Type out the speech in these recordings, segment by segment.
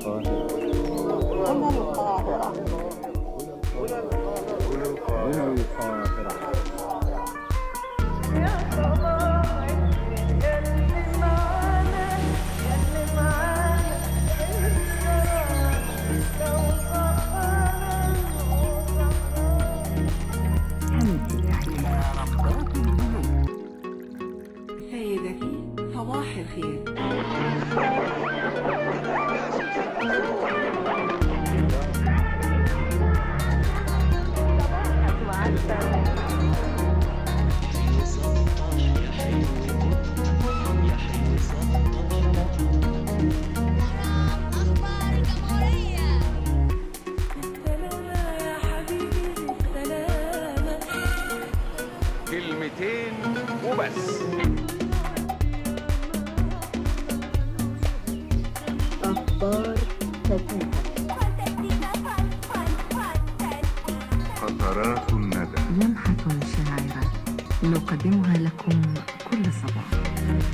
القاهرة هنا القاهرة هنا القاهرة سيدتي صباح الخير أخبار الجمهورية سلامة يا حبيبي سلامة كلمتين وبس أخبار فتية فانتستيكا فان فان فانتستيكا قطرات الندى لمحة شاعرة نقدمها لكم كل صباح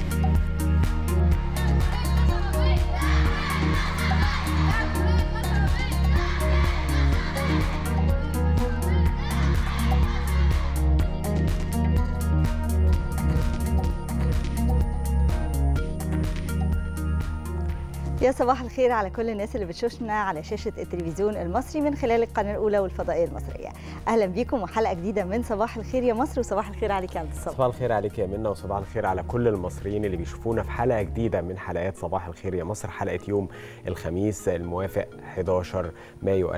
يا صباح الخير على كل الناس اللي بتشوفنا على شاشة التلفزيون المصري من خلال القناة الأولى والفضائية المصرية أهلا بيكم وحلقة جديدة من صباح الخير يا مصر وصباح الخير عليك يا عبد الصباح صباح الخير عليك يا منى وصباح الخير على كل المصريين اللي بيشوفونا في حلقه جديده من حلقات صباح الخير يا مصر حلقه يوم الخميس الموافق 11 مايو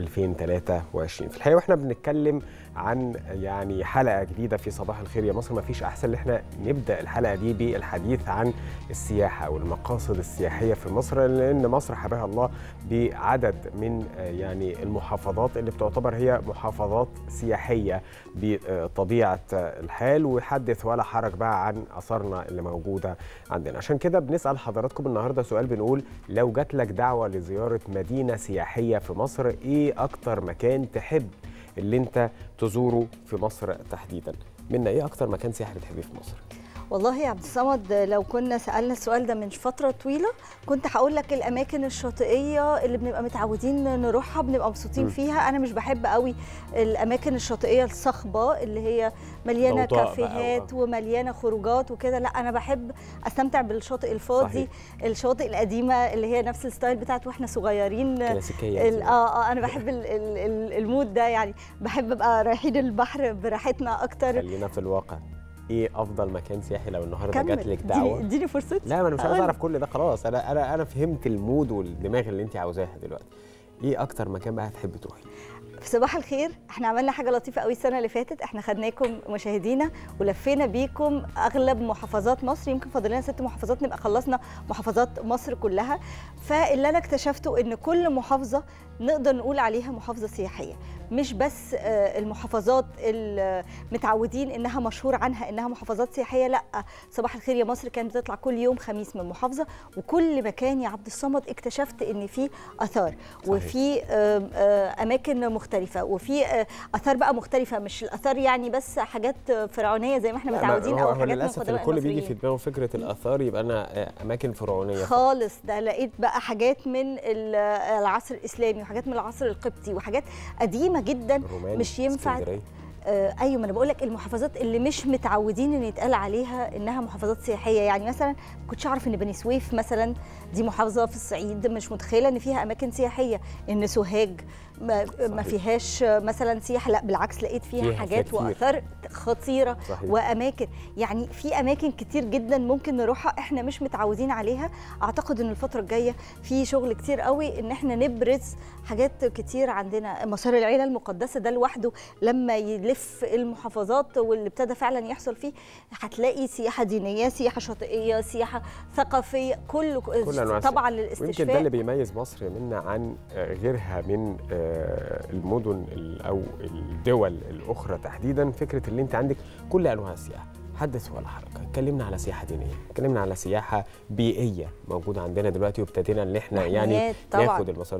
2023 في الحقيقه واحنا بنتكلم عن يعني حلقه جديده في صباح الخير يا مصر ما فيش احسن ان احنا نبدا الحلقه دي بالحديث عن السياحه والمقاصد السياحيه في مصر لان مصر حباها الله بعدد من آه، يعني المحافظات اللي بتعتبر هي محافظات سياحيه بطبيعه الحال وحدث ولا حرج بقى عن اثارنا اللي موجوده عندنا عشان كده بنسال حضراتكم النهارده سؤال بنقول لو جات لك دعوه لزياره مدينه سياحيه في مصر ايه اكتر مكان تحب اللي انت تزوره في مصر تحديدا منا ايه اكتر مكان سياحي بتحبيه في مصر والله يا عبد الصمد لو كنا سألنا السؤال ده من فترة طويلة كنت هقول لك الأماكن الشاطئية اللي بنبقى متعودين نروحها بنبقى مبسوطين مم. فيها أنا مش بحب قوي الأماكن الشاطئية الصخبة اللي هي مليانة ضوضاء بقى كافيهات و- ومليانة خروجات وكده لا أنا بحب أستمتع بالشاطئ الفاضي صحيح. الشواطئ القديمة اللي هي نفس الستايل بتاعت واحنا صغيرين كلاسيكيه ال- اه اه انا بحب ال- ال- ال- المود ده يعني بحب ابقى رايحين البحر براحتنا اكتر خلينا في الواقع ايه افضل مكان سياحي لو النهارده كمل جات لك اديني دعوه اديني فرصتي لا ما انا مش عايز أقول. اعرف كل ده خلاص انا انا انا فهمت المود والدماغ اللي انت عاوزاها دلوقتي ايه اكتر مكان بقى هتحبي تروحي في صباح الخير احنا عملنا حاجه لطيفه قوي السنه اللي فاتت احنا خدناكم مشاهدينا ولفينا بيكم اغلب محافظات مصر يمكن فاضل لنا ست محافظات نبقى خلصنا محافظات مصر كلها فاللي انا اكتشفته ان كل محافظه نقدر نقول عليها محافظه سياحيه مش بس آه، المحافظات المتعودين انها مشهور عنها انها محافظات سياحيه لا صباح الخير يا مصر كانت بتطلع كل يوم خميس من محافظه وكل مكان يا عبد الصمد اكتشفت ان في اثار وفي آم، آه، اماكن مختلفه وفي آه، اثار بقى مختلفه مش الاثار يعني بس حاجات فرعونيه زي ما احنا لا، ما- متعودين هو او هو حاجات من للاسف قدماء الكل بيجي في المصريين. دماغه فكره الاثار يبقى انا آه، اماكن فرعونيه فقط. خالص ده لقيت بقى حاجات من ال- العصر الاسلامي وحاجات من العصر القبطي وحاجات قديمه جدا الرومان مش ينفع اسكندرية. آه، ايوه ما انا بقول لك المحافظات اللي مش متعودين ان يتقال عليها انها محافظات سياحيه يعني مثلا ما كنتش اعرف ان بني سويف مثلا دي محافظه في الصعيد مش متخيله ان فيها اماكن سياحيه ان سوهاج ما, ما صحيح. فيهاش مثلا سياحه لا بالعكس لقيت فيها, فيها حاجات كتير. واثار خطيره صحيح. واماكن يعني في اماكن كتير جدا ممكن نروحها احنا مش متعودين عليها اعتقد ان الفتره الجايه في شغل كتير قوي ان احنا نبرز حاجات كتير عندنا مسار العيله المقدسه ده لوحده لما يلف المحافظات واللي ابتدى فعلا يحصل فيه هتلاقي سياحه دينيه سياحه شاطئيه سياحه ثقافيه كل كل أنواع طبعا ويمكن ده اللي للاستشفاء بيميز مصر منا عن آه، غيرها من آه، المدن ال- او الدول الاخرى تحديدا فكره اللي انت عندك كل انواع السياحه حدث ولا حرج اتكلمنا على سياحه دينيه اتكلمنا على سياحه بيئيه موجوده عندنا دلوقتي وابتدينا ان احنا يعني محميات طبعاً. ناخد المسار ده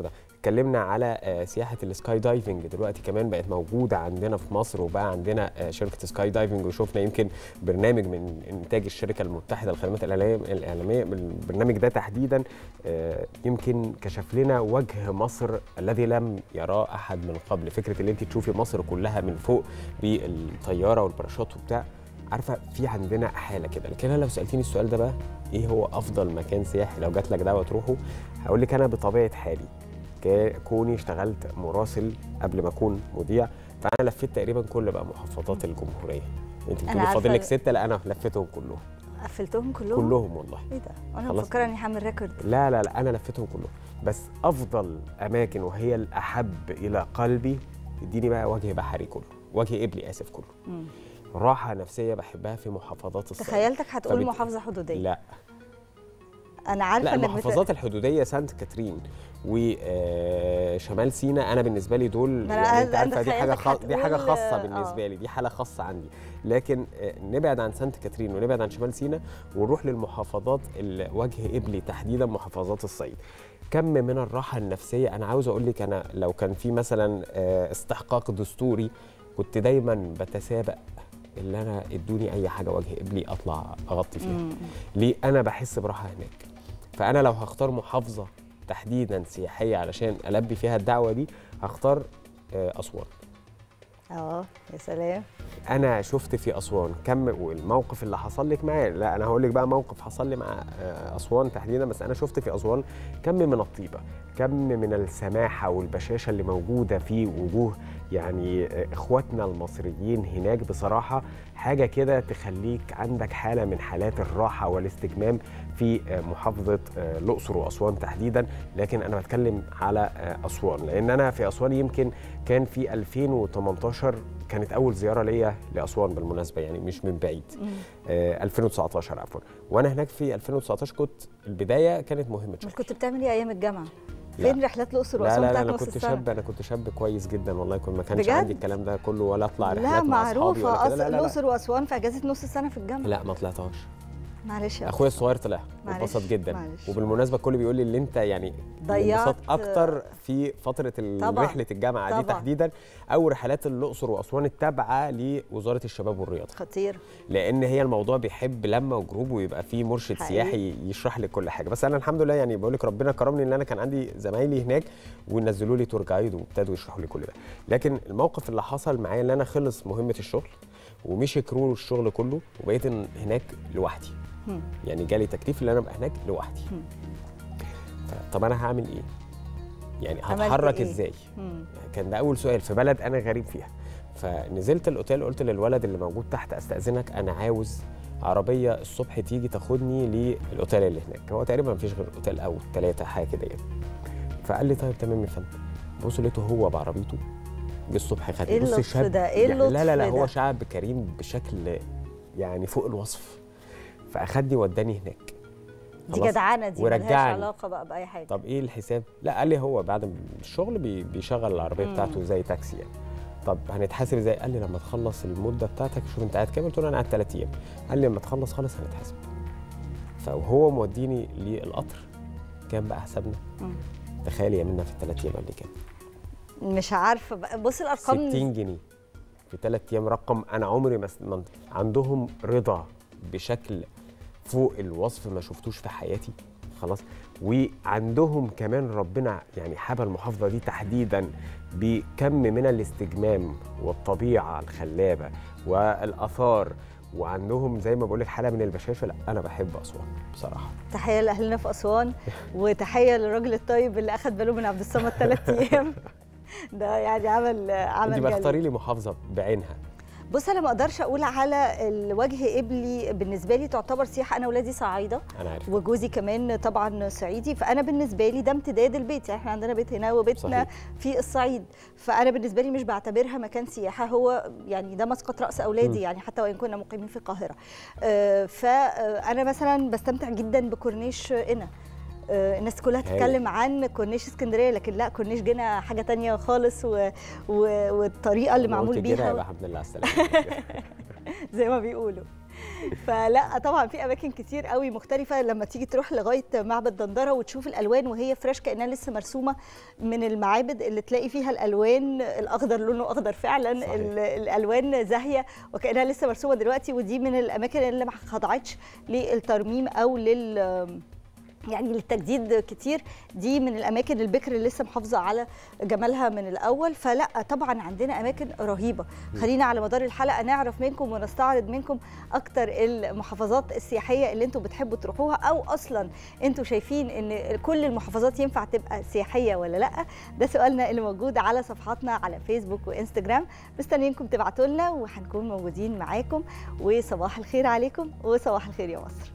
اتكلمنا على آه، سياحه السكاي دايفنج دلوقتي كمان بقت موجوده عندنا في مصر وبقى عندنا آه، شركه سكاي دايفنج وشفنا يمكن برنامج من انتاج الشركه المتحده للخدمات الإعلامية- الاعلاميه البرنامج ده تحديدا آه، يمكن كشف لنا وجه مصر الذي لم يراه احد من قبل فكره ان انت تشوفي مصر كلها من فوق بالطياره والباراشوت وبتاع عارفه في عندنا حاله كده لكن انا لو سالتيني السؤال ده بقى ايه هو افضل مكان سياحي لو جات لك دعوه تروحه هقول لك انا بطبيعه حالي كا- كوني اشتغلت مراسل قبل ما اكون مذيع فانا لفيت تقريبا كل بقى محافظات الجمهوريه انت أنا بتقولي عارفة- فاضل لك سته لا انا لفيتهم كلهم قفلتهم كلهم كلهم والله ايه ده انا خلاص. مفكره اني هعمل ريكورد لا لا لا انا لفيتهم كلهم بس افضل اماكن وهي الاحب الى قلبي اديني بقى وجه بحري كله وجه ابلي اسف كله مم. راحه نفسيه بحبها في محافظات الصعيد تخيلتك هتقول فبت- محافظه حدوديه لا انا عارفه لا انك بت- المحافظات الحدوديه سانت كاترين وشمال سيناء انا بالنسبه لي دول ما أنا- يعني انت أنا عارفه دي حاجه تخيلتك خاص دي حاجه هتقول، خاصه آه. بالنسبه لي دي حاله خاصه عندي لكن آه، نبعد عن سانت كاترين ونبعد عن شمال سيناء ونروح للمحافظات اللي وجه ابلي تحديدا محافظات الصعيد كم من الراحه النفسيه انا عاوز اقول لك انا لو كان في مثلا آه، استحقاق دستوري كنت دايما بتسابق اللي انا ادوني اي حاجه وجه ابلي اطلع اغطي فيها مم. ليه انا بحس براحه هناك فانا لو هختار محافظه تحديدا سياحيه علشان البي فيها الدعوه دي هختار آه، اسوان اه يا سلام انا شفت في اسوان كم والموقف اللي حصل لك معايا لا انا هقول لك بقى موقف حصل لي مع آه، اسوان تحديدا بس انا شفت في اسوان كم من الطيبه كم من السماحه والبشاشه اللي موجوده في وجوه يعني آه، اخواتنا المصريين هناك بصراحه حاجه كده تخليك عندك حاله من حالات الراحه والاستجمام في آه، محافظه آه، الاقصر واسوان تحديدا لكن انا بتكلم على آه، اسوان لان انا في اسوان يمكن كان في 2018 كانت اول زياره ليا لاسوان بالمناسبه يعني مش من بعيد آه 2019 عفوا وانا هناك في 2019 كنت البدايه كانت مهمه مش شغل كنت بتعمل ايه ايام الجامعه لا. فين رحلات الاقصر لا واسوان لا لا بتاعت انا نص كنت السنة؟ شاب انا كنت شاب كويس جدا والله كنت ما كانش بجد؟ عندي الكلام ده كله ولا اطلع لا رحلات مع اصحابي معروفه ولا كده اصل لا لا لا, الاقصر واسوان في اجازه نص السنه في الجامعه لا ما طلعتهاش معلش يا اخويا الصغير طلع معلش، واتبسط جدا معلش. وبالمناسبه الكل بيقول لي اللي انت يعني ضيعت- انبسطت اكتر في فتره ال- طبعاً، رحله الجامعه دي طبعاً. تحديدا او رحلات الاقصر واسوان التابعه لوزاره الشباب والرياضه خطير لان هي الموضوع بيحب لما وجروب ويبقى فيه مرشد حقيقي. سياحي يشرح لك كل حاجه بس انا الحمد لله يعني بقول لك ربنا كرمني ان انا كان عندي زمايلي هناك ونزلوا لي تور جايد وابتدوا يشرحوا لي كل ده لكن الموقف اللي حصل معايا ان انا خلص مهمه الشغل ومشي كرو الشغل كله وبقيت إن هناك لوحدي هم. يعني جالي تكليف ان انا ابقى هناك لوحدي هم. ف- طب انا هعمل ايه يعني عملت هتحرك إيه؟ ازاي هم. كان ده اول سؤال في بلد انا غريب فيها فنزلت الاوتيل قلت للولد اللي موجود تحت استاذنك انا عاوز عربيه الصبح تيجي تاخدني للاوتيل اللي هناك هو تقريبا مفيش غير اوتيل او ثلاثه حاجه كده يعني فقال لي طيب تمام يا فندم بص لقيته هو بعربيته جه الصبح خدني إيه بص اللطف شاب ده؟ إيه يعني لا لا لا اللطف هو ده؟ شعب كريم بشكل يعني فوق الوصف فاخدني وداني هناك دي خلاص. جدعانه دي ملهاش ورجعني. علاقه بقى باي حاجه طب ايه الحساب؟ لا قال لي هو بعد الشغل بي- بيشغل العربيه مم. بتاعته زي تاكسي يعني. طب هنتحاسب ازاي؟ قال لي لما تخلص المده بتاعتك شوف انت قاعد كام؟ قلت له انا قاعد ثلاث ايام. قال لي لما تخلص خالص هنتحاسب. فهو موديني للقطر كام بقى حسابنا؟ مم. تخيلي يا منى في الثلاث ايام قال لي كام؟ مش عارفه بقى بص الارقام 60 جنيه في ثلاث ايام رقم انا عمري ما ما- عندهم رضا بشكل فوق الوصف ما شفتوش في حياتي خلاص وعندهم كمان ربنا يعني حبى المحافظه دي تحديدا بكم من الاستجمام والطبيعه الخلابه والاثار وعندهم زي ما بقول لك حاله من البشاشه لا انا بحب اسوان بصراحه تحيه لاهلنا في اسوان وتحيه للراجل الطيب اللي اخذ باله من عبد الصمد ثلاث ايام ده يعني عمل عمل انت بقى جلد. اختاري لي محافظه بعينها بص انا ما اقدرش اقول على الوجه قبلي بالنسبه لي تعتبر سياحه انا ولادي صعايده انا عارف وجوزي كمان طبعا صعيدي فانا بالنسبه لي ده امتداد البيت يعني احنا عندنا بيت هنا وبيتنا صحيح. في الصعيد فانا بالنسبه لي مش بعتبرها مكان سياحه هو يعني ده مسقط راس اولادي م. يعني حتى وان كنا مقيمين في القاهره آه، فانا مثلا بستمتع جدا بكورنيش قنا آه، الناس كلها هايل. تتكلم عن كورنيش اسكندريه لكن لا كورنيش جنا حاجه تانية خالص و... و... والطريقه اللي لما معمول قلت كده بيها يبقى الحمد لله على السلامه زي ما بيقولوا فلا طبعا في اماكن كتير قوي مختلفه لما تيجي تروح لغايه معبد دندره وتشوف الالوان وهي فريش كانها لسه مرسومه من المعابد اللي تلاقي فيها الالوان الاخضر لونه اخضر فعلا صحيح. ال- الالوان زاهيه وكانها لسه مرسومه دلوقتي ودي من الاماكن اللي ما خضعتش للترميم او لل يعني للتجديد كتير دي من الاماكن البكر اللي لسه محافظه على جمالها من الاول فلا طبعا عندنا اماكن رهيبه خلينا على مدار الحلقه نعرف منكم ونستعرض منكم اكتر المحافظات السياحيه اللي انتم بتحبوا تروحوها او اصلا انتم شايفين ان كل المحافظات ينفع تبقى سياحيه ولا لا ده سؤالنا اللي موجود على صفحاتنا على فيسبوك وانستجرام مستنيينكم تبعتوا لنا وهنكون موجودين معاكم وصباح الخير عليكم وصباح الخير يا مصر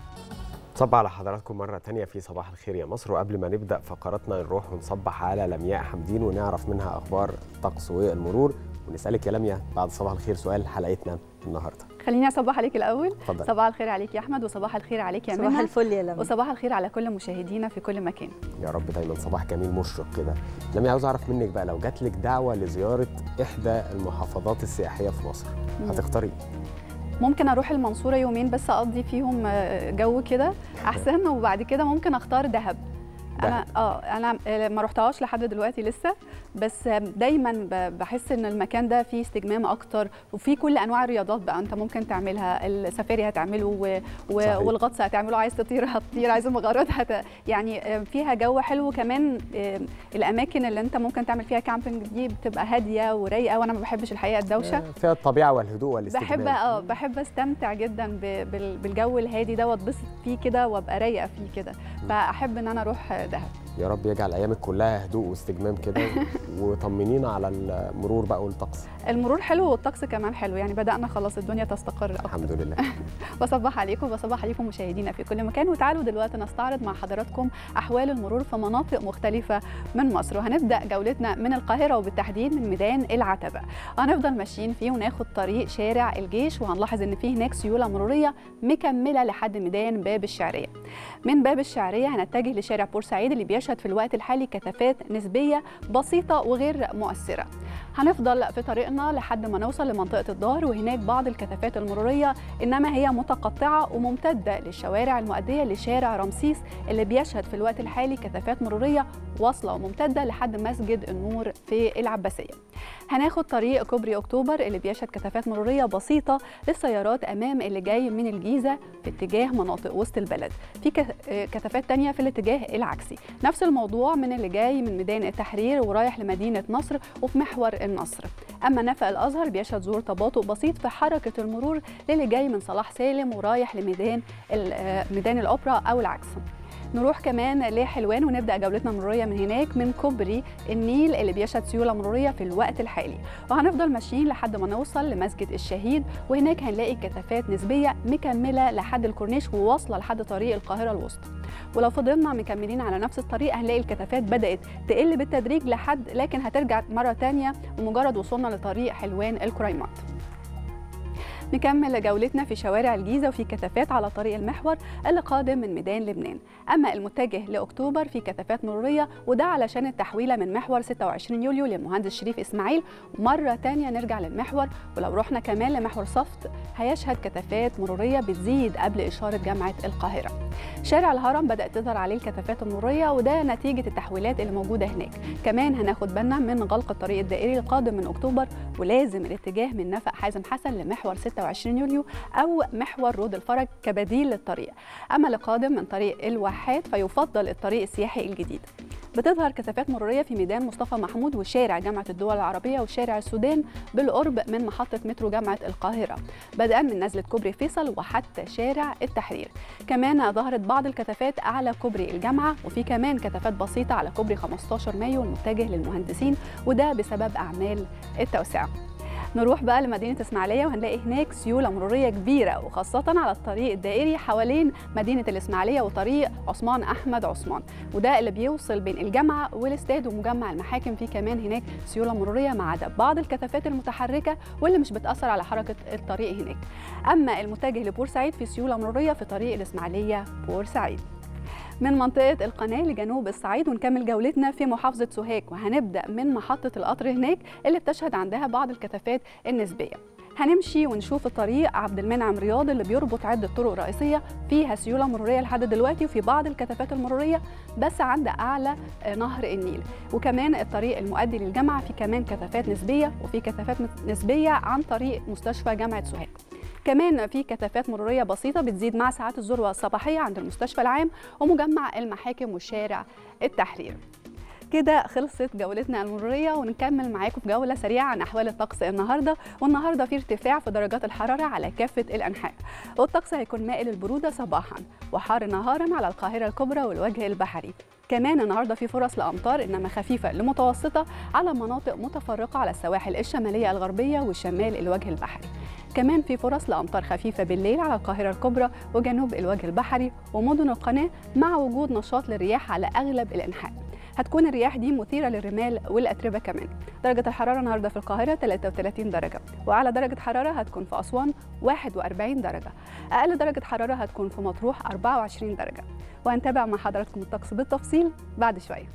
صبح على حضراتكم مرة تانية في صباح الخير يا مصر وقبل ما نبدأ فقراتنا نروح ونصبح على لمياء حمدين ونعرف منها أخبار الطقس والمرور ونسألك يا لمياء بعد صباح الخير سؤال حلقتنا النهاردة خليني اصبح عليك الاول اتفضل صباح الخير عليك يا احمد وصباح الخير عليك يا صباح منى الفل يا لمى وصباح الخير على كل مشاهدينا في كل مكان يا رب دايما صباح جميل مشرق كده لمياء عاوز أعرف منك بقى لو جات لك دعوة لزيارة إحدى المحافظات السياحية في مصر مم. هتختاري إيه؟ ممكن اروح المنصوره يومين بس اقضي فيهم آه، جو كده احسن وبعد كده ممكن اختار دهب انا اه انا آه، ما رحتهاش لحد دلوقتي لسه بس آه، دايما ب- بحس ان المكان ده فيه استجمام اكتر وفيه كل انواع الرياضات بقى انت ممكن تعملها السفاري هتعمله و... و... صحيح. والغطس هتعمله عايز تطير هتطير عايز المغارات هت... يعني آه، فيها جو حلو كمان آه، الاماكن اللي انت ممكن تعمل فيها كامبينج دي بتبقى هاديه ورايقه وانا ما بحبش الحقيقه الدوشه فيها الطبيعة والهدوء والاستجمام بحب اه بحب استمتع جدا ب- بال- بالجو الهادي ده واتبسط فيه كده وابقى رايقه فيه كده فاحب ان انا اروح دهب يا رب يجعل أيامك كلها هدوء واستجمام كده وطمنينا على المرور بقى والطقس المرور حلو والطقس كمان حلو يعني بدانا خلاص الدنيا تستقر اكتر الحمد لله بصبح عليكم وبصبح عليكم مشاهدينا في كل مكان وتعالوا دلوقتي نستعرض مع حضراتكم احوال المرور في مناطق مختلفه من مصر وهنبدا جولتنا من القاهره وبالتحديد من ميدان العتبه هنفضل ماشيين فيه وناخد طريق شارع الجيش وهنلاحظ ان فيه هناك سيوله مروريه مكمله لحد ميدان باب الشعريه من باب الشعريه هنتجه لشارع بورسعيد اللي بيشهد في الوقت الحالي كثافات نسبيه بسيطه وغير مؤثره هنفضل في طريقنا لحد ما نوصل لمنطقه الظهر وهناك بعض الكثافات المروريه انما هي متقطعه وممتده للشوارع المؤديه لشارع رمسيس اللي بيشهد في الوقت الحالي كثافات مروريه واصله وممتده لحد مسجد النور في العباسيه. هناخد طريق كوبري اكتوبر اللي بيشهد كثافات مروريه بسيطه للسيارات امام اللي جاي من الجيزه في اتجاه مناطق وسط البلد. في كث- آه، كثافات تانية في الاتجاه العكسي. نفس الموضوع من اللي جاي من ميدان التحرير ورايح لمدينه نصر وفي محور النصر. اما نفق الازهر بيشهد ظهور تباطؤ بسيط في حركه المرور للي جاي من صلاح سالم ورايح لميدان ال- آه، ميدان الاوبرا او العكس نروح كمان لحلوان ونبدا جولتنا المروريه من هناك من كوبري النيل اللي بيشهد سيوله مروريه في الوقت الحالي وهنفضل ماشيين لحد ما نوصل لمسجد الشهيد وهناك هنلاقي كثافات نسبيه مكمله لحد الكورنيش وواصله لحد طريق القاهره الوسطى ولو فضلنا مكملين على نفس الطريق هنلاقي الكثافات بدات تقل بالتدريج لحد لكن هترجع مره تانية بمجرد وصولنا لطريق حلوان الكريمات نكمل جولتنا في شوارع الجيزة وفي كثافات على طريق المحور اللي قادم من ميدان لبنان أما المتجه لأكتوبر في كثافات مرورية وده علشان التحويلة من محور 26 يوليو للمهندس شريف إسماعيل مرة تانية نرجع للمحور ولو رحنا كمان لمحور صفت هيشهد كثافات مرورية بتزيد قبل إشارة جامعة القاهرة شارع الهرم بدأت تظهر عليه الكثافات المرورية وده نتيجة التحويلات اللي موجودة هناك كمان هناخد بالنا من غلق الطريق الدائري القادم من أكتوبر ولازم الاتجاه من نفق حازم حسن لمحور 26 يوليو أو محور رود الفرج كبديل للطريق أما اللي قادم من طريق الواحات فيفضل الطريق السياحي الجديد بتظهر كثافات مرورية في ميدان مصطفى محمود وشارع جامعة الدول العربية وشارع السودان بالقرب من محطة مترو جامعة القاهرة بدءا من نزلة كوبري فيصل وحتى شارع التحرير كمان ظهرت بعض الكثافات أعلى كوبري الجامعة وفي كمان كثافات بسيطة على كوبري 15 مايو المتجه للمهندسين وده بسبب أعمال التوسعة نروح بقى لمدينة إسماعيلية وهنلاقي هناك سيولة مرورية كبيرة وخاصة على الطريق الدائري حوالين مدينة الإسماعيلية وطريق عثمان أحمد عثمان وده اللي بيوصل بين الجامعة والاستاد ومجمع المحاكم في كمان هناك سيولة مرورية ما عدا بعض الكثافات المتحركة واللي مش بتأثر على حركة الطريق هناك أما المتجه لبورسعيد في سيولة مرورية في طريق الإسماعيلية بورسعيد من منطقة القناة لجنوب الصعيد ونكمل جولتنا في محافظة سوهاج وهنبدأ من محطة القطر هناك اللي بتشهد عندها بعض الكثافات النسبية هنمشي ونشوف الطريق عبد المنعم رياض اللي بيربط عده طرق رئيسيه فيها سيوله مروريه لحد دلوقتي وفي بعض الكثافات المروريه بس عند اعلى آه، نهر النيل وكمان الطريق المؤدي للجامعه في كمان كثافات نسبيه وفي كثافات نسبيه عن طريق مستشفى جامعه سوهاج كمان في كثافات مروريه بسيطه بتزيد مع ساعات الذروه الصباحيه عند المستشفى العام ومجمع المحاكم وشارع التحرير كده خلصت جولتنا المروريه ونكمل معاكم في جوله سريعه عن احوال الطقس النهارده والنهارده في ارتفاع في درجات الحراره على كافه الانحاء والطقس هيكون مائل البروده صباحا وحار نهارا على القاهره الكبرى والوجه البحري كمان النهارده في فرص لامطار انما خفيفه لمتوسطه على مناطق متفرقه على السواحل الشماليه الغربيه وشمال الوجه البحري كمان في فرص لامطار خفيفه بالليل على القاهره الكبرى وجنوب الوجه البحري ومدن القناه مع وجود نشاط للرياح على اغلب الانحاء هتكون الرياح دي مثيره للرمال والاتربه كمان درجه الحراره النهارده في القاهره 33 درجه واعلى درجه حراره هتكون في اسوان 41 درجه اقل درجه حراره هتكون في مطروح 24 درجه وهنتابع مع حضراتكم الطقس بالتفصيل بعد شويه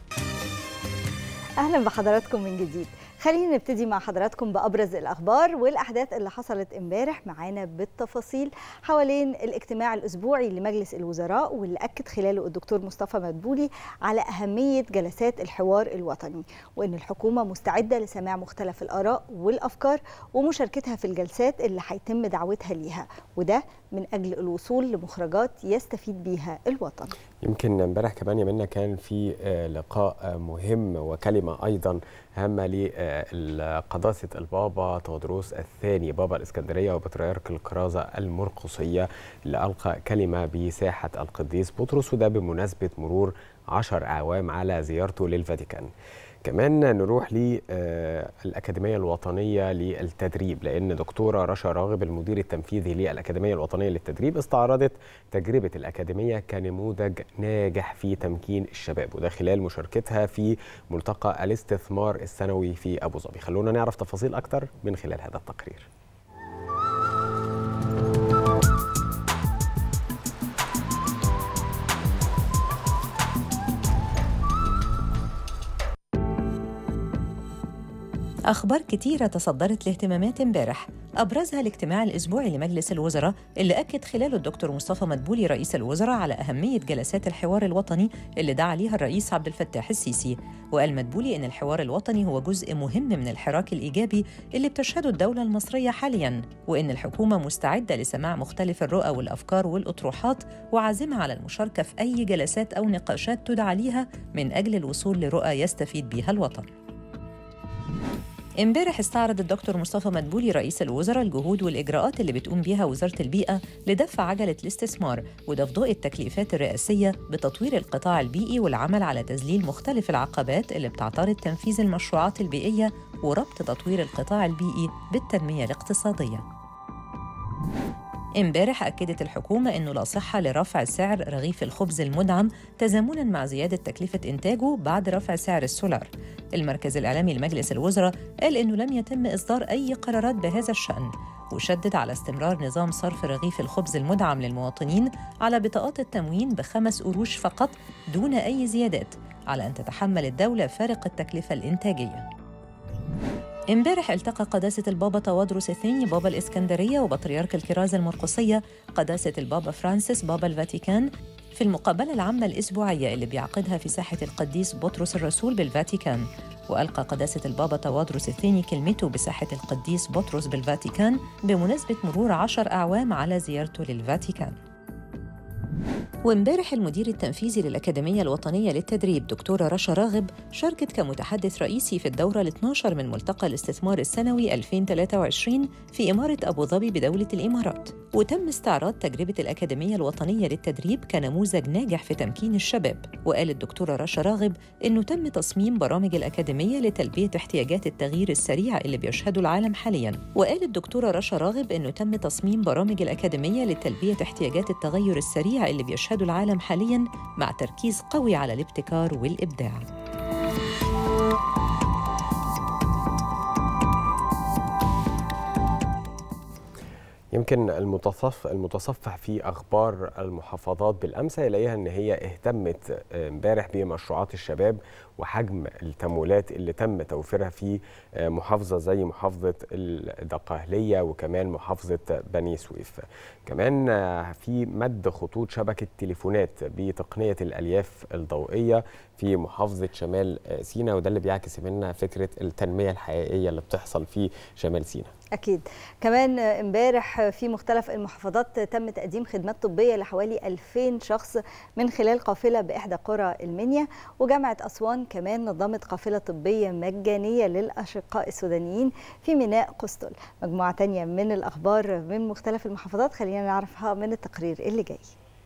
اهلا بحضراتكم من جديد خلينا نبتدي مع حضراتكم بابرز الاخبار والاحداث اللي حصلت امبارح معانا بالتفاصيل حوالين الاجتماع الاسبوعي لمجلس الوزراء واللي اكد خلاله الدكتور مصطفى مدبولي على اهميه جلسات الحوار الوطني وان الحكومه مستعده لسماع مختلف الاراء والافكار ومشاركتها في الجلسات اللي هيتم دعوتها ليها وده من اجل الوصول لمخرجات يستفيد بيها الوطن يمكن امبارح كمان يا منا كان في آه، لقاء آه، مهم وكلمه ايضا هامه لقداسه البابا تودروس الثاني بابا الاسكندريه وبطريرك الكرازه المرقصيه اللي القى كلمه بساحه القديس بطرس وده بمناسبه مرور عشر اعوام على زيارته للفاتيكان. كمان نروح للأكاديمية الوطنية للتدريب لأن دكتورة رشا راغب المدير التنفيذي للأكاديمية الوطنية للتدريب استعرضت تجربة الأكاديمية كنموذج ناجح في تمكين الشباب وده خلال مشاركتها في ملتقى الاستثمار السنوي في أبو ظبي خلونا نعرف تفاصيل أكتر من خلال هذا التقرير أخبار كتيرة تصدرت لاهتمامات امبارح أبرزها الاجتماع الأسبوعي لمجلس الوزراء اللي أكد خلاله الدكتور مصطفى مدبولي رئيس الوزراء على أهمية جلسات الحوار الوطني اللي دعا ليها الرئيس عبد الفتاح السيسي وقال مدبولي إن الحوار الوطني هو جزء مهم من الحراك الإيجابي اللي بتشهده الدولة المصرية حالياً وإن الحكومة مستعدة لسماع مختلف الرؤى والأفكار والأطروحات وعازمة على المشاركة في أي جلسات أو نقاشات تدعى ليها من أجل الوصول لرؤى يستفيد بها الوطن امبارح استعرض الدكتور مصطفى مدبولي رئيس الوزراء الجهود والإجراءات اللي بتقوم بيها وزارة البيئة لدفع عجلة الاستثمار وده في ضوء التكليفات الرئاسية بتطوير القطاع البيئي والعمل على تذليل مختلف العقبات اللي بتعترض تنفيذ المشروعات البيئية وربط تطوير القطاع البيئي بالتنمية الاقتصادية امبارح أكدت الحكومة أنه لا صحة لرفع سعر رغيف الخبز المدعم تزامنا مع زيادة تكلفة إنتاجه بعد رفع سعر السولار. المركز الإعلامي لمجلس الوزراء قال أنه لم يتم إصدار أي قرارات بهذا الشأن وشدد على استمرار نظام صرف رغيف الخبز المدعم للمواطنين على بطاقات التموين بخمس قروش فقط دون أي زيادات على أن تتحمل الدولة فارق التكلفة الإنتاجية. امبارح التقى قداسة البابا توادرس الثاني بابا الإسكندرية وبطريرك الكرازة المرقصية قداسة البابا فرانسيس بابا الفاتيكان في المقابلة العامة الأسبوعية اللي بيعقدها في ساحة القديس بطرس الرسول بالفاتيكان وألقى قداسة البابا توادرس الثاني كلمته بساحة القديس بطرس بالفاتيكان بمناسبة مرور عشر أعوام على زيارته للفاتيكان وامبارح المدير التنفيذي للأكاديمية الوطنية للتدريب دكتورة رشا راغب شاركت كمتحدث رئيسي في الدورة ال 12 من ملتقى الاستثمار السنوي 2023 في إمارة أبو ظبي بدولة الإمارات وتم استعراض تجربة الأكاديمية الوطنية للتدريب كنموذج ناجح في تمكين الشباب وقالت الدكتورة رشا راغب إنه تم تصميم برامج الأكاديمية لتلبية احتياجات التغيير السريع اللي بيشهده العالم حالياً وقالت الدكتورة رشا راغب إنه تم تصميم برامج الأكاديمية لتلبية احتياجات التغير السريع اللي بيشهده العالم حالياً مع تركيز قوي على الابتكار والإبداع يمكن المتصف المتصفح في اخبار المحافظات بالامس هيلاقيها ان هي اهتمت امبارح بمشروعات الشباب وحجم التمويلات اللي تم توفيرها في محافظه زي محافظه الدقهليه وكمان محافظه بني سويف. كمان في مد خطوط شبكه تليفونات بتقنيه الالياف الضوئيه في محافظه شمال سيناء وده اللي بيعكس منا فكره التنميه الحقيقيه اللي بتحصل في شمال سيناء. أكيد كمان امبارح في مختلف المحافظات تم تقديم خدمات طبية لحوالي 2000 شخص من خلال قافلة بإحدى قرى المنيا وجامعة أسوان كمان نظمت قافلة طبية مجانية للأشقاء السودانيين في ميناء قسطل مجموعة تانية من الأخبار من مختلف المحافظات خلينا نعرفها من التقرير اللي جاي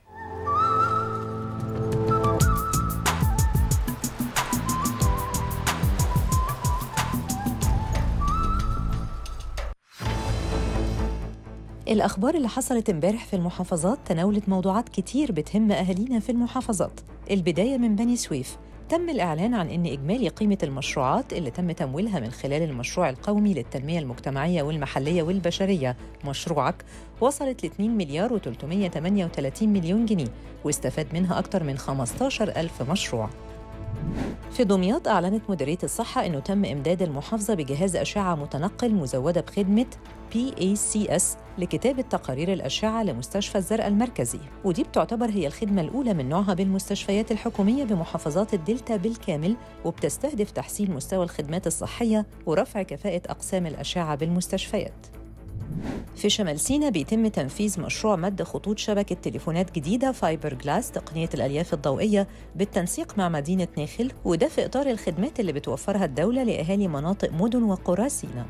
الأخبار اللي حصلت امبارح في المحافظات تناولت موضوعات كتير بتهم أهالينا في المحافظات البداية من بني سويف تم الإعلان عن أن إجمالي قيمة المشروعات اللي تم تمويلها من خلال المشروع القومي للتنمية المجتمعية والمحلية والبشرية مشروعك وصلت ل 2 مليار و338 مليون جنيه واستفاد منها أكثر من 15 ألف مشروع في دمياط أعلنت مديرية الصحة أنه تم إمداد المحافظة بجهاز أشعة متنقل مزودة بخدمة PACS لكتابة تقارير الأشعة لمستشفى الزرقاء المركزي ودي بتعتبر هي الخدمة الأولى من نوعها بالمستشفيات الحكومية بمحافظات الدلتا بالكامل وبتستهدف تحسين مستوى الخدمات الصحية ورفع كفاءة أقسام الأشعة بالمستشفيات في شمال سيناء بيتم تنفيذ مشروع مد خطوط شبكة تليفونات جديدة فايبر جلاس تقنية الألياف الضوئية بالتنسيق مع مدينة ناخل وده في إطار الخدمات اللي بتوفرها الدولة لأهالي مناطق مدن وقرى سيناء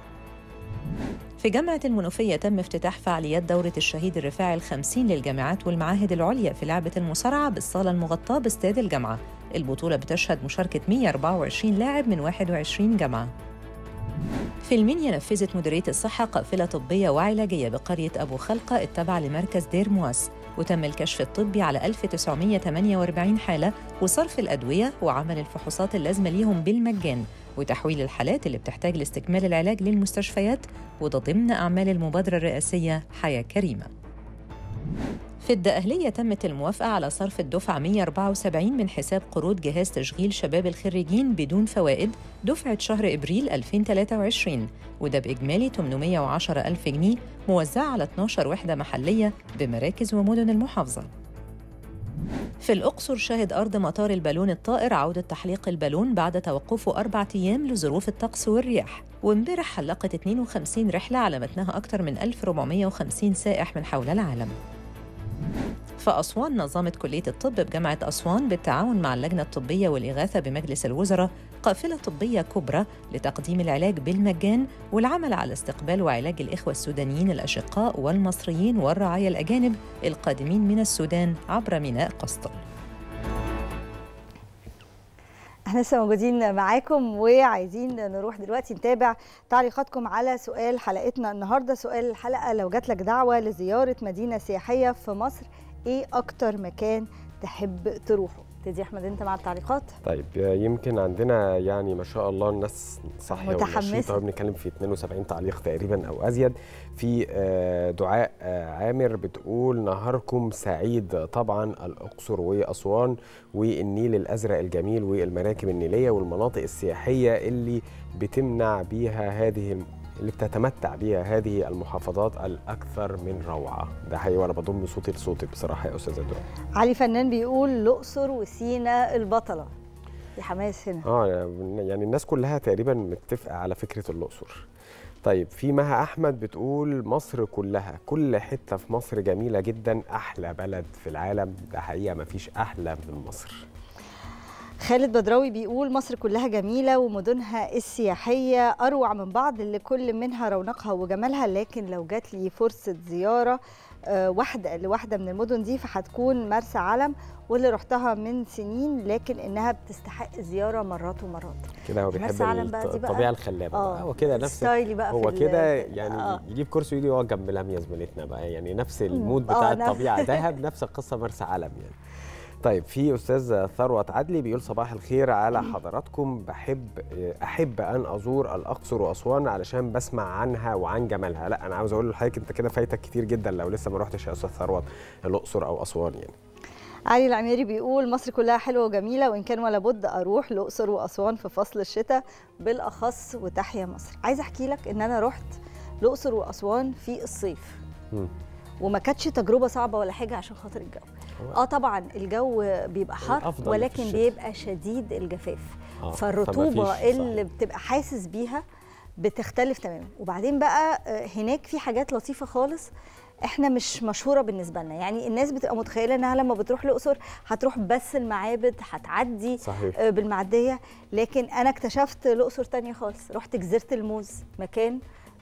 في جامعة المنوفية تم افتتاح فعاليات دورة الشهيد الرفاعي الخمسين للجامعات والمعاهد العليا في لعبة المصارعة بالصالة المغطاة باستاد الجامعة البطولة بتشهد مشاركة 124 لاعب من 21 جامعة في المنيا نفذت مديرية الصحة قافلة طبية وعلاجية بقرية أبو خلقة التابعة لمركز دير مواس وتم الكشف الطبي على 1948 حالة وصرف الأدوية وعمل الفحوصات اللازمة ليهم بالمجان وتحويل الحالات اللي بتحتاج لاستكمال العلاج للمستشفيات وده ضمن أعمال المبادرة الرئاسية حياة كريمة في الدقهلية تمت الموافقة على صرف الدفعة 174 من حساب قروض جهاز تشغيل شباب الخريجين بدون فوائد دفعة شهر إبريل 2023 وده بإجمالي 810 ألف جنيه موزعة على 12 وحدة محلية بمراكز ومدن المحافظة في الأقصر شهد أرض مطار البالون الطائر عودة تحليق البالون بعد توقفه أربعة أيام لظروف الطقس والرياح وامبارح حلقت 52 رحلة على متنها أكثر من 1450 سائح من حول العالم في أسوان نظمت كلية الطب بجامعة أسوان بالتعاون مع اللجنة الطبية والإغاثة بمجلس الوزراء قافلة طبية كبرى لتقديم العلاج بالمجان والعمل على استقبال وعلاج الإخوة السودانيين الأشقاء والمصريين والرعايا الأجانب القادمين من السودان عبر ميناء قسطل احنا لسه موجودين معاكم وعايزين نروح دلوقتي نتابع تعليقاتكم على سؤال حلقتنا النهارده سؤال الحلقه لو جات لك دعوه لزياره مدينه سياحيه في مصر ايه اكتر مكان تحب تروحه تدي احمد انت مع التعليقات طيب يمكن عندنا يعني ما شاء الله الناس صاحيه متحمسة. ونشيطه بنتكلم في 72 تعليق تقريبا او ازيد في آه، دعاء آه، عامر بتقول نهاركم سعيد طبعا الاقصر واسوان والنيل الازرق الجميل والمراكب النيليه والمناطق السياحيه اللي بتمنع بيها هذه اللي بتتمتع بيها هذه المحافظات الاكثر من روعه ده حقيقي وانا بضم صوتي لصوتك بصراحه يا استاذه دعاء علي فنان بيقول الاقصر وسينا البطله في حماس هنا اه يعني الناس كلها تقريبا متفقه على فكره الاقصر طيب في مها احمد بتقول مصر كلها كل حته في مصر جميله جدا احلى بلد في العالم ده حقيقه مفيش احلى من مصر خالد بدراوي بيقول مصر كلها جميلة ومدنها السياحية أروع من بعض لكل منها رونقها وجمالها لكن لو جات لي فرصة زيارة آه، واحدة لواحدة من المدن دي فهتكون مرسى علم واللي رحتها من سنين لكن إنها بتستحق الزيارة مرات ومرات كده هو مرسى بيحب علم بقى دي بقى- الطبيعه الخلابه آه، بقى هو كده نفس ستايلي بقى هو في ال- كده في- يعني آه. يجيب كرسي ويجي يقعد جنب لميا زميلتنا بقى يعني نفس المود آه، بتاع نفس- الطبيعه دهب نفس القصه مرسى علم يعني طيب في استاذ ثروت عدلي بيقول صباح الخير على حضراتكم بحب احب ان ازور الاقصر واسوان علشان بسمع عنها وعن جمالها لا انا عاوز اقول لحضرتك انت كده فايتك كتير جدا لو لسه ما رحتش يا استاذ ثروت الاقصر او اسوان يعني علي العميري بيقول مصر كلها حلوه وجميله وان كان ولا بد اروح الاقصر واسوان في فصل الشتاء بالاخص وتحيا مصر عايزه احكي لك ان انا رحت الاقصر واسوان في الصيف مم. وما كانتش تجربه صعبه ولا حاجه عشان خاطر الجو اه طبعا الجو بيبقى حر الأفضل في ولكن الشتاء. بيبقى شديد الجفاف آه، فالرطوبه فمفيش- اللي بتبقى حاسس بيها بتختلف تماما وبعدين بقى آه، هناك في حاجات لطيفه خالص احنا مش مشهوره بالنسبه لنا يعني الناس بتبقى متخيله انها لما بتروح الاقصر هتروح بس المعابد هتعدي صحيح آه، بالمعديه لكن انا اكتشفت الاقصر تانية خالص رحت جزيره الموز مكان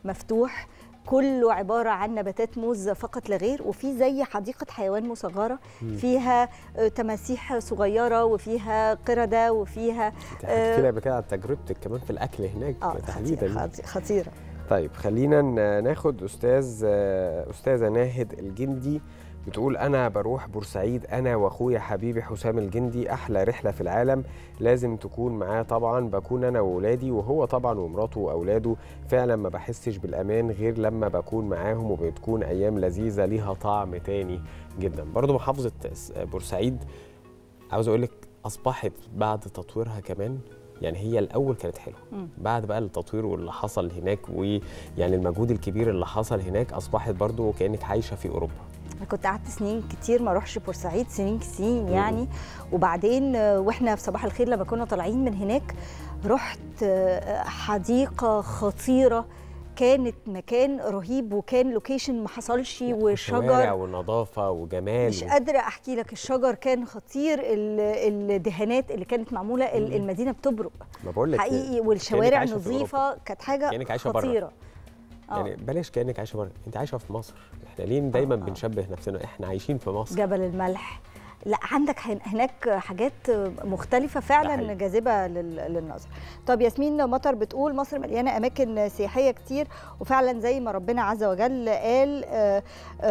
مفتوح كله عباره عن نباتات موز فقط لا غير وفي زي حديقه حيوان مصغره فيها آه، تماسيح صغيره وفيها قرده وفيها انت حكيتي لي قبل كده عن تجربتك كمان في الاكل هناك اه تحديدا خطيرة, خطيرة, خطيره طيب خلينا ن- ناخد استاذ آه، استاذه ناهد الجندي بتقول انا بروح بورسعيد انا واخويا حبيبي حسام الجندي احلى رحله في العالم لازم تكون معاه طبعا بكون انا واولادي وهو طبعا ومراته واولاده فعلا ما بحسش بالامان غير لما بكون معاهم وبتكون ايام لذيذه ليها طعم تاني جدا برضو محافظه س- بورسعيد عاوز اقول لك اصبحت بعد تطويرها كمان يعني هي الاول كانت حلوه مم. بعد بقى التطوير واللي حصل هناك ويعني المجهود الكبير اللي حصل هناك اصبحت برضو كانك عايشه في اوروبا انا كنت قعدت سنين كتير ما اروحش بورسعيد سنين سنين يعني وبعدين آه، واحنا في صباح الخير لما كنا طالعين من هناك رحت آه، حديقه خطيره كانت مكان رهيب وكان لوكيشن ما حصلش شوارع وشجر ونظافه وجمال مش قادره احكي لك الشجر كان خطير ال- الدهانات اللي كانت معموله ال- المدينه بتبرق ما بقول لك حقيقي والشوارع عايشة في نظيفه كانت حاجه كأنك عايشة برا. خطيره آه. يعني بلاش كانك عايشه بره انت عايشه في مصر احنا ليه دايما آه. بنشبه نفسنا احنا عايشين في مصر جبل الملح لا عندك هن- هناك حاجات مختلفة ده فعلا حقيقي. جاذبة لل- للنظر طب ياسمين مطر بتقول مصر مليانة أماكن سياحية كتير وفعلا زي ما ربنا عز وجل قال آه،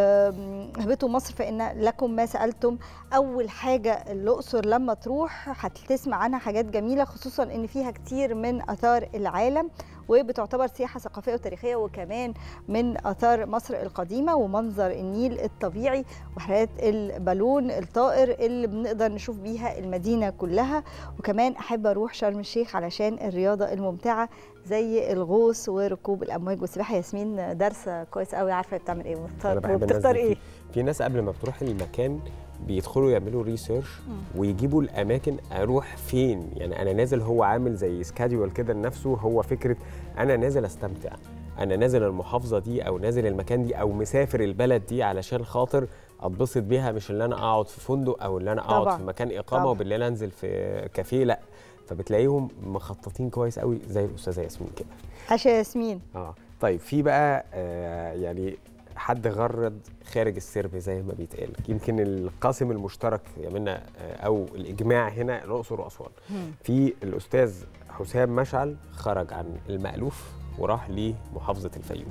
آم، اهبطوا مصر فإن لكم ما سألتم أول حاجة الأقصر لما تروح هتسمع عنها حاجات جميلة خصوصا إن فيها كتير من آثار العالم وبتعتبر سياحة ثقافية وتاريخية وكمان من آثار مصر القديمة ومنظر النيل الطبيعي وحلقات البالون الطائر اللي بنقدر نشوف بيها المدينة كلها وكمان أحب أروح شرم الشيخ علشان الرياضة الممتعة زي الغوص وركوب الأمواج والسباحة ياسمين دارسة كويس قوي عارفة هي بتعمل إيه انا وبتختار, بحب الناس وبتختار دي. إيه في, في ناس قبل ما بتروح المكان بيدخلوا يعملوا ريسيرش ويجيبوا الاماكن اروح فين يعني انا نازل هو عامل زي سكادول كده لنفسه هو فكره انا نازل استمتع انا نازل المحافظه دي او نازل المكان دي او مسافر البلد دي علشان خاطر اتبسط بيها مش اللي انا اقعد في فندق او اللي انا اقعد طبعاً. في مكان اقامه طبعاً. وبالليل انزل في كافيه لا فبتلاقيهم مخططين كويس قوي زي الاستاذه ياسمين كده عشا ياسمين اه طيب في بقى آه يعني حد غرد خارج السرب زي ما بيتقال يمكن القاسم المشترك يعملنا آه او الاجماع هنا الاقصر واسوان في الاستاذ حسام مشعل خرج عن المألوف وراح لمحافظه الفيوم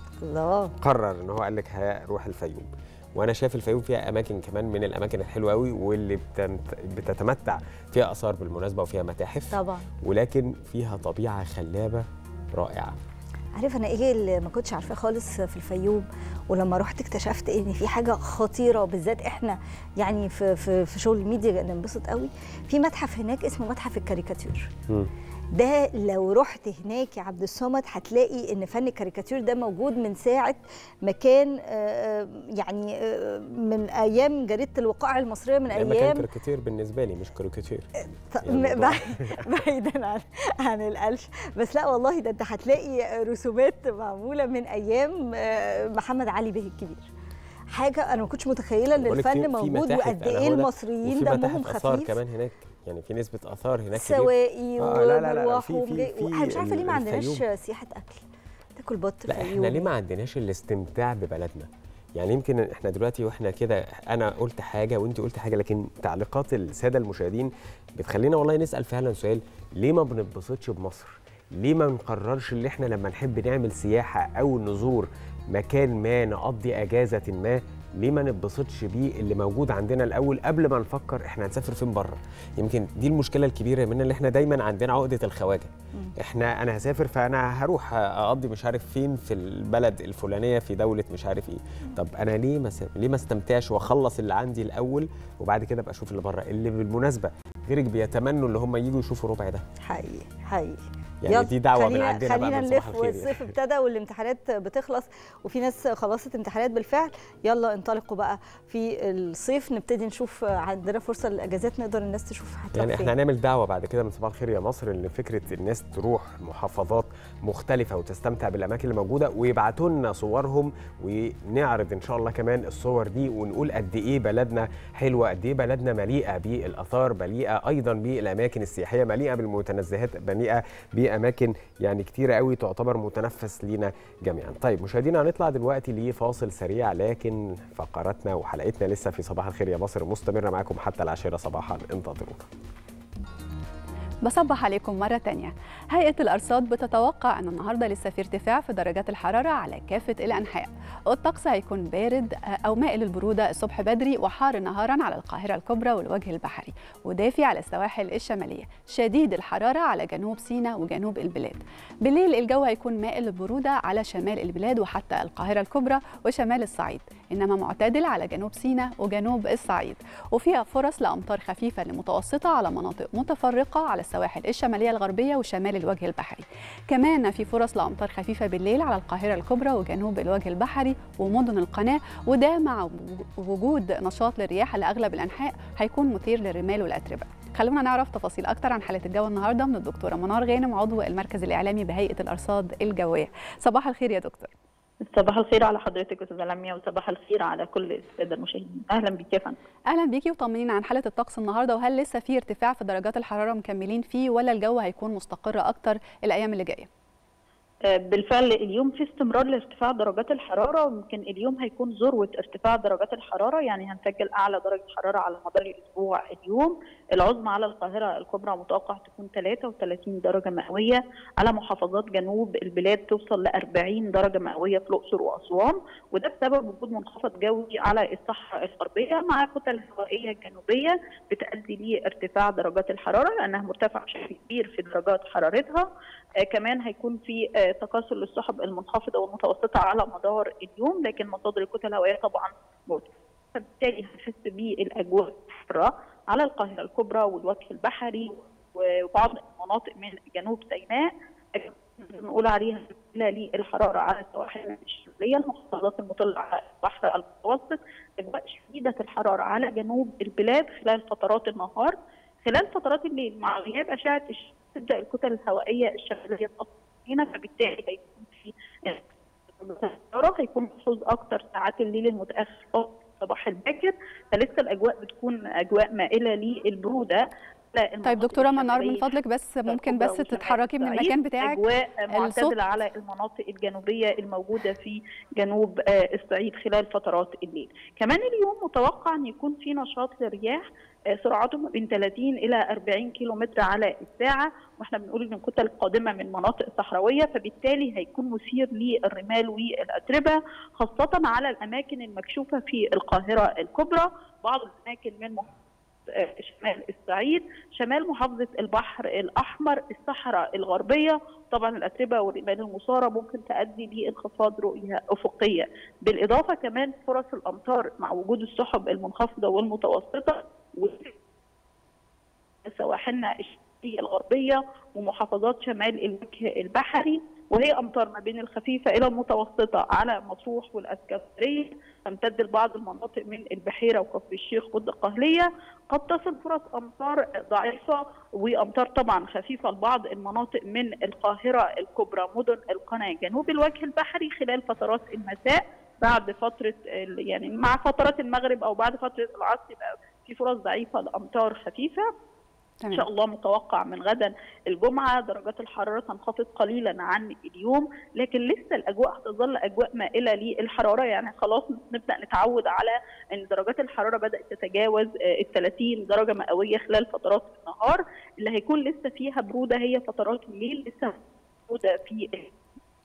الله قرر ان هو قال لك هروح الفيوم وانا شايف الفيوم فيها اماكن كمان من الاماكن الحلوه قوي واللي بتنت- بتتمتع فيها اثار بالمناسبه وفيها متاحف طبعا ولكن فيها طبيعه خلابه رائعه عارف انا ايه اللي ما كنتش عارفاه خالص في الفيوم ولما رحت اكتشفت ان في حاجه خطيره بالذات احنا يعني في في في شغل الميديا ننبسط قوي في متحف هناك اسمه متحف الكاريكاتير مم. ده لو رحت هناك يا عبد الصمد هتلاقي ان فن الكاريكاتير ده موجود من ساعه ما كان آه، آه، يعني آه، من ايام جريده الوقائع المصريه من لما كان ايام كاريكاتير بالنسبه لي مش كاريكاتير ط- يعني م- الموضوع- بعيدا عن عن القلش بس لا والله ده انت هتلاقي رسومات معموله من ايام آه، محمد علي بيه الكبير حاجه انا ما كنتش متخيله ان بقولك في- الفن في موجود متاحف، وقد أنا ايه هو ده. المصريين وفي دمهم متاحف اثار خفيف كمان هناك يعني في نسبه اثار هناك كتير سواقي آه، لا، لا، لا، ومروح في- في- ومجي- في وانا مش عارفه ليه ما عندناش الفيوم. سياحه اكل تاكل بط لا احنا فيومي. ليه ما عندناش الاستمتاع ببلدنا يعني يمكن احنا دلوقتي واحنا كده انا قلت حاجه وانت قلت حاجه لكن تعليقات الساده المشاهدين بتخلينا والله نسال فعلا سؤال ليه ما بنتبسطش بمصر ليه ما نقررش اللي احنا لما نحب نعمل سياحه او نزور مكان ما نقضي اجازه ما ليه ما نتبسطش بيه اللي موجود عندنا الاول قبل ما نفكر احنا هنسافر فين بره يمكن دي المشكله الكبيره مننا اللي احنا دايما عندنا عقده الخواجه احنا انا هسافر فانا هروح اقضي مش عارف فين في البلد الفلانيه في دوله مش عارف ايه طب انا ليه ما س- ليه ما استمتعش واخلص اللي عندي الاول وبعد كده ابقى اشوف اللي بره اللي بالمناسبه غيرك بيتمنوا اللي هم يجوا يشوفوا ربع ده حقيقي حقيقي يعني يلا، دي دعوه من خلينا عندنا بقى خلينا من صباح نلف الخير والصيف ابتدى والامتحانات بتخلص وفي ناس خلصت امتحانات بالفعل يلا انطلقوا بقى في الصيف نبتدي نشوف عندنا فرصه للاجازات نقدر الناس تشوف هتروح يعني فين احنا هنعمل دعوه بعد كده من صباح الخير يا مصر ان فكره الناس تروح محافظات مختلفه وتستمتع بالاماكن اللي موجوده ويبعتوا لنا صورهم ونعرض ان شاء الله كمان الصور دي ونقول قد ايه بلدنا حلوه قد ايه بلدنا مليئه بالاثار مليئه ايضا بالاماكن السياحيه مليئه بالمتنزهات مليئه باماكن يعني كتيره قوي تعتبر متنفس لينا جميعا طيب مشاهدينا هنطلع دلوقتي لفاصل سريع لكن فقراتنا وحلقتنا لسه في صباح الخير يا مصر مستمره معاكم حتى العاشره صباحا انتظرونا بصبح عليكم مرة تانية هيئة الأرصاد بتتوقع أن النهاردة لسه في ارتفاع في درجات الحرارة على كافة الأنحاء الطقس هيكون بارد أو مائل البرودة الصبح بدري وحار نهارا على القاهرة الكبرى والوجه البحري ودافي على السواحل الشمالية شديد الحرارة على جنوب سيناء وجنوب البلاد بالليل الجو هيكون مائل البرودة على شمال البلاد وحتى القاهرة الكبرى وشمال الصعيد إنما معتدل على جنوب سيناء وجنوب الصعيد وفيها فرص لأمطار خفيفة لمتوسطة على مناطق متفرقة على السواحل الشمالية الغربية وشمال الوجه البحري كمان في فرص لأمطار خفيفة بالليل على القاهرة الكبرى وجنوب الوجه البحري ومدن القناة وده مع وجود نشاط للرياح على أغلب الأنحاء هيكون مثير للرمال والأتربة خلونا نعرف تفاصيل أكتر عن حالة الجو النهاردة من الدكتورة منار غانم عضو المركز الإعلامي بهيئة الأرصاد الجوية صباح الخير يا دكتور صباح الخير على حضرتك استاذه لميا وصباح الخير على كل الساده المشاهدين اهلا بك يا فندم اهلا بيكي وطمنينا عن حاله الطقس النهارده وهل لسه في ارتفاع في درجات الحراره مكملين فيه ولا الجو هيكون مستقر اكتر الايام اللي جايه آه، بالفعل اليوم في استمرار لارتفاع درجات الحراره ويمكن اليوم هيكون ذروه ارتفاع درجات الحراره يعني هنسجل اعلى درجه حراره على مدار الاسبوع اليوم العظمى على القاهره الكبرى متوقع تكون 33 درجه مئويه على محافظات جنوب البلاد توصل ل 40 درجه مئويه في الاقصر واسوان وده بسبب وجود منخفض جوي على الصحراء الغربيه مع كتل هوائيه جنوبيه بتؤدي لارتفاع درجات الحراره لانها مرتفعه بشكل كبير في درجات حرارتها آه كمان هيكون في آه تكاثر للسحب المنخفضه والمتوسطه على مدار اليوم لكن مصادر الكتل الهوائيه طبعا مرتفعه فبالتالي هنحس بالاجواء الحاره على القاهره الكبرى والوجه البحري وبعض المناطق من جنوب سيناء نقول عليها للحراره على السواحل الشماليه المحافظات المطله على البحر المتوسط اجواء شديده الحراره على جنوب البلاد خلال فترات النهار خلال فترات الليل مع غياب اشعه الشمس تبدا الكتل الهوائيه الشماليه تأثر هنا فبالتالي هيكون في الحراره هيكون محفوظ اكتر ساعات الليل المتاخر أو الصباح الباكر فلسه الاجواء بتكون اجواء مائله للبروده طيب دكتوره منار من فضلك بس ممكن بس تتحركي من المكان بتاعك اجواء معتدله على المناطق الجنوبيه الموجوده في جنوب الصعيد خلال فترات الليل كمان اليوم متوقع ان يكون في نشاط للرياح سرعته ما بين 30 الى 40 كيلو متر على الساعه واحنا بنقول ان الكتل القادمه من مناطق صحراويه فبالتالي هيكون مثير للرمال والاتربه خاصه على الاماكن المكشوفه في القاهره الكبرى بعض الاماكن من شمال الصعيد شمال محافظة البحر الأحمر الصحراء الغربية طبعا الأتربة والرمال المصارة ممكن تؤدي لانخفاض رؤية أفقية بالإضافة كمان فرص الأمطار مع وجود السحب المنخفضة والمتوسطة سواحلنا الشمالية الغربية ومحافظات شمال الوجه البحري وهي امطار ما بين الخفيفه الى المتوسطه على مطروح والاسكندريه تمتد لبعض المناطق من البحيره وكفر الشيخ والدقهليه قد تصل فرص امطار ضعيفه وامطار طبعا خفيفه لبعض المناطق من القاهره الكبرى مدن القناه جنوب الوجه البحري خلال فترات المساء بعد فتره يعني مع فترات المغرب او بعد فتره العصر يبقى في فرص ضعيفه لامطار خفيفه ان شاء الله متوقع من غدا الجمعه درجات الحراره تنخفض قليلا عن اليوم لكن لسه الاجواء هتظل اجواء مائله للحراره يعني خلاص نبدا نتعود على ان درجات الحراره بدات تتجاوز ال 30 درجه مئويه خلال فترات النهار اللي هيكون لسه فيها بروده هي فترات الليل لسه بروده في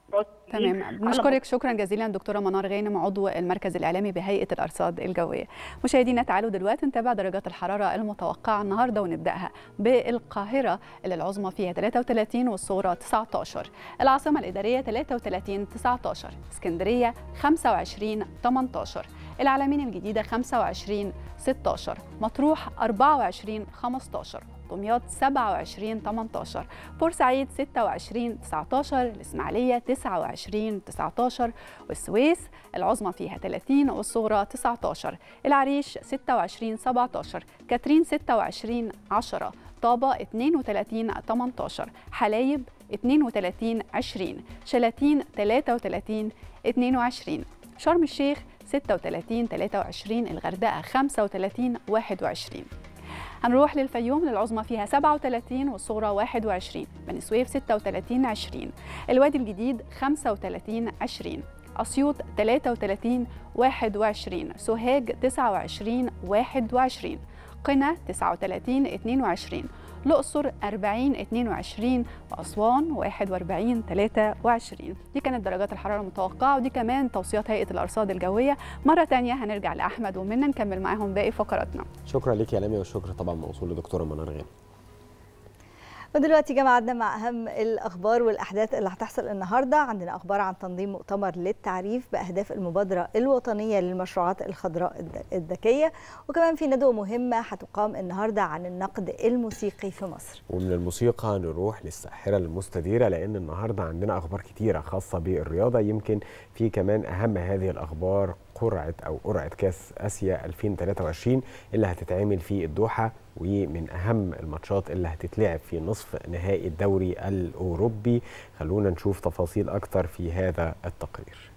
تمام بنشكرك شكرا جزيلا دكتوره منار غانم عضو المركز الاعلامي بهيئه الارصاد الجويه مشاهدينا تعالوا دلوقتي نتابع درجات الحراره المتوقعه النهارده ونبداها بالقاهره اللي العظمى فيها 33 والصغرى 19 العاصمه الاداريه 33 19 اسكندريه 25 18 العلمين الجديده 25 16 مطروح 24 15 دمياط 27 18 بورسعيد 26 19 الإسماعيلية 29 19 والسويس العظمى فيها 30 والصغرى 19 العريش 26 17 كاترين 26 10 طابة 32 18 حلايب 32 20 شلاتين 33 22 شرم الشيخ 36 23 الغردقة 35 21 هنروح للفيوم للعظمى فيها 37 والصغرى 21 بني سويف 36 20 الوادي الجديد 35 20 أسيوط 33 21 سوهاج 29 21 قنا 39 22 الأقصر 40 22 وأسوان 41 23 دي كانت درجات الحرارة المتوقعة ودي كمان توصيات هيئة الأرصاد الجوية مرة تانية هنرجع لأحمد ومنى نكمل معاهم باقي فقراتنا شكرا ليك يا لميا والشكر طبعا موصول لدكتوره منار غانم ودلوقتي جمعنا مع اهم الاخبار والاحداث اللي هتحصل النهارده عندنا اخبار عن تنظيم مؤتمر للتعريف باهداف المبادره الوطنيه للمشروعات الخضراء الد- الذكيه وكمان في ندوه مهمه هتقام النهارده عن النقد الموسيقي في مصر ومن الموسيقى نروح للساحرة المستديرة لأن النهاردة عندنا أخبار كتيرة خاصة بالرياضة يمكن في كمان أهم هذه الأخبار قرعة أو قرعة كأس آسيا 2023 اللي هتتعمل في الدوحة ومن أهم الماتشات اللي هتتلعب في نصف نهائي الدوري الأوروبي خلونا نشوف تفاصيل أكتر في هذا التقرير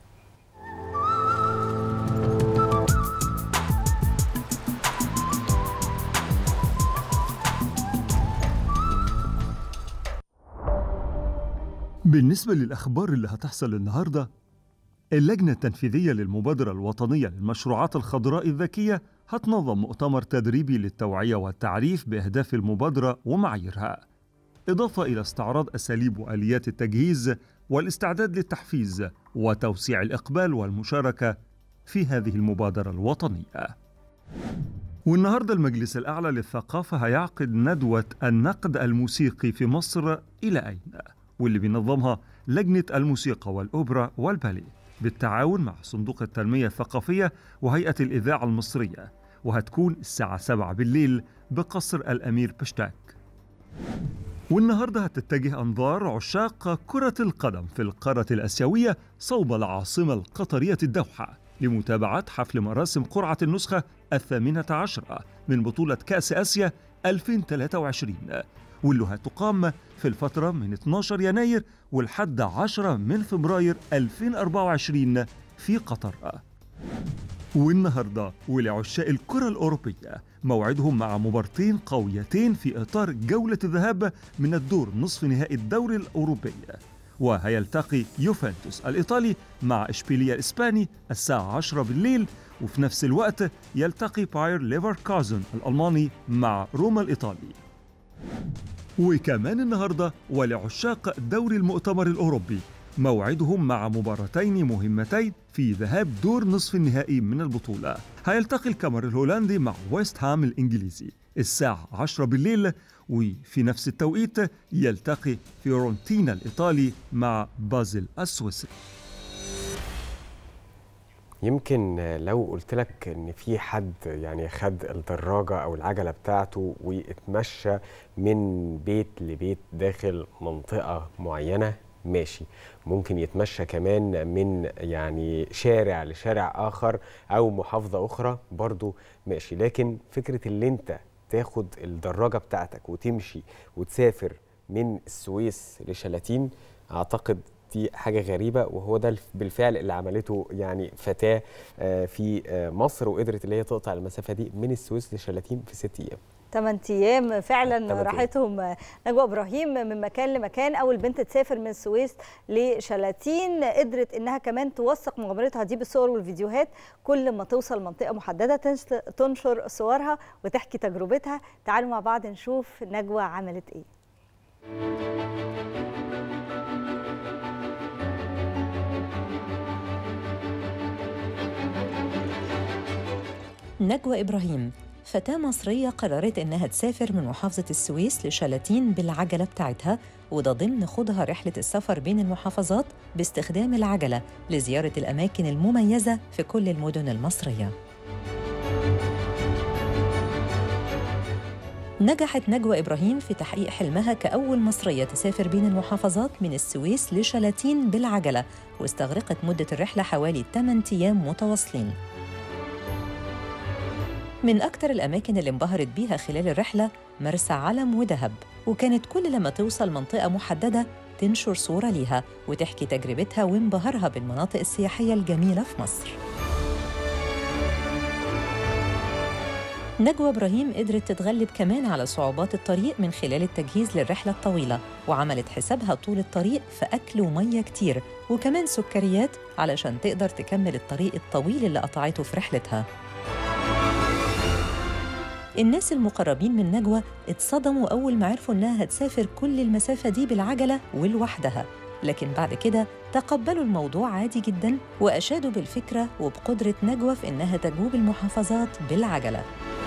بالنسبة للأخبار اللي هتحصل النهاردة اللجنة التنفيذية للمبادرة الوطنية للمشروعات الخضراء الذكية هتنظم مؤتمر تدريبي للتوعية والتعريف بأهداف المبادرة ومعاييرها إضافة إلى استعراض أساليب وآليات التجهيز والاستعداد للتحفيز وتوسيع الإقبال والمشاركة في هذه المبادرة الوطنية والنهارده المجلس الأعلى للثقافة هيعقد ندوة النقد الموسيقي في مصر إلى أين؟ واللي بينظمها لجنة الموسيقى والأوبرا والباليه بالتعاون مع صندوق التنمية الثقافية وهيئة الإذاعة المصرية وهتكون الساعة 7 بالليل بقصر الأمير بشتاك والنهارده هتتجه أنظار عشاق كرة القدم في القارة الآسيوية صوب العاصمة القطرية الدوحة لمتابعة حفل مراسم قرعة النسخة الثامنة عشرة من بطولة كأس آسيا 2023 واللي هتقام في الفترة من 12 يناير والحد 10 من فبراير 2024 في قطر والنهارده ولعشاق الكرة الأوروبية موعدهم مع مبارتين قويتين في إطار جولة الذهاب من الدور نصف نهائي الدوري الأوروبي وهيلتقي يوفنتوس الإيطالي مع إشبيلية الإسباني الساعة 10 بالليل وفي نفس الوقت يلتقي باير ليفركازن الألماني مع روما الإيطالي وكمان النهارده ولعشاق دوري المؤتمر الأوروبي موعدهم مع مباراتين مهمتين في ذهاب دور نصف النهائي من البطولة هيلتقي الكامير الهولندي مع ويست هام الإنجليزي الساعة 10 بالليل وفي نفس التوقيت يلتقي فيورنتينا الإيطالي مع بازل السويسري يمكن لو قلت لك ان في حد يعني خد الدراجه او العجله بتاعته واتمشى من بيت لبيت داخل منطقه معينه ماشي ممكن يتمشى كمان من يعني شارع لشارع اخر او محافظه اخرى برضو ماشي لكن فكره اللي انت تاخد الدراجه بتاعتك وتمشي وتسافر من السويس لشلاتين اعتقد دي حاجه غريبه وهو ده الف- بالفعل اللي عملته يعني فتاه آه، في آه، مصر وقدرت اللي هي تقطع المسافه دي من السويس لشلاتين في ست ايام 8 ايام فعلا تمن أيام. راحتهم نجوى ابراهيم من مكان لمكان اول بنت تسافر من السويس لشلاتين قدرت انها كمان توثق مغامرتها دي بالصور والفيديوهات كل ما توصل منطقه محدده تنش- تنشر صورها وتحكي تجربتها تعالوا مع بعض نشوف نجوى عملت ايه نجوى إبراهيم فتاة مصرية قررت إنها تسافر من محافظة السويس لشلاتين بالعجلة بتاعتها وده ضمن خوضها رحلة السفر بين المحافظات باستخدام العجلة لزيارة الأماكن المميزة في كل المدن المصرية نجحت نجوى إبراهيم في تحقيق حلمها كأول مصرية تسافر بين المحافظات من السويس لشلاتين بالعجلة واستغرقت مدة الرحلة حوالي 8 أيام متواصلين من أكتر الأماكن اللي انبهرت بيها خلال الرحلة مرسى علم ودهب وكانت كل لما توصل منطقة محددة تنشر صورة ليها وتحكي تجربتها وانبهارها بالمناطق السياحية الجميلة في مصر نجوى إبراهيم قدرت تتغلب كمان على صعوبات الطريق من خلال التجهيز للرحلة الطويلة وعملت حسابها طول الطريق في أكل ومية كتير وكمان سكريات علشان تقدر تكمل الطريق الطويل اللي قطعته في رحلتها الناس المقربين من نجوى اتصدموا أول ما عرفوا إنها هتسافر كل المسافة دي بالعجلة ولوحدها لكن بعد كده تقبلوا الموضوع عادي جدا وأشادوا بالفكرة وبقدرة نجوى في إنها تجوب المحافظات بالعجلة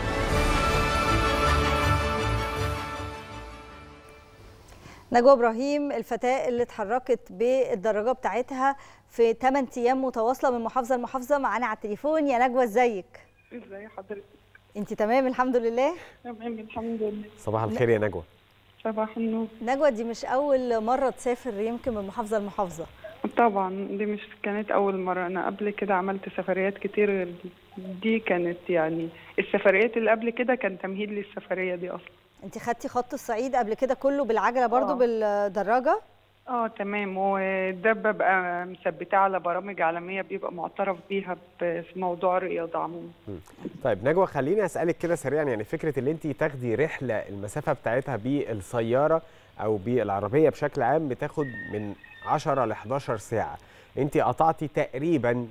نجوى ابراهيم الفتاه اللي اتحركت بالدراجه بتاعتها في 8 ايام متواصله من محافظه لمحافظه معانا على التليفون يا نجوى ازيك ازي حضرتك انت تمام الحمد لله تمام الحمد لله صباح الخير يا نجوى صباح النور نجوى دي مش اول مره تسافر يمكن من محافظه لمحافظه طبعا دي مش كانت اول مره انا قبل كده عملت سفريات كتير غير دي دي كانت يعني السفريات اللي قبل كده كان تمهيد للسفريه دي اصلا انت خدتي خط الصعيد قبل كده كله بالعجله برضو آه. بالدراجه اه تمام وده ببقى مثبتاه على برامج عالميه بيبقى معترف بيها ب- في موضوع الرياضه عموما طيب نجوى خليني اسالك كده سريعا يعني فكره ان انت تاخدي رحله المسافه بتاعتها بالسياره او بالعربيه بشكل عام بتاخد من 10 ل 11 ساعه انت قطعتي تقريبا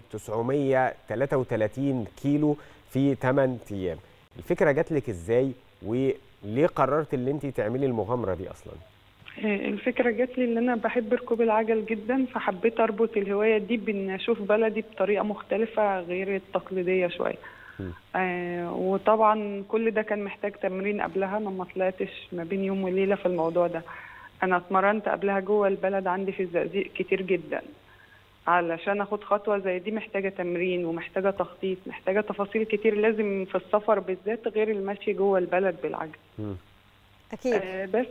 933 كيلو في 8 ايام الفكره جات لك ازاي وليه قررت ان انت تعملي المغامره دي اصلا آه، الفكرة جات لي ان انا بحب ركوب العجل جدا فحبيت اربط الهواية دي بان اشوف بلدي بطريقة مختلفة غير التقليدية شوية آه وطبعا كل ده كان محتاج تمرين قبلها انا ما طلعتش ما بين يوم وليلة في الموضوع ده انا اتمرنت قبلها جوه البلد عندي في الزقازيق كتير جدا علشان اخد خطوة زي دي محتاجة تمرين ومحتاجة تخطيط محتاجة تفاصيل كتير لازم في السفر بالذات غير المشي جوه البلد بالعجل اكيد آه بس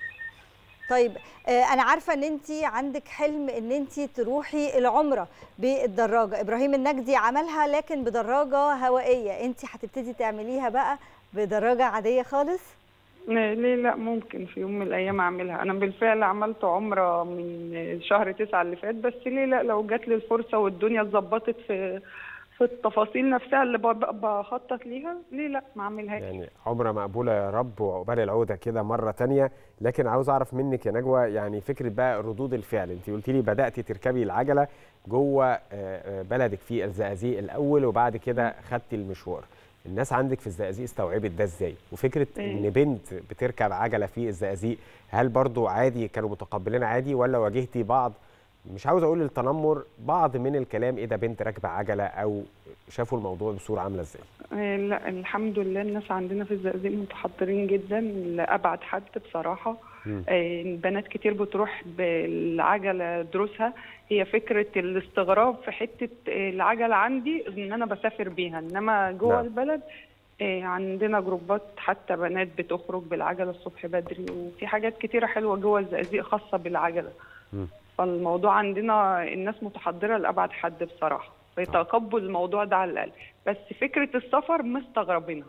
طيب آه، انا عارفه ان انت عندك حلم ان انت تروحي العمره بالدراجه ابراهيم النجدي عملها لكن بدراجه هوائيه انت هتبتدي تعمليها بقى بدراجه عاديه خالص لا- ليه لا ممكن في يوم من الايام اعملها انا بالفعل عملت عمره من شهر تسعة اللي فات بس ليه لا لو جات لي الفرصه والدنيا اتظبطت في في التفاصيل نفسها اللي ب- بخطط ليها ليه لا ما اعملهاش يعني عمره مقبوله يا رب وعقبال العوده كده مره تانية لكن عاوز اعرف منك يا نجوى يعني فكره بقى ردود الفعل انت قلت لي بداتي تركبي العجله جوه آه، آه، بلدك في الزقازيق الاول وبعد كده خدتي المشوار الناس عندك في الزقازيق استوعبت ده ازاي وفكره ان بنت بتركب عجله في الزقازيق هل برضو عادي كانوا متقبلين عادي ولا واجهتي بعض مش عاوز اقول التنمر بعض من الكلام ايه ده بنت راكبه عجله او شافوا الموضوع بصوره عامله ازاي آه، لا الحمد لله الناس عندنا في الزقازيق متحضرين جدا لأبعد حد بصراحة مم. آه، بنات كتير بتروح بالعجلة دروسها هي فكرة الاستغراب في حتة آه، العجلة عندي إن أنا بسافر بيها إنما جوه نعم. البلد آه، عندنا جروبات حتى بنات بتخرج بالعجلة الصبح بدري وفي حاجات كتيرة حلوة جوه الزقازيق خاصة بالعجلة مم. فالموضوع عندنا الناس متحضرة لأبعد حد بصراحة بيتقبل الموضوع ده على الأقل بس فكرة السفر مستغربينها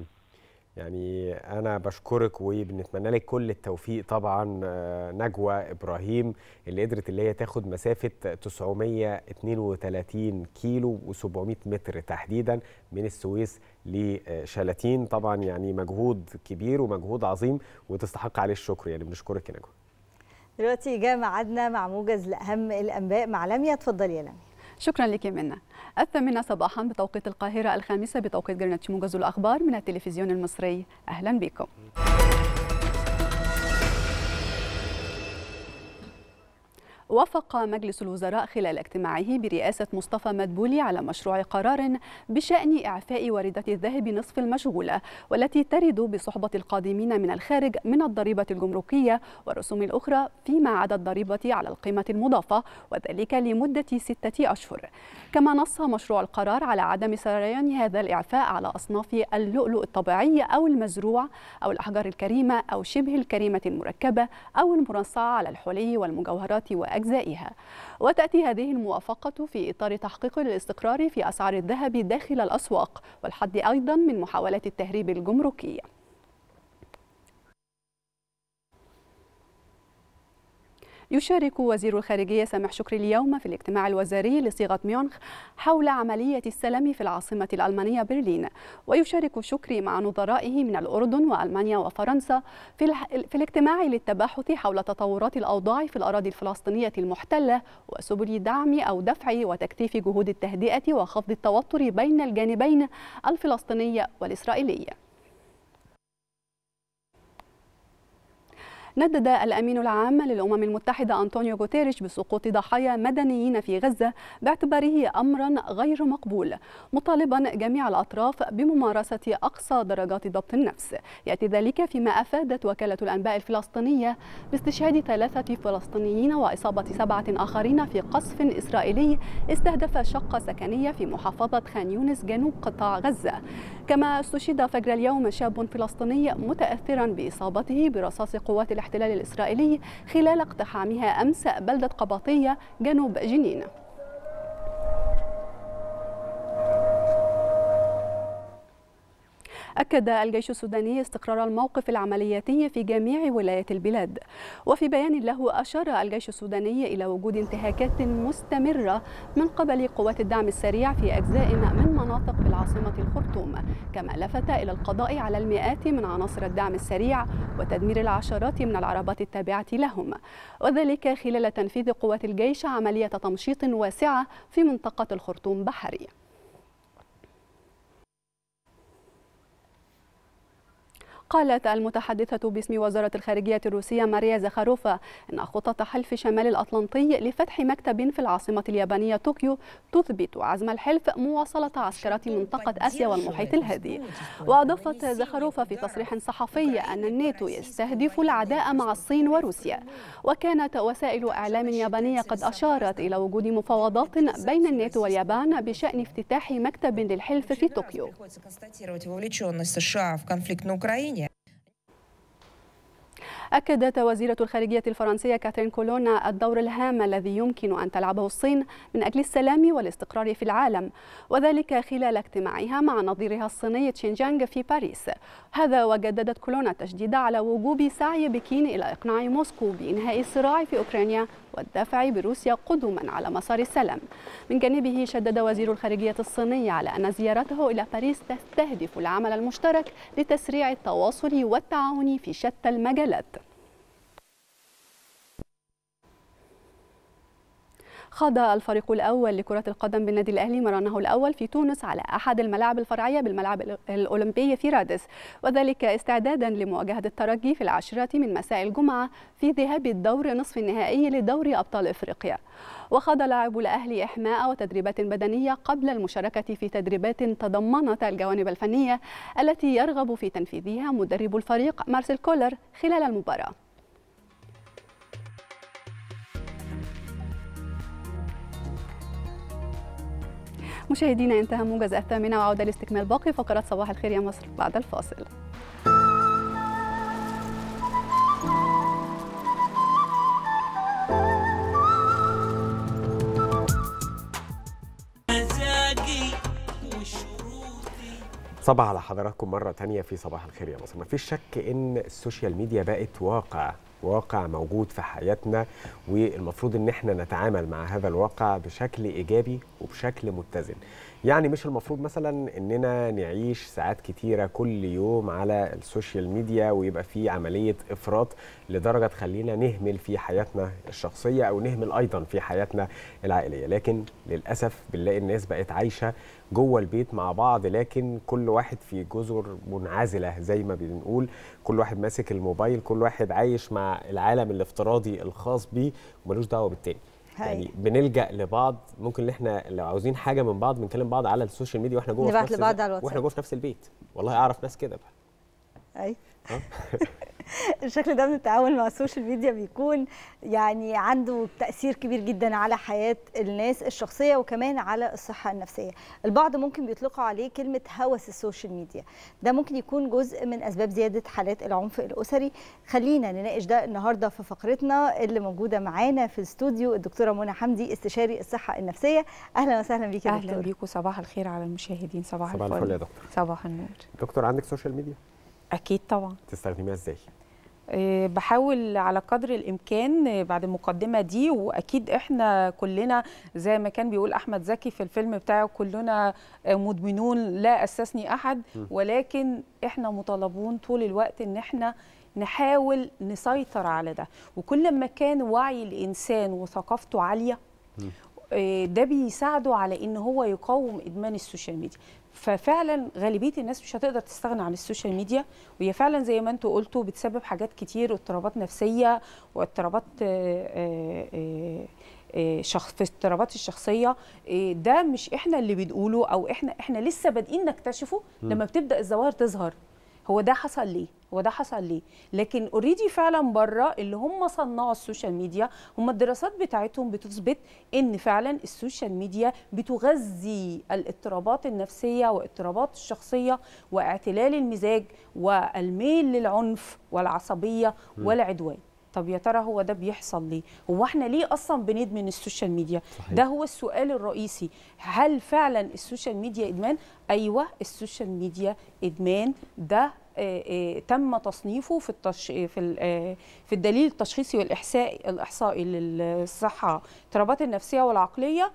يعني انا بشكرك وبنتمنى لك كل التوفيق طبعا آه، نجوى ابراهيم اللي قدرت اللي هي تاخد مسافه 932 كيلو و700 متر تحديدا من السويس لشلاتين طبعا يعني مجهود كبير ومجهود عظيم وتستحق عليه الشكر يعني بنشكرك يا نجوى دلوقتي جاء ميعادنا مع موجز لاهم الانباء مع لميا اتفضلي يا لميا شكرا لك منا الثامنة صباحا بتوقيت القاهرة الخامسة بتوقيت جرينتش موجز الأخبار من التلفزيون المصري أهلا بكم وافق مجلس الوزراء خلال اجتماعه برئاسة مصطفى مدبولي على مشروع قرار بشأن إعفاء واردة الذهب نصف المشغولة والتي ترد بصحبة القادمين من الخارج من الضريبة الجمركية والرسوم الأخرى فيما عدا الضريبة على القيمة المضافة وذلك لمدة ستة أشهر كما نص مشروع القرار على عدم سريان هذا الإعفاء على أصناف اللؤلؤ الطبيعي أو المزروع أو الأحجار الكريمة أو شبه الكريمة المركبة أو المرصعة على الحلي والمجوهرات وأجزائها وتأتي هذه الموافقة في إطار تحقيق الاستقرار في أسعار الذهب داخل الأسواق والحد أيضا من محاولات التهريب الجمركي يشارك وزير الخارجية سامح شكري اليوم في الاجتماع الوزاري لصيغة ميونخ حول عملية السلام في العاصمة الألمانية برلين ويشارك شكري مع نظرائه من الأردن وألمانيا وفرنسا في, الح... في الاجتماع للتباحث حول تطورات الأوضاع في الأراضي الفلسطينية المحتلة وسبل دعم أو دفع وتكثيف جهود التهدئة وخفض التوتر بين الجانبين الفلسطيني والإسرائيلي ندد الأمين العام للأمم المتحدة أنطونيو غوتيريش بسقوط ضحايا مدنيين في غزة باعتباره أمرا غير مقبول مطالبا جميع الأطراف بممارسة أقصى درجات ضبط النفس يأتي ذلك فيما أفادت وكالة الأنباء الفلسطينية باستشهاد ثلاثة فلسطينيين وإصابة سبعة آخرين في قصف إسرائيلي استهدف شقة سكنية في محافظة خان يونس جنوب قطاع غزة كما استشهد فجر اليوم شاب فلسطيني متأثرا بإصابته برصاص قوات الاحتلال الإسرائيلي خلال اقتحامها أمس بلدة قباطية جنوب جنين أكد الجيش السوداني استقرار الموقف العملياتي في جميع ولايات البلاد وفي بيان له أشار الجيش السوداني إلى وجود انتهاكات مستمرة من قبل قوات الدعم السريع في أجزاء من مناطق في العاصمة الخرطوم كما لفت إلى القضاء على المئات من عناصر الدعم السريع وتدمير العشرات من العربات التابعة لهم وذلك خلال تنفيذ قوات الجيش عملية تمشيط واسعة في منطقة الخرطوم بحري قالت المتحدثة باسم وزارة الخارجية الروسية ماريا زخاروفا أن خطط حلف شمال الأطلنطي لفتح مكتب في العاصمة اليابانية طوكيو تثبت عزم الحلف مواصلة عسكرة منطقة آسيا والمحيط الهادي وأضافت زخاروفا في تصريح صحفي أن الناتو يستهدف العداء مع الصين وروسيا وكانت وسائل إعلام يابانية قد أشارت إلى وجود مفاوضات بين الناتو واليابان بشأن افتتاح مكتب للحلف في طوكيو أكدت وزيرة الخارجية الفرنسية كاترين كولونا الدور الهام الذي يمكن أن تلعبه الصين من أجل السلام والاستقرار في العالم وذلك خلال اجتماعها مع نظيرها الصيني تشينجانغ في باريس هذا وجددت كولونا التشديد على وجوب سعي بكين إلى إقناع موسكو بإنهاء الصراع في أوكرانيا والدفع بروسيا قدما على مسار السلام من جانبه شدد وزير الخارجية الصيني على أن زيارته إلى باريس تستهدف العمل المشترك لتسريع التواصل والتعاون في شتى المجالات خاض الفريق الأول لكرة القدم بالنادي الأهلي مرانه الأول في تونس على أحد الملاعب الفرعية بالملعب الأولمبي في رادس وذلك استعدادا لمواجهة الترجي في العاشرة من مساء الجمعة في ذهاب الدور نصف النهائي لدوري أبطال إفريقيا وخاض لاعبو الأهلي إحماء وتدريبات بدنية قبل المشاركة في تدريبات تضمنت الجوانب الفنية التي يرغب في تنفيذها مدرب الفريق مارسيل كولر خلال المباراة مشاهدينا انتهى موجز الثامنة وعودة لاستكمال باقي فقرات صباح الخير يا مصر بعد الفاصل صباح على حضراتكم مرة تانية في صباح الخير يا مصر مفيش شك ان السوشيال ميديا بقت واقع واقع موجود في حياتنا والمفروض ان احنا نتعامل مع هذا الواقع بشكل ايجابي وبشكل متزن يعني مش المفروض مثلا اننا نعيش ساعات كتيره كل يوم على السوشيال ميديا ويبقى في عمليه افراط لدرجه تخلينا نهمل في حياتنا الشخصيه او نهمل ايضا في حياتنا العائليه لكن للاسف بنلاقي الناس بقت عايشه جوه البيت مع بعض لكن كل واحد في جزر منعزله زي ما بنقول كل واحد ماسك الموبايل كل واحد عايش مع العالم الافتراضي الخاص بيه وملوش دعوه بالتاني يعني بنلجا لبعض ممكن ان احنا لو عاوزين حاجه من بعض بنكلم بعض على السوشيال ميديا واحنا جوه في نبعت نفس لبعض البيت- على الواتساب. واحنا جوه في نفس البيت والله اعرف ناس كده بقى اي الشكل ده من التعامل مع السوشيال ميديا بيكون يعني عنده تأثير كبير جدا على حياة الناس الشخصية وكمان على الصحة النفسية البعض ممكن بيطلقوا عليه كلمة هوس السوشيال ميديا ده ممكن يكون جزء من أسباب زيادة حالات العنف الأسري خلينا نناقش ده النهاردة في فقرتنا اللي موجودة معانا في الاستوديو الدكتورة منى حمدي استشاري الصحة النفسية أهلا وسهلا بيكي يا اهلا دكتورة بيكم صباح الخير على المشاهدين صباح, صباح الفل يا دكتور صباح النور دكتور عندك سوشيال ميديا اكيد طبعا تستخدميها ازاي آه، بحاول على قدر الامكان آه، بعد المقدمه دي واكيد احنا كلنا زي ما كان بيقول احمد زكي في الفيلم بتاعه كلنا آه، مدمنون لا استثني احد م. ولكن احنا مطالبون طول الوقت ان احنا نحاول نسيطر على ده وكل ما كان وعي الانسان وثقافته عاليه آه، ده بيساعده على ان هو يقاوم ادمان السوشيال ميديا ففعلا غالبيه الناس مش هتقدر تستغنى عن السوشيال ميديا وهي فعلا زي ما انتوا قلتوا بتسبب حاجات كتير اضطرابات نفسيه واضطرابات آه، آه، آه، آه، شخص في اضطرابات الشخصيه آه، ده مش احنا اللي بنقوله او احنا احنا لسه بادئين نكتشفه مم. لما بتبدا الظواهر تظهر هو ده حصل ليه هو ده حصل ليه لكن اوريدي فعلا بره اللي هم صنعوا السوشيال ميديا هم الدراسات بتاعتهم بتثبت ان فعلا السوشيال ميديا بتغذي الاضطرابات النفسيه واضطرابات الشخصيه واعتلال المزاج والميل للعنف والعصبيه مم. والعدوان طب يا ترى هو ده بيحصل ليه هو احنا ليه اصلا بندمن السوشيال ميديا صحيح. ده هو السؤال الرئيسي هل فعلا السوشيال ميديا ادمان ايوه السوشيال ميديا ادمان ده آه، آه، تم تصنيفه في التش... في ال- آه، في الدليل التشخيصي والاحصائي الاحصائي للصحه الاضطرابات النفسيه والعقليه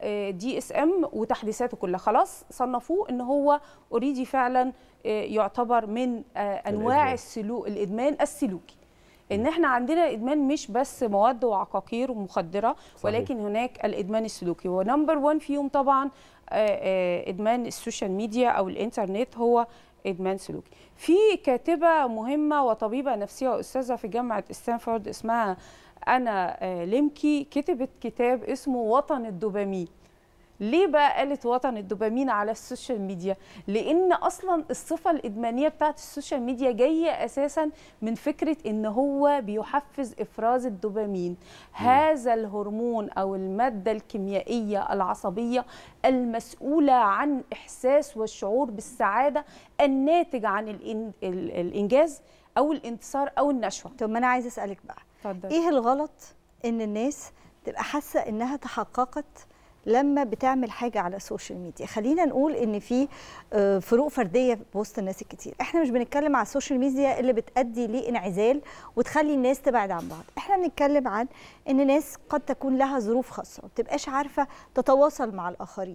دي اس ام وتحديثاته كلها خلاص صنفوه ان هو اوريدي فعلا آه، يعتبر من آه، انواع الإدمان. السلوك الادمان السلوكي ان احنا عندنا ادمان مش بس مواد وعقاقير ومخدره صحيح. ولكن هناك الادمان السلوكي ونمبر 1 فيهم طبعا آه، آه، ادمان السوشيال ميديا او الانترنت هو ادمان سلوكي في كاتبه مهمه وطبيبه نفسيه واستاذه في جامعه ستانفورد اسمها انا آه، ليمكي كتبت كتاب اسمه وطن الدوبامين ليه بقى قالت وطن الدوبامين على السوشيال ميديا لان اصلا الصفه الادمانيه بتاعت السوشيال ميديا جايه اساسا من فكره ان هو بيحفز افراز الدوبامين هذا الهرمون او الماده الكيميائيه العصبيه المسؤوله عن احساس والشعور بالسعاده الناتج عن الإن... ال- الانجاز او الانتصار او النشوه طب ما انا عايزه اسالك بقى اتفضل ايه الغلط ان الناس تبقى حاسه انها تحققت لما بتعمل حاجه على السوشيال ميديا خلينا نقول ان في آه، فروق فرديه وسط الناس الكتير احنا مش بنتكلم على السوشيال ميديا اللي بتؤدي لانعزال وتخلي الناس تبعد عن بعض احنا بنتكلم عن ان ناس قد تكون لها ظروف خاصه ما بتبقاش عارفه تتواصل مع الاخرين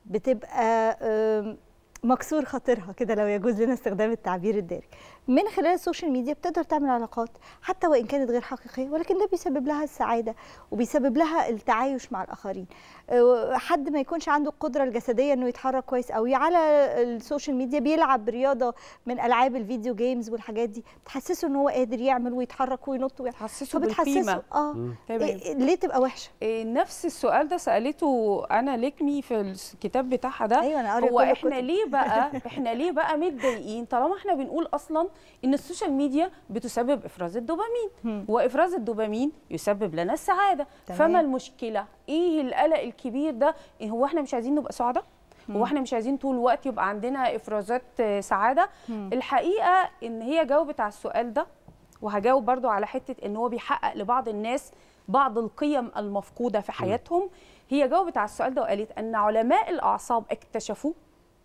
بتبقى آم، مكسور خاطرها كده لو يجوز لنا استخدام التعبير الدارج من خلال السوشيال ميديا بتقدر تعمل علاقات حتى وان كانت غير حقيقيه ولكن ده بيسبب لها السعاده وبيسبب لها التعايش مع الاخرين أه، حد ما يكونش عنده القدره الجسديه انه يتحرك كويس قوي على السوشيال ميديا بيلعب رياضه من العاب الفيديو جيمز والحاجات دي بتحسسه ان هو قادر يعمل ويتحرك وينط تحسسه فبتحسسه بالقيمه اه تمام. إيه- ليه تبقى وحشه إيه، نفس السؤال ده سالته انا ليكمي في الكتاب بتاعها ده أيوة، أنا قارية هو كل احنا الكتب. ليه بقى احنا ليه بقى متضايقين طالما احنا بنقول اصلا ان السوشيال ميديا بتسبب افراز الدوبامين وافراز الدوبامين يسبب لنا السعاده تمام. فما المشكله ايه القلق الكبير ده إيه هو احنا مش عايزين نبقى سعداء هو احنا مش عايزين طول الوقت يبقى عندنا افرازات آه، سعاده مم. الحقيقه ان هي جاوبت على السؤال ده وهجاوب برضو على حته ان هو بيحقق لبعض الناس بعض القيم المفقوده في حياتهم هي جاوبت على السؤال ده وقالت ان علماء الاعصاب اكتشفوا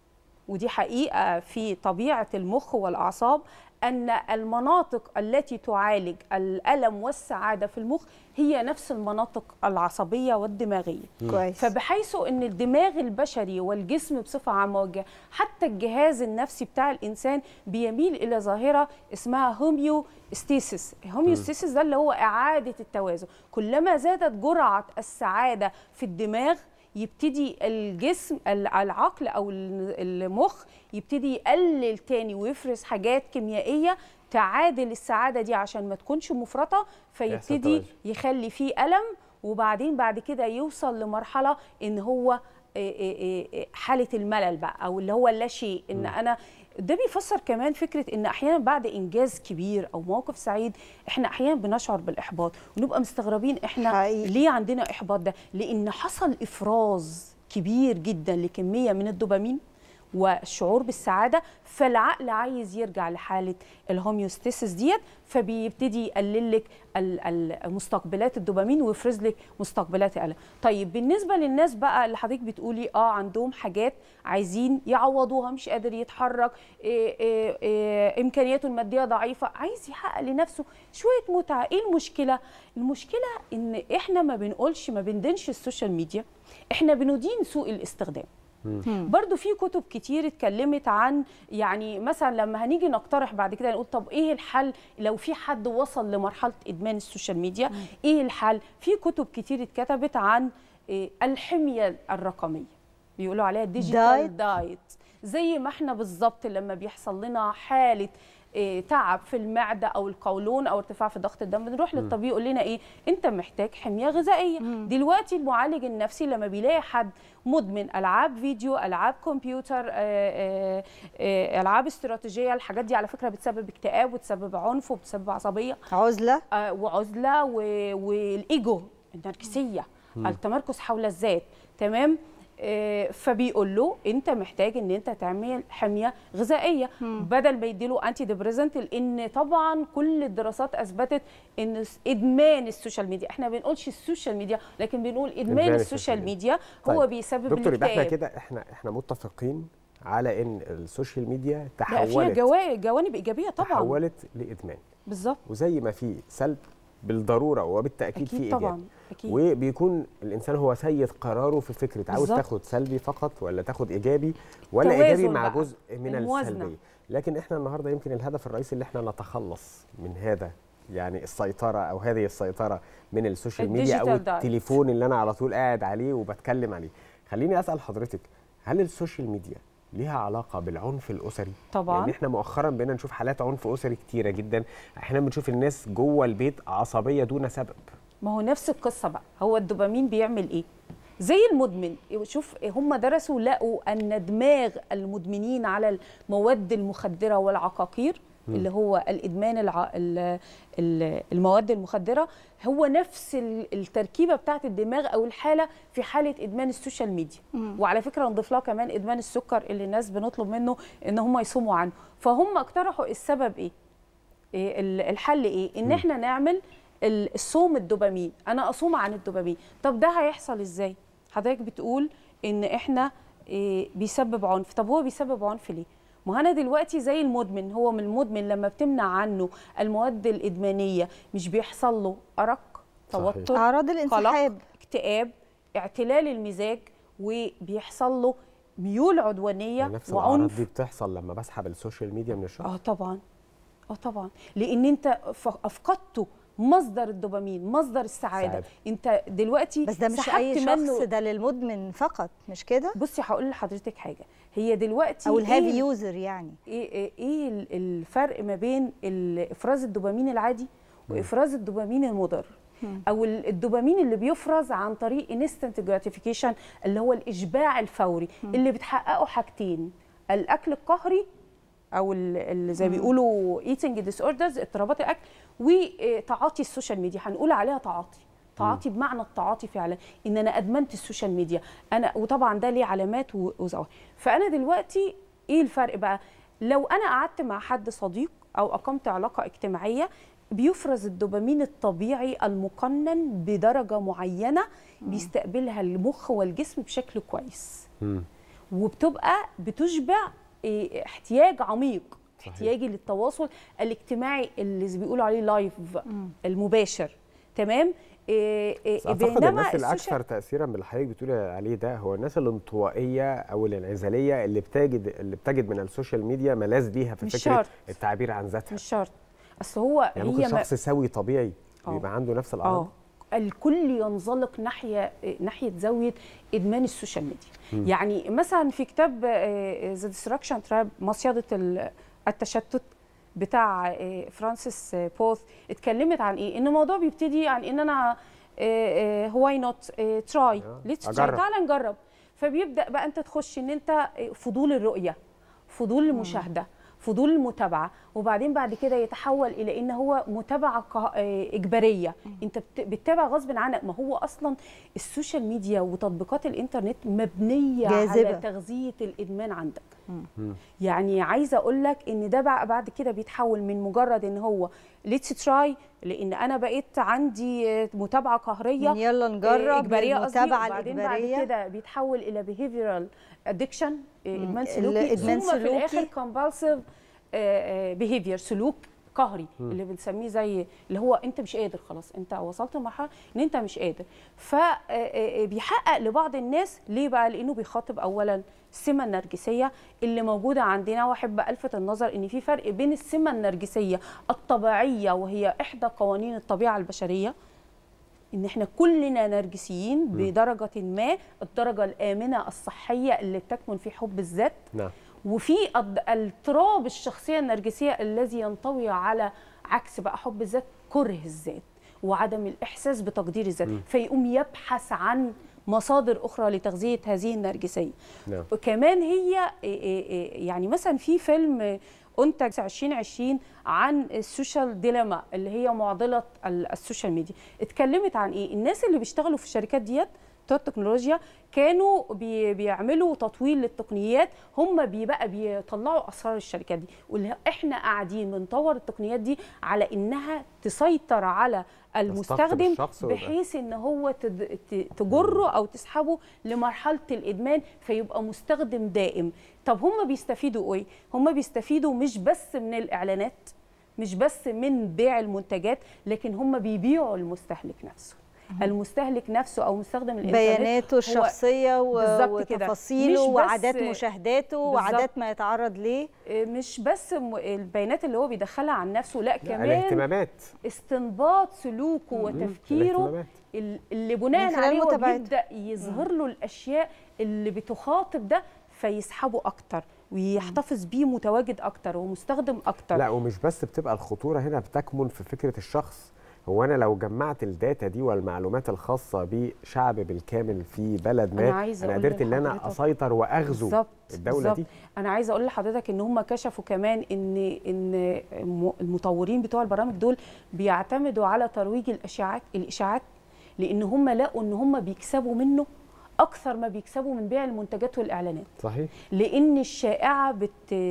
ودي حقيقه في طبيعه المخ والاعصاب ان المناطق التي تعالج الالم والسعاده في المخ هي نفس المناطق العصبيه والدماغيه كويس. فبحيث ان الدماغ البشري والجسم بصفه عامه والج- حتى الجهاز النفسي بتاع الانسان بيميل الى ظاهره اسمها هوميوستيسيس هوميوستيسيس ده اللي هو اعاده التوازن كلما زادت جرعه السعاده في الدماغ يبتدي الجسم ال- العقل او ال- المخ يبتدي يقلل تاني ويفرز حاجات كيميائيه تعادل السعاده دي عشان ما تكونش مفرطه فيبتدي توازن. يخلي فيه الم وبعدين بعد كده يوصل لمرحله ان هو إيه إيه إيه إيه حاله الملل بقى او اللي هو لا شيء ان انا ده بيفسر كمان فكره ان احيانا بعد انجاز كبير او موقف سعيد احنا احيانا بنشعر بالاحباط ونبقى مستغربين احنا حقيقي. ليه عندنا احباط ده لان حصل افراز كبير جدا لكميه من الدوبامين والشعور بالسعاده فالعقل عايز يرجع لحاله الهوميوستاسيس ديت فبيبتدي يقلل لك ال- ال- مستقبلات الدوبامين ويفرز لك مستقبلات الالم طيب بالنسبه للناس بقى اللي حضرتك بتقولي اه عندهم حاجات عايزين يعوضوها مش قادر يتحرك إيه إيه إيه امكانياته الماديه ضعيفه عايز يحقق لنفسه شويه متعه ايه المشكله المشكله ان احنا ما بنقولش ما بندينش السوشيال ميديا احنا بندين سوء الاستخدام برضو في كتب كتير اتكلمت عن يعني مثلا لما هنيجي نقترح بعد كده نقول طب ايه الحل لو في حد وصل لمرحله ادمان السوشيال ميديا ايه الحل في كتب كتير اتكتبت عن إيه الحميه الرقميه بيقولوا عليها ديجيتال دايت زي ما احنا بالظبط لما بيحصل لنا حاله إيه، تعب في المعده او القولون او ارتفاع في ضغط الدم بنروح للطبيب يقول لنا ايه انت محتاج حميه غذائيه دلوقتي المعالج النفسي لما بيلاقي حد مدمن العاب فيديو العاب كمبيوتر آه، آه، آه، العاب استراتيجيه الحاجات دي على فكره بتسبب اكتئاب وتسبب عنف وبتسبب عصبيه عزله آه، وعزله و- والايجو النرجسيه مم. التمركز حول الذات تمام آه، فبيقول له انت محتاج ان انت تعمل حميه غذائيه بدل ما يديله انتي ديبريزنت لان طبعا كل الدراسات اثبتت ان س- ادمان السوشيال ميديا احنا ما بنقولش السوشيال ميديا لكن بنقول ادمان السوشيال ميديا هو طيب، بيسبب دكتور يبقى احنا الاكتئاب كده احنا احنا متفقين على ان السوشيال ميديا لا فيها تحولت جوا- جوانب ايجابيه طبعا تحولت لادمان بالظبط وزي ما في سلب بالضروره وبالتاكيد أكيد في طبعاً، ايجاب أكيد. وبيكون الانسان هو سيد قراره في فكره عاوز بالظبط. تاخد سلبي فقط ولا تاخد ايجابي ولا توازن ايجابي مع بقى، جزء من الموازنة. السلبيه لكن احنا النهارده يمكن الهدف الرئيسي اللي احنا نتخلص من هذا يعني السيطره او هذه السيطره من السوشيال ميديا او الديجيتال دايت. التليفون اللي انا على طول قاعد عليه وبتكلم عليه خليني اسال حضرتك هل السوشيال ميديا ليها علاقه بالعنف الاسري طبعاً. يعني احنا مؤخرا بقينا نشوف حالات عنف اسري كتيره جدا احيانا بنشوف الناس جوه البيت عصبيه دون سبب ما هو نفس القصه بقى هو الدوبامين بيعمل ايه زي المدمن شوف هم درسوا لقوا ان دماغ المدمنين على المواد المخدره والعقاقير مم. اللي هو الادمان الع... ال- ال- المواد المخدره هو نفس ال- التركيبه بتاعت الدماغ او الحاله في حاله ادمان السوشيال ميديا مم. وعلى فكره نضيف لها كمان ادمان السكر اللي الناس بنطلب منه ان هم يصوموا عنه فهم اقترحوا السبب ايه إيه ال- الحل ايه ان مم. احنا نعمل ال- الصوم الدوبامين انا اصوم عن الدوبامين طب ده هيحصل ازاي حضرتك بتقول ان احنا إيه بيسبب عنف طب هو بيسبب عنف ليه ما انا دلوقتي زي المدمن هو من المدمن لما بتمنع عنه المواد الادمانيه مش بيحصل له ارق صحيح. توتر أعراض الانسحاب. قلق اكتئاب اعتلال المزاج وبيحصل له ميول عدوانيه نفس الاعراض وعنف دي بتحصل لما بسحب السوشيال ميديا من الشخص اه طبعا اه طبعا لان انت ف- افقدته مصدر الدوبامين مصدر السعاده سعادة. انت دلوقتي بس ده مش سحبت اي شخص منه ده للمدمن فقط مش كده بصي هقول لحضرتك حاجه هي دلوقتي او الهافي إيه- يوزر يعني ايه ايه, إيه ال- الفرق ما بين ال- افراز الدوبامين العادي وافراز الدوبامين المضر مم. او ال- الدوبامين اللي بيفرز عن طريق انستنت جراتيفيكيشن اللي هو الاشباع الفوري مم. اللي بتحققه حاجتين الاكل القهري او ال- اللي زي مم. بيقولوا ايتنج ديس اوردرز اضطرابات الاكل وتعاطي السوشيال ميديا هنقول عليها تعاطي تعاطي بمعنى التعاطي فعلا ان انا ادمنت السوشيال ميديا انا وطبعا ده ليه علامات و- وظواهر فانا دلوقتي ايه الفرق بقى لو انا قعدت مع حد صديق او اقمت علاقه اجتماعيه بيفرز الدوبامين الطبيعي المقنن بدرجه معينه بيستقبلها المخ والجسم بشكل كويس مم. وبتبقى بتشبع إيه، احتياج عميق صحيح. احتياجي للتواصل الاجتماعي اللي بيقولوا عليه لايف المباشر تمام إيه، إيه، بس اعتقد بينما الناس السوشيال- الاكثر تاثيرا من اللي حضرتك بتقولي عليه ده هو الناس الانطوائيه او الانعزاليه اللي بتجد اللي بتجد من السوشيال ميديا ملاذ ليها في مش فكره شرط. التعبير عن ذاتها مش شرط اصل هو يعني ممكن هي ما- شخص سوي طبيعي آه. ويبقى عنده نفس الاعراض اه الكل ينزلق ناحيه ناحيه زاويه ادمان السوشيال ميديا مم. يعني مثلا في كتاب ذا ديستراكشن تراب مصيده ال- التشتت بتاع آه، فرانسيس آه، بوث اتكلمت عن ايه ان الموضوع بيبتدي عن ان انا هواي نوت تراي ليتس تراي أجرب. تعالى نجرب فبيبدا بقى انت تخش ان انت آه، فضول الرؤيه فضول المشاهده فضول المتابعه وبعدين بعد كده يتحول الى ان هو متابعه قه- آه، اجباريه انت بت- بتتابع غصب عنك ما هو اصلا السوشيال ميديا وتطبيقات الانترنت مبنيه جاذبة. على تغذيه الادمان عندك يعني عايزه اقول لك ان ده بقى بعد كده بيتحول من مجرد ان هو ليتس تراي لان انا بقيت عندي آه، متابعه قهريه من يلا نجرب آه، اجباريه قصدي للمتابعة وبعدين الإجبارية. بعد كده بيتحول الى behavioral addiction آه، ادمان ال- سلوكي إدمان ثم في سلوكي. الاخر compulsive آه، آه، behavior سلوك قهري مم. اللي بنسميه زي اللي هو انت مش قادر خلاص انت وصلت لمرحله ان انت مش قادر فبيحقق لبعض الناس ليه بقى لانه بيخاطب اولا السمه النرجسيه اللي موجوده عندنا واحب الفت النظر ان في فرق بين السمه النرجسيه الطبيعيه وهي احدى قوانين الطبيعه البشريه ان احنا كلنا نرجسيين بدرجه ما الدرجه الامنه الصحيه اللي بتكمن في حب الذات نعم وفي الض- اضطراب الشخصيه النرجسيه الذي ينطوي على عكس بقى حب الذات كره الذات وعدم الاحساس بتقدير الذات مم. فيقوم يبحث عن مصادر اخرى لتغذيه هذه النرجسيه نعم وكمان هي إيه إيه إيه يعني مثلا في فيلم انتج 2020 عن السوشيال ديليما اللي هي معضله ال- السوشيال ميديا اتكلمت عن ايه الناس اللي بيشتغلوا في الشركات ديت بتوع التكنولوجيا كانوا بي بيعملوا تطوير للتقنيات هم بي بقى بيطلعوا اسرار الشركات دي واللي احنا قاعدين بنطور التقنيات دي على انها تسيطر على المستخدم الشخص ويبقى- بحيث ان هو تد- ت- تجره او تسحبه لمرحله الادمان فيبقى مستخدم دائم طب هم بيستفيدوا ايه هم بيستفيدوا مش بس من الاعلانات مش بس من بيع المنتجات لكن هم بيبيعوا المستهلك نفسه المستهلك نفسه او مستخدم الانترنت بياناته هو- الشخصيه و- بالظبط كده. وتفاصيله مش بس- وعادات مشاهداته وعادات بالظبط. ما يتعرض ليه مش بس م- البيانات اللي هو بيدخلها عن نفسه لا كمان الاهتمامات استنباط سلوكه وتفكيره الاهتمامات. ال- اللي بناء من خلال عليه هو متابعته. بيبدا يظهر له الاشياء اللي بتخاطب ده فيسحبه اكتر ويحتفظ بيه متواجد اكتر ومستخدم اكتر لا ومش بس بتبقى الخطوره هنا بتكمن في فكره الشخص هو انا لو جمعت الداتا دي والمعلومات الخاصه بشعب بالكامل في بلد ما أنا عايزة انا أقول قدرت ان انا لحضرتك- اسيطر واغزو بالظبط الدوله بالظبط. دي انا عايزه اقول لحضرتك ان هم كشفوا كمان ان ان الم- المطورين بتوع البرامج دول بيعتمدوا على ترويج الاشاعات الاشاعات لان هم لقوا ان هم بيكسبوا منه اكثر ما بيكسبوا من بيع المنتجات والاعلانات صحيح لان الشائعه بت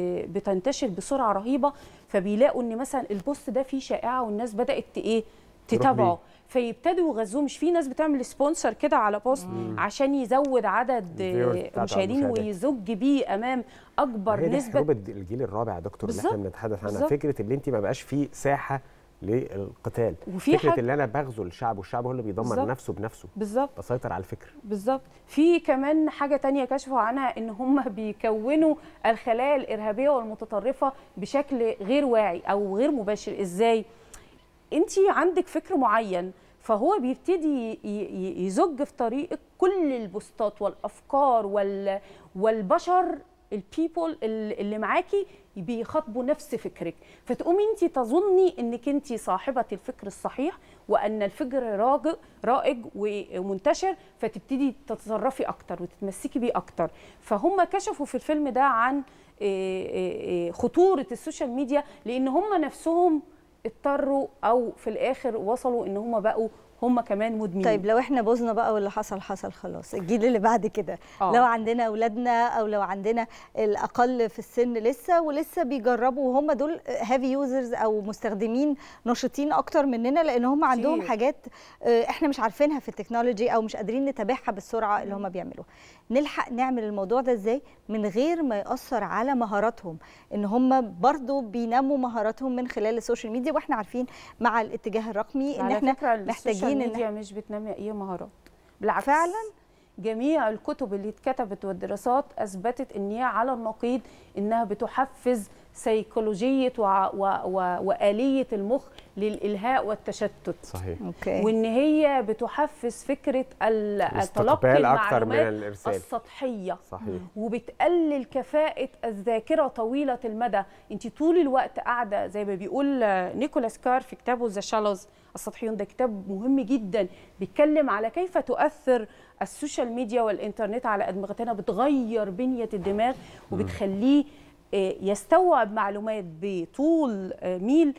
بتنتشر بسرعه رهيبه فبيلاقوا ان مثلا البوست ده فيه شائعه والناس بدات ت- ايه تروح تتابعه ليه. فيبتدوا يغذوه مش في ناس بتعمل سبونسر كده على بوست عشان يزود عدد الفيورز آه، بتاعته على مشاهدين المشاهدات. ويزج بيه امام اكبر هي دي نسبه حروب الد- الجيل الرابع يا دكتور اللي احنا بالظبط، بنتحدث عنها بالظبط. فكره اللي انت ما بقاش فيه ساحه للقتال وفي فكره حاجة- اللي انا بغزو الشعب والشعب هو اللي بيدمر بالظبط. نفسه بنفسه بالظبط بسيطر على الفكر بالظبط في كمان حاجة تانية كشفوا عنها ان هم بيكونوا الخلايا الإرهابية والمتطرفة بشكل غير واعي أو غير مباشر ازاي انت عندك فكر معين فهو بيبتدي ي- ي- يزج في طريقك كل البوستات والافكار وال والبشر البيبول اللي معاكي بيخاطبوا نفس فكرك فتقومي انت تظني انك انت صاحبه الفكر الصحيح وان الفكر راج- رائج ومنتشر فتبتدي تتصرفي اكتر وتتمسكي بيه اكتر فهم كشفوا في الفيلم ده عن إيه إيه إيه خطوره السوشيال ميديا لان هم نفسهم اضطروا او في الاخر وصلوا ان هم بقوا هم كمان مدمنين طيب لو احنا بوزنا بقى واللي حصل حصل خلاص الجيل اللي بعد كده آه. لو عندنا اولادنا او لو عندنا الاقل في السن لسه ولسه بيجربوا وهم دول هافي يوزرز او مستخدمين نشطين اكتر مننا لان هم عندهم كتير. حاجات آه، احنا مش عارفينها في التكنولوجي او مش قادرين نتابعها بالسرعه اللي هم بيعملوها نلحق نعمل الموضوع ده ازاي من غير ما ياثر على مهاراتهم ان هم برضو بينموا مهاراتهم من خلال السوشيال ميديا واحنا عارفين مع الاتجاه الرقمي ان على احنا فكرة محتاجين السوشيال ان ميديا مش بتنمي اي مهارات بالعكس فعلا جميع الكتب اللي اتكتبت والدراسات اثبتت ان هي على النقيض انها بتحفز سيكولوجيه وع- و... و... واليه المخ للالهاء والتشتت صحيح اوكي وان هي بتحفز فكره ال- تلقي الاستقبال اكتر من المعلومات الارسال السطحيه صحيح وبتقلل كفاءة الذاكرة طويلة المدى انت طول الوقت قاعدة زي ما بيقول آه، نيكولاس كار في كتابه ذا شالوز السطحيون ده كتاب مهم جدا بيتكلم على كيف تؤثر السوشيال ميديا والإنترنت على أدمغتنا بتغير بنية الدماغ وبتخليه آه، يستوعب معلومات بطول آه، ميل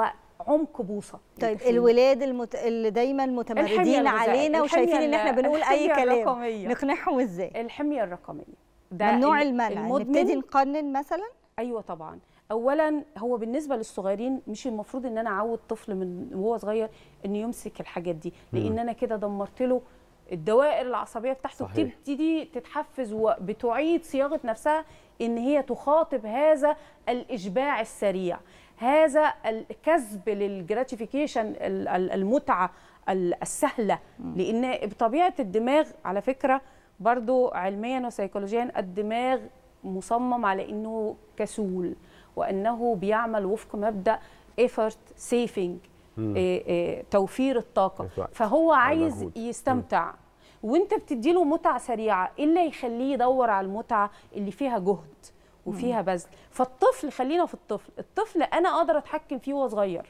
وعمق بوصة طيب متخيل؟ الولاد المت... اللي دايما الحمية متمردين الغذائية، علينا وشايفين ان احنا الحمية بنقول اي الحمية كلام الرقمية. نقنعهم ازاي الحمية الرقمية ده ممنوع ال- المنع المدمن نبتدي نقنن مثلا ايوه طبعا اولا هو بالنسبه للصغيرين مش المفروض ان انا اعود طفل من وهو صغير انه يمسك الحاجات دي لان انا كده دمرت له الدوائر العصبيه بتاعته صحيح. بتبتدي تتحفز وبتعيد صياغه نفسها ان هي تخاطب هذا الاشباع السريع هذا الكسب للجراتيفيكيشن المتعه ال- السهله لان بطبيعه الدماغ على فكره برضو علميا وسيكولوجيا الدماغ مصمم على انه كسول وانه بيعمل وفق مبدا effort saving إيه إيه توفير الطاقه في وقت فهو أو عايز مجهود. يستمتع وانت بتديله متعه سريعه ايه اللي يخليه يدور على المتعه اللي فيها جهد وفيها بذل فالطفل خلينا في الطفل الطفل انا اقدر اتحكم فيه وهو صغير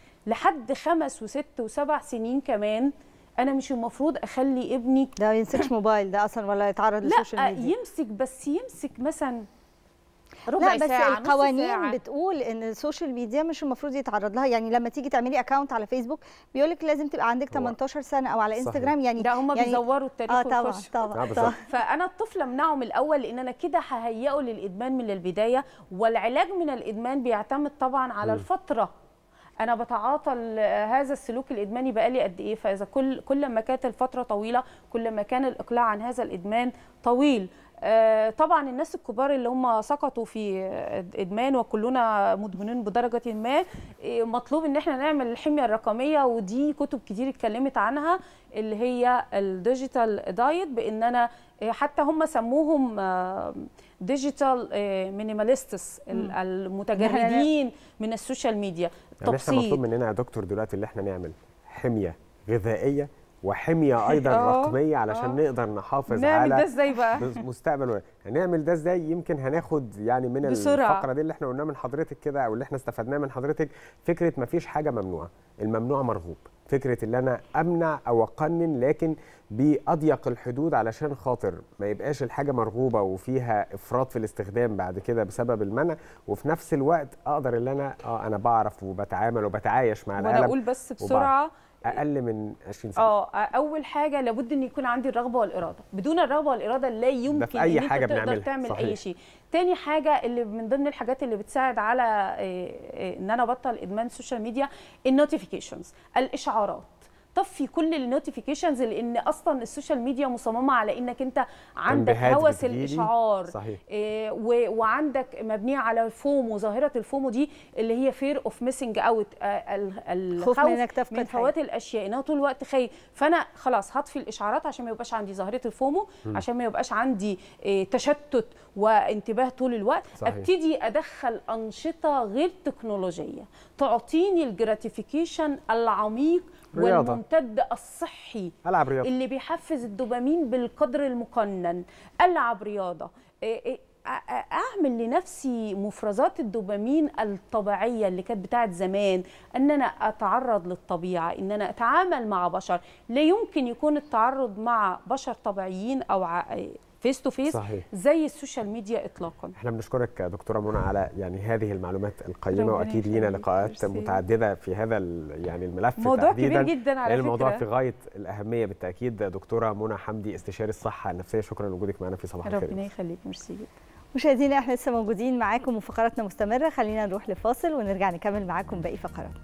لحد خمس وست وسبع سنين كمان انا مش المفروض اخلي ابني ده ما يمسكش موبايل ده اصلا ولا يتعرض للسوشيال لا ميديا يمسك بس يمسك مثلا ربع لا بس ساعة نص القوانين ساعة. بتقول ان السوشيال ميديا مش المفروض يتعرض لها يعني لما تيجي تعملي اكونت على فيسبوك بيقول لك لازم تبقى عندك 18 سنه او على صحيح. انستجرام يعني ده هم يعني بيزوروا التاريخ اه طبعا ويخشوا. آه، طبعا بالظبط. طبعا فانا الطفل امنعه من الاول لان انا كده ههيئه للادمان من البدايه والعلاج من الادمان بيعتمد طبعا على الفتره انا بتعاطى ال- هذا السلوك الادماني بقالي قد ايه فاذا كل كل ما كانت الفتره طويله كل ما كان الاقلاع عن هذا الادمان طويل آه، طبعا الناس الكبار اللي هم سقطوا في ادمان وكلنا مدمنين بدرجه ما آه، مطلوب ان احنا نعمل الحميه الرقميه ودي كتب كتير اتكلمت عنها اللي هي الديجيتال دايت بان انا آه، حتى هم سموهم ديجيتال مينيماليستس المتجردين من السوشيال ميديا يعني احنا مطلوب تبسيط مننا يا دكتور دلوقتي اللي احنا نعمل حميه غذائيه وحميه ايضا آه، رقميه علشان آه. نقدر نحافظ نعمل على ده ازاي بقى بس- مستقبل ولاد. هنعمل ده ازاي يمكن هناخد يعني من بسرعة. الفقره دي اللي احنا قلناها من حضرتك كده او اللي احنا استفدناه من حضرتك فكره ما فيش حاجه ممنوعه الممنوع مرغوب فكره اللي انا امنع او اقنن لكن باضيق الحدود علشان خاطر ما يبقاش الحاجه مرغوبه وفيها افراط في الاستخدام بعد كده بسبب المنع وفي نفس الوقت اقدر اللي انا اه انا بعرف وبتعامل وبتعايش مع وانا العالم اقول بس بسرعه اقل من 20 سنه اه اول حاجه لابد ان يكون عندي الرغبه والاراده بدون الرغبه والاراده لا يمكن أي ان انت حاجة تقدر بنعملها. تعمل صحيح. اي شيء تاني حاجه اللي من ضمن الحاجات اللي بتساعد على إيه، إيه، ان انا ابطل ادمان السوشيال ميديا النوتيفيكيشنز الاشعارات طفي كل النوتيفيكيشنز لان اصلا السوشيال ميديا مصممه على انك انت عندك تنبيهات هوس بتجيلي. الاشعار صحيح. إيه، و- وعندك مبنيه على الفومو ظاهره الفومو دي اللي هي فير اوف ميسنج اوت خوف الخوف من إنك تفقد من حاجة. فوات الاشياء ان انا طول الوقت خايف فانا خلاص هطفي الاشعارات عشان ما يبقاش عندي ظاهره الفومو عشان ما يبقاش عندي إيه، تشتت وانتباه طول الوقت صحيح. ابتدي ادخل انشطه غير تكنولوجيه تعطيني الجراتيفيكيشن العميق رياضة. والممتد الصحي العب رياضه اللي بيحفز الدوبامين بالقدر المقنن العب رياضه إيه إيه أ- أ- اعمل لنفسي مفرزات الدوبامين الطبيعيه اللي كانت بتاعت زمان ان انا اتعرض للطبيعه ان انا اتعامل مع بشر لا يمكن يكون التعرض مع بشر طبيعيين او ع- فيس تو فيس صحيح. زي السوشيال ميديا اطلاقا احنا بنشكرك دكتوره منى على يعني هذه المعلومات القيمه ربنا واكيد لينا يخليك. لقاءات ميرسي. متعدده في هذا ال- يعني الملف موضوع كبير تحديدا جدا على لأن الموضوع فكرة. في غايه الاهميه بالتاكيد دكتوره منى حمدي استشاري الصحه النفسيه شكرا لوجودك معنا في صباح الخير ربنا يخليك ميرسي جدا مشاهدينا احنا لسه موجودين معاكم وفقراتنا مستمره خلينا نروح لفاصل ونرجع نكمل معاكم باقي فقراتنا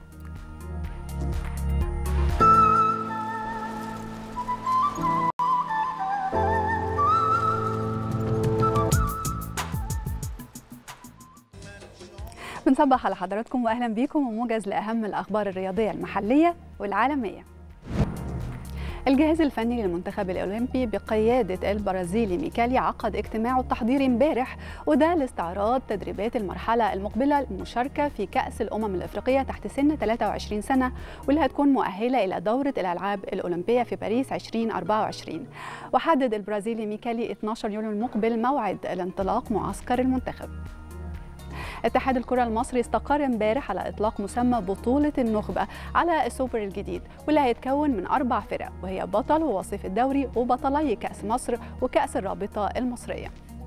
بنصبح على حضراتكم واهلا بيكم وموجز لاهم الاخبار الرياضيه المحليه والعالميه الجهاز الفني للمنتخب الاولمبي بقياده البرازيلي ميكالي عقد اجتماعه التحضيري امبارح وده لاستعراض تدريبات المرحله المقبله للمشاركه في كاس الامم الافريقيه تحت سن 23 سنه واللي هتكون مؤهله الى دوره الالعاب الاولمبيه في باريس 2024 وحدد البرازيلي ميكالي 12 يوليو المقبل موعد الانطلاق معسكر المنتخب اتحاد الكرة المصري استقر امبارح على اطلاق مسمى بطولة النخبة على السوبر الجديد واللي هيتكون من اربع فرق وهي بطل ووصيف الدوري وبطلي كأس مصر وكأس الرابطة المصرية.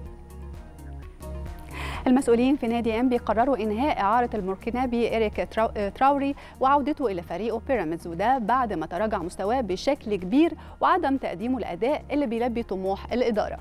المسؤولين في نادي انبي قرروا انهاء اعاره الموركنابي اريك تراو- تراوري وعودته الى فريقه بيراميدز وده بعد ما تراجع مستواه بشكل كبير وعدم تقديمه الاداء اللي بيلبي طموح الاداره.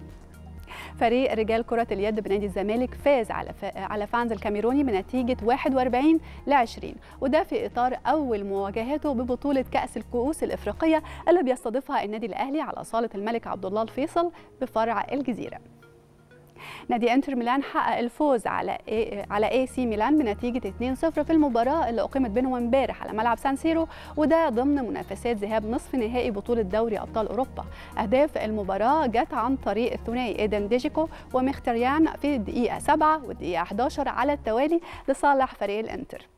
فريق رجال كرة اليد بنادي الزمالك فاز على ف... على فانز الكاميروني بنتيجة 41 ل 20 وده في إطار أول مواجهاته ببطولة كأس الكؤوس الإفريقية اللي بيستضيفها النادي الأهلي على صالة الملك عبد الله الفيصل بفرع الجزيرة. نادي انتر ميلان حقق الفوز على إيه على اي سي ميلان بنتيجه 2-0 في المباراه اللي اقيمت بينهم امبارح على ملعب سان سيرو وده ضمن منافسات ذهاب نصف نهائي بطوله دوري ابطال اوروبا اهداف المباراه جت عن طريق الثنائي ايدن ديجيكو ومختريان في الدقيقه 7 والدقيقه 11 على التوالي لصالح فريق الانتر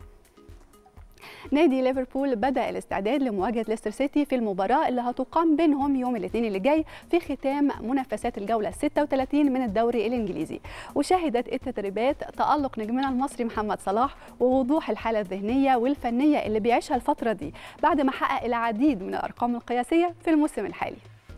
نادي ليفربول بدأ الاستعداد لمواجهة ليستر سيتي في المباراة اللي هتقام بينهم يوم الاثنين اللي جاي في ختام منافسات الجولة 36 من الدوري الإنجليزي وشهدت التدريبات تألق نجمنا المصري محمد صلاح ووضوح الحالة الذهنية والفنية اللي بيعيشها الفترة دي بعد ما حقق العديد من الأرقام القياسية في الموسم الحالي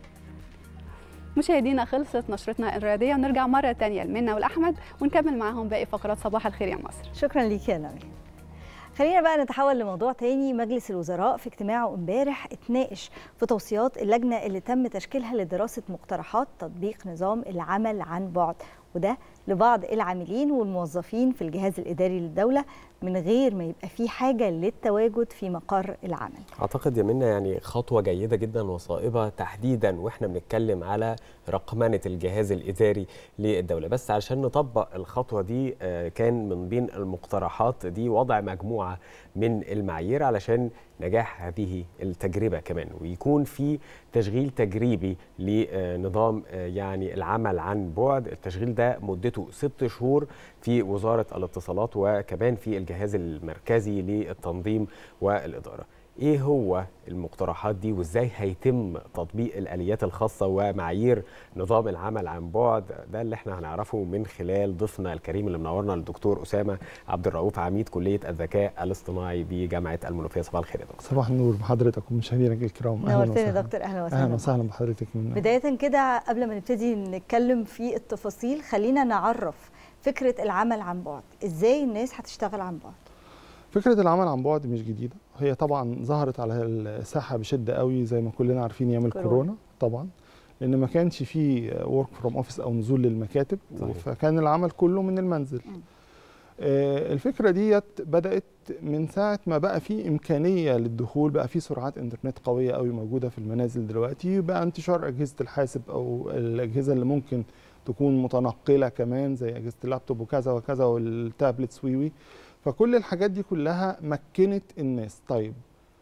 مشاهدينا خلصت نشرتنا الرياضية ونرجع مرة تانية لمنى والأحمد ونكمل معاهم باقي فقرات صباح الخير يا مصر شكرا ليك يا نبيل خلينا بقى نتحول لموضوع تاني مجلس الوزراء في اجتماعه امبارح اتناقش في توصيات اللجنة اللي تم تشكيلها لدراسة مقترحات تطبيق نظام العمل عن بعد وده لبعض العاملين والموظفين في الجهاز الإداري للدولة من غير ما يبقى في حاجة للتواجد في مقر العمل اعتقد يا منى يعني خطوه جيده جدا وصائبه تحديدا واحنا بنتكلم على رقمنه الجهاز الاداري للدوله بس علشان نطبق الخطوه دي آه، كان من بين المقترحات دي وضع مجموعه من المعايير علشان نجاح هذه التجربه كمان ويكون في تشغيل تجريبي لنظام آه، يعني العمل عن بعد التشغيل ده مدته ست شهور في وزاره الاتصالات وكمان في الجهاز المركزي للتنظيم والاداره ايه هو المقترحات دي وازاي هيتم تطبيق الاليات الخاصه ومعايير نظام العمل عن بعد ده اللي احنا هنعرفه من خلال ضيفنا الكريم اللي منورنا الدكتور اسامه عبد الرؤوف عميد كليه الذكاء الاصطناعي بجامعه المنوفيه صباح الخير يا دكتور صباح النور بحضرتك ومشاهدينا الكرام أهلاً نورتني يا وسهلاً. دكتور اهلا وسهلا اهلا وسهلا بحضرتك من بداية كده قبل ما نبتدي نتكلم في التفاصيل خلينا نعرف فكرة العمل عن بعد ازاي الناس هتشتغل عن بعد فكره العمل عن بعد مش جديده هي طبعا ظهرت على الساحه بشده قوي زي ما كلنا عارفين ايام كورونا. الكورونا طبعا لان ما كانش فيه ورك فروم اوفيس او نزول للمكاتب صحيح. فكان العمل كله من المنزل آه، الفكره ديت بدات من ساعه ما بقى في امكانيه للدخول بقى في سرعات انترنت قويه قوي موجوده في المنازل دلوقتي بقى انتشار اجهزه الحاسب او الاجهزه اللي ممكن تكون متنقله كمان زي اجهزه اللابتوب وكذا وكذا والتابلتس ويوي فكل الحاجات دي كلها مكنت الناس طيب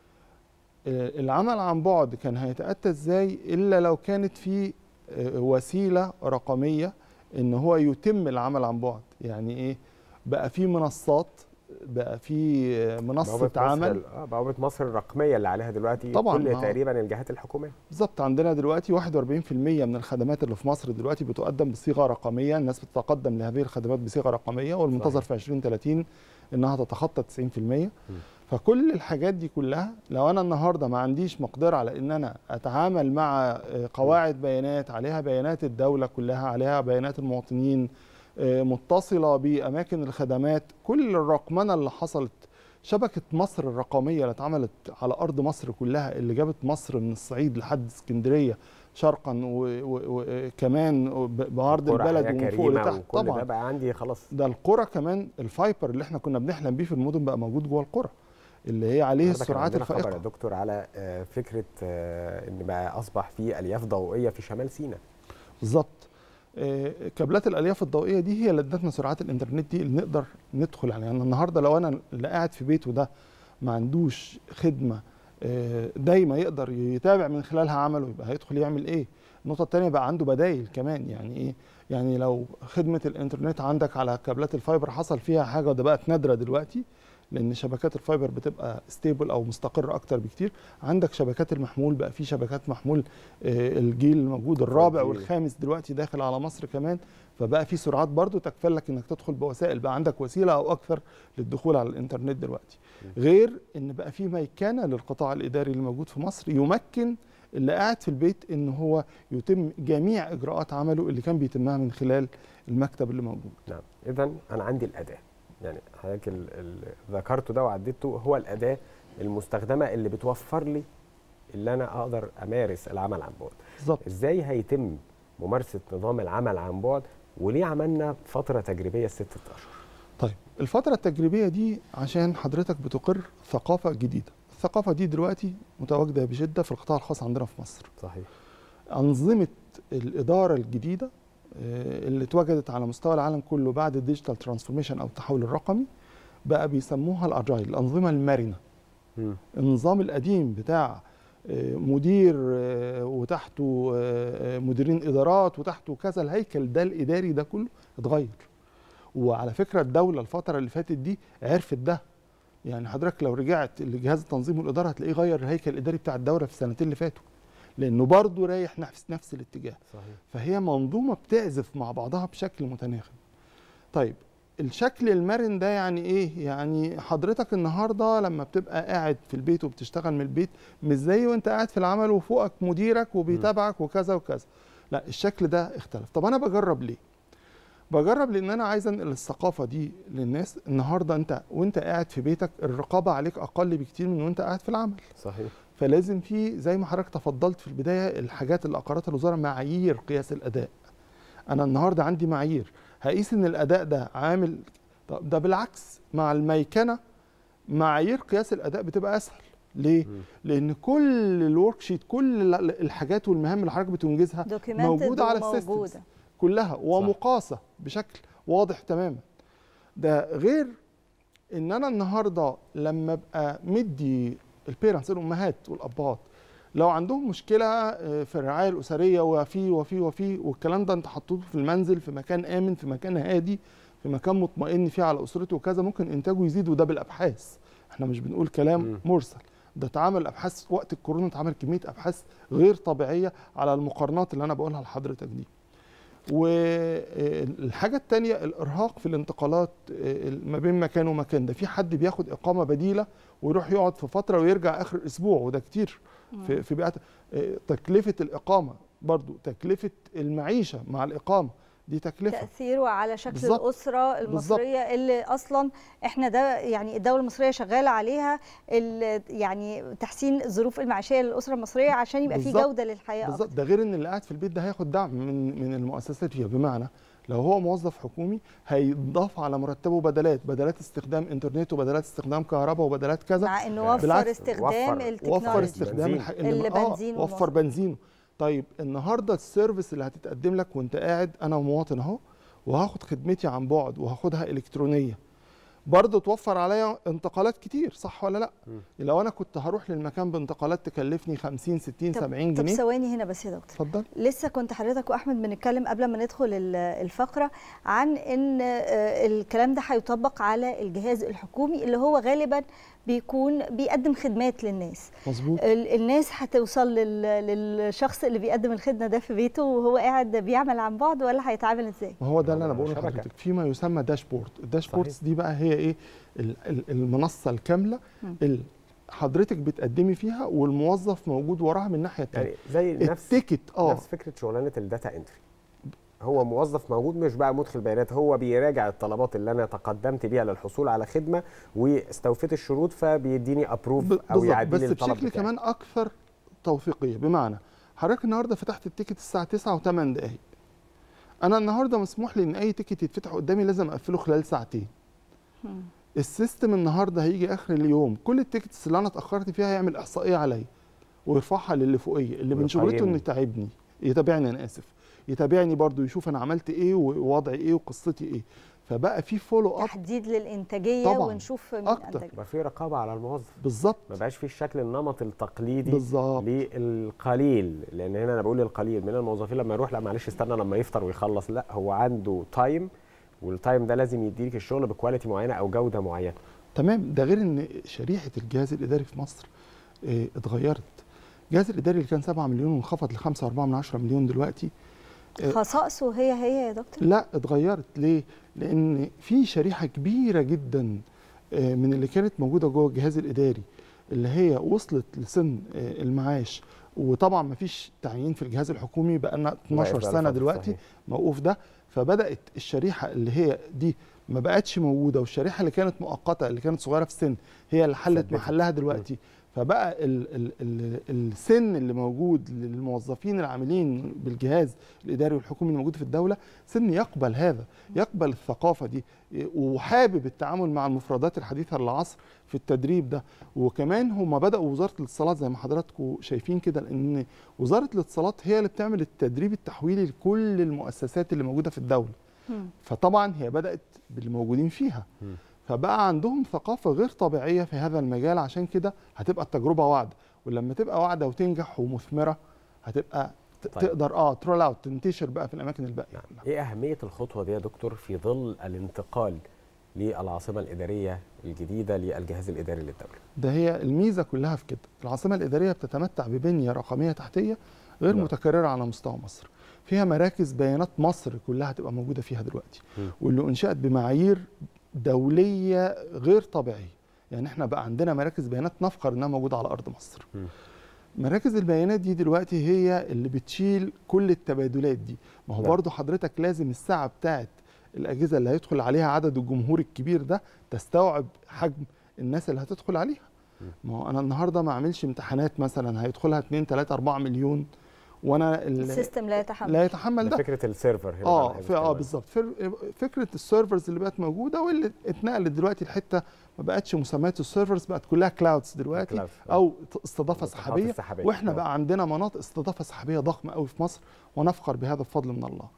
آه، العمل عن بعد كان هيتأتى ازاي الا لو كانت في آه، وسيله رقميه ان هو يتم العمل عن بعد يعني ايه بقى في منصات بقى في آه، منصه بوابة مصر عمل ال- اه بوابه مصر الرقميه اللي عليها دلوقتي طبعاً، كل ما هو- تقريبا الجهات الحكوميه بالظبط عندنا دلوقتي 41% من الخدمات اللي في مصر دلوقتي بتقدم بصيغه رقميه الناس بتتقدم لهذه الخدمات بصيغه رقميه والمنتظر في 2030 انها تتخطى 90% فكل الحاجات دي كلها لو انا النهارده ما عنديش مقدره على ان انا اتعامل مع آه، قواعد بيانات عليها بيانات الدوله كلها عليها بيانات المواطنين آه، متصله باماكن الخدمات كل الرقمنه اللي حصلت شبكه مصر الرقميه اللي اتعملت على ارض مصر كلها اللي جابت مصر من الصعيد لحد اسكندريه شرقا وكمان بعرض قرى البلد حياة ومن فوق كريمة لتحت وكل طبعا ده بقى عندي خلاص ده القرى كمان الفايبر اللي احنا كنا بنحلم بيه في المدن بقى موجود جوه القرى اللي هي عليه النهاردة كان السرعات عندنا خبر يا الفائقه دكتور على آه، فكره آه، ان بقى اصبح في الياف ضوئيه في شمال سيناء بالظبط آه، كابلات الالياف الضوئيه دي هي اللي ادتنا سرعات الانترنت دي اللي نقدر ندخل عليها يعني النهارده لو انا اللي قاعد في بيته ده ما عندوش خدمه آه، دايما يقدر يتابع من خلالها عمله يبقى هيدخل يعمل ايه النقطه الثانيه بقى عنده بدايل كمان يعني ايه يعني لو خدمه الانترنت عندك على كابلات الفايبر حصل فيها حاجه وده بقت نادره دلوقتي لان شبكات الفايبر بتبقى ستيبل او مستقره اكتر بكتير عندك شبكات المحمول بقى في شبكات محمول آه، الجيل الموجود الرابع جيل. والخامس دلوقتي داخل على مصر كمان فبقى في سرعات برضو تكفل لك انك تدخل بوسائل بقى عندك وسيله او اكثر للدخول على الانترنت دلوقتي غير ان بقى في ميكنه للقطاع الاداري اللي موجود في مصر يمكن اللي قاعد في البيت ان هو يتم جميع اجراءات عمله اللي كان بيتمها من خلال المكتب اللي موجود نعم اذا انا عندي الاداه يعني حضرتك ال- ال- ذكرته ده وعديته هو الاداه المستخدمه اللي بتوفر لي اللي انا اقدر امارس العمل عن بعد بالظبط ازاي هيتم ممارسه نظام العمل عن بعد وليه عملنا فتره تجريبيه ست اشهر طيب الفترة التجريبية دي عشان حضرتك بتقر ثقافة جديدة الثقافة دي دلوقتي متواجدة بشدة في القطاع الخاص عندنا في مصر صحيح أنظمة الإدارة الجديدة آه، اللي اتوجدت على مستوى العالم كله بعد الديجيتال ترانسفورميشن أو التحول الرقمي بقى بيسموها الأجايل الأنظمة المرنة مم. النظام القديم بتاع آه، مدير آه، وتحته آه، آه، مديرين إدارات وتحته كذا الهيكل ده الإداري ده كله اتغير وعلى فكرة الدولة الفترة اللي فاتت دي عرفت ده يعني حضرتك لو رجعت لجهاز التنظيم والإدارة هتلاقيه غير الهيكل الإداري بتاع الدولة في السنتين اللي فاتوا لأنه برضه رايح نفس نفس الاتجاه صحيح فهي منظومه بتعزف مع بعضها بشكل متناغم. طيب الشكل المرن ده يعني ايه؟ يعني حضرتك النهارده لما بتبقى قاعد في البيت وبتشتغل من البيت مش زي وانت قاعد في العمل وفوقك مديرك وبيتابعك وكذا وكذا. لا الشكل ده اختلف. طب انا بجرب ليه؟ بجرب لان انا عايز انقل الثقافه دي للناس النهارده انت وانت قاعد في بيتك الرقابه عليك اقل بكتير من وانت قاعد في العمل. صحيح فلازم في زي ما حضرتك تفضلت في البدايه الحاجات اللي اقرتها الوزاره معايير قياس الاداء. انا النهارده عندي معايير هقيس ان الاداء ده عامل طب ده بالعكس مع الميكنه معايير قياس الاداء بتبقى اسهل. ليه؟ لان كل الورك شيت كل ال- الحاجات والمهام اللي حضرتك بتنجزها Documented موجوده على وموجودة. السيستمز كلها ومقاسه بشكل واضح تماما. ده غير ان انا النهارده لما ابقى مدي البيرنتس الامهات والابهات لو عندهم مشكله آه، في الرعايه الاسريه وفي وفي وفي والكلام ده انت حطيته في المنزل في مكان امن في مكان هادي في مكان مطمئن فيه على اسرته وكذا ممكن انتاجه يزيد وده بالابحاث احنا مش بنقول كلام مرسل ده اتعمل ابحاث وقت الكورونا اتعمل كميه ابحاث غير طبيعيه على المقارنات اللي انا بقولها لحضرتك دي والحاجة التانية الإرهاق في الانتقالات آه، ما بين مكان ومكان ده في حد بياخد إقامة بديلة ويروح يقعد في فترة ويرجع آخر الأسبوع وده كتير في, في بيئات آه، تكلفة الإقامة برضو تكلفة المعيشة مع الإقامة دي تكلفة تاثيره على شكل بالظبط. الاسره المصريه اللي اصلا احنا ده يعني الدوله المصريه شغاله عليها ال- يعني تحسين الظروف المعيشيه للاسره المصريه عشان يبقى في بالظبط. جوده للحياه أكتر. بالظبط ده غير ان اللي قاعد في البيت ده هياخد دعم من من المؤسسات فيها بمعنى لو هو موظف حكومي هيضاف على مرتبه بدلات بدلات استخدام انترنت وبدلات استخدام كهرباء وبدلات كذا مع انه وفر بالعكس، استخدام وفر- التكنولوجي وفر استخدام الح... اللي آه، بنزين وفر ومصر. بنزينه طيب النهارده السيرفيس اللي هتتقدم لك وانت قاعد انا مواطن اهو وهاخد خدمتي عن بعد وهاخدها الكترونيه برضه توفر عليا انتقالات كتير صح ولا لا لو انا كنت هروح للمكان بانتقالات تكلفني 50 60 طب- 70 طب جنيه ثواني هنا بس يا دكتور اتفضل لسه كنت حضرتك واحمد بنتكلم قبل ما ندخل ال- الفقره عن ان آه، الكلام ده هيطبق على الجهاز الحكومي اللي هو غالبا بيكون بيقدم خدمات للناس مظبوط ال- الناس هتوصل لل- للشخص اللي بيقدم الخدمه ده في بيته وهو قاعد بيعمل عن بعد ولا هيتعامل ازاي ما هو ده اللي انا بقوله شبكة. لحضرتك في ما يسمى داشبورد الداشبوردز دي بقى هي ايه ال- ال- المنصه الكامله مم. اللي حضرتك بتقدمي فيها والموظف موجود وراها من الناحيه الثانيه يعني زي نفس التيكت اه نفس فكره شغلانه الداتا انتري هو موظف موجود مش بقى مدخل بيانات هو بيراجع الطلبات اللي انا تقدمت بيها للحصول على خدمه واستوفيت الشروط فبيديني ابروف او بالظبط يعدي بس لي الطلب بشكل بتاعي. كمان اكثر توثيقيه بمعنى حضرتك النهارده فتحت التيكت الساعه 9 و8 دقائق انا النهارده مسموح لي ان اي تيكت يتفتح قدامي لازم اقفله خلال ساعتين السيستم النهارده هيجي اخر اليوم كل التيكتس اللي انا اتاخرت فيها هيعمل احصائيه عليا ويرفعها للي فوقيه اللي من شغلته انه ويقيمني. يتابعني يتابعني انا اسف يتابعني برضو يشوف انا عملت ايه ووضعي ايه وقصتي ايه فبقى في فولو اب تحديد للانتاجيه طبعاً. ونشوف مين أكتر. انتج يبقى في رقابه على الموظف بالظبط ما بقاش في الشكل النمط التقليدي بالظبط. للقليل لان هنا انا بقول القليل من الموظفين لما يروح لا معلش استنى لما يفطر ويخلص لا هو عنده تايم والتايم ده لازم يديك الشغل بكواليتي معينه او جوده معينه تمام ده غير ان شريحه الجهاز الاداري في مصر اه اتغيرت الجهاز الاداري اللي كان 7 مليون وانخفض ل 5.4 مليون دلوقتي آه، خصائصه هي هي يا دكتور لا اتغيرت ليه؟ لان في شريحه كبيره جدا آه، من اللي كانت موجوده جوه الجهاز الاداري اللي هي وصلت لسن آه، المعاش وطبعا ما فيش تعيين في الجهاز الحكومي بقى لنا 12 واقف بقى سنه لفترة، دلوقتي صحيح. موقوف ده فبدات الشريحه اللي هي دي ما بقتش موجوده والشريحه اللي كانت مؤقته اللي كانت صغيره في السن هي اللي حلت ثبتت. محلها دلوقتي فبقى ال ال ال السن اللي موجود للموظفين العاملين بالجهاز الاداري والحكومي اللي موجود في الدوله سن يقبل هذا يقبل الثقافه دي وحابب التعامل مع المفردات الحديثه للعصر في التدريب ده وكمان هم بداوا وزاره الاتصالات زي ما حضراتكم شايفين كده لان وزاره الاتصالات هي اللي بتعمل التدريب التحويلي لكل المؤسسات اللي موجوده في الدوله فطبعا هي بدات باللي موجودين فيها فبقى عندهم ثقافه غير طبيعيه في هذا المجال عشان كده هتبقى التجربه واعده ولما تبقى واعده وتنجح ومثمره هتبقى ت- طيب. تقدر اه ترول اوت تنتشر بقى في الاماكن الباقيه ايه اهميه الخطوه دي يا دكتور في ظل الانتقال للعاصمه الاداريه الجديده للجهاز الاداري للدوله ده هي الميزه كلها في كده العاصمه الاداريه بتتمتع ببنيه رقميه تحتيه غير نعم. متكرره على مستوى مصر فيها مراكز بيانات مصر كلها هتبقى موجوده فيها دلوقتي مم. واللي انشات بمعايير دوليه غير طبيعيه يعني احنا بقى عندنا مراكز بيانات نفخر انها موجوده على ارض مصر مم. مراكز البيانات دي دلوقتي هي اللي بتشيل كل التبادلات دي ما هو نعم. برضو حضرتك لازم الساعه بتاعت الاجهزه اللي هيدخل عليها عدد الجمهور الكبير ده تستوعب حجم الناس اللي هتدخل عليها ما هو انا النهارده ما اعملش امتحانات مثلا هيدخلها 2 3 4 مليون وانا ال- السيستم لا يتحمل لا يتحمل ده ده فكره السيرفر هنا اه بقى في اه بالظبط فر- فكره السيرفرز اللي بقت موجوده واللي اتنقلت دلوقتي لحته ما بقتش مسميات السيرفرز بقت كلها كلاودز دلوقتي كلاود، آه. او استضافه المنطقات سحابيه السحابية، واحنا آه. بقى عندنا مناطق استضافه سحابيه ضخمه قوي في مصر ونفخر بهذا بفضل من الله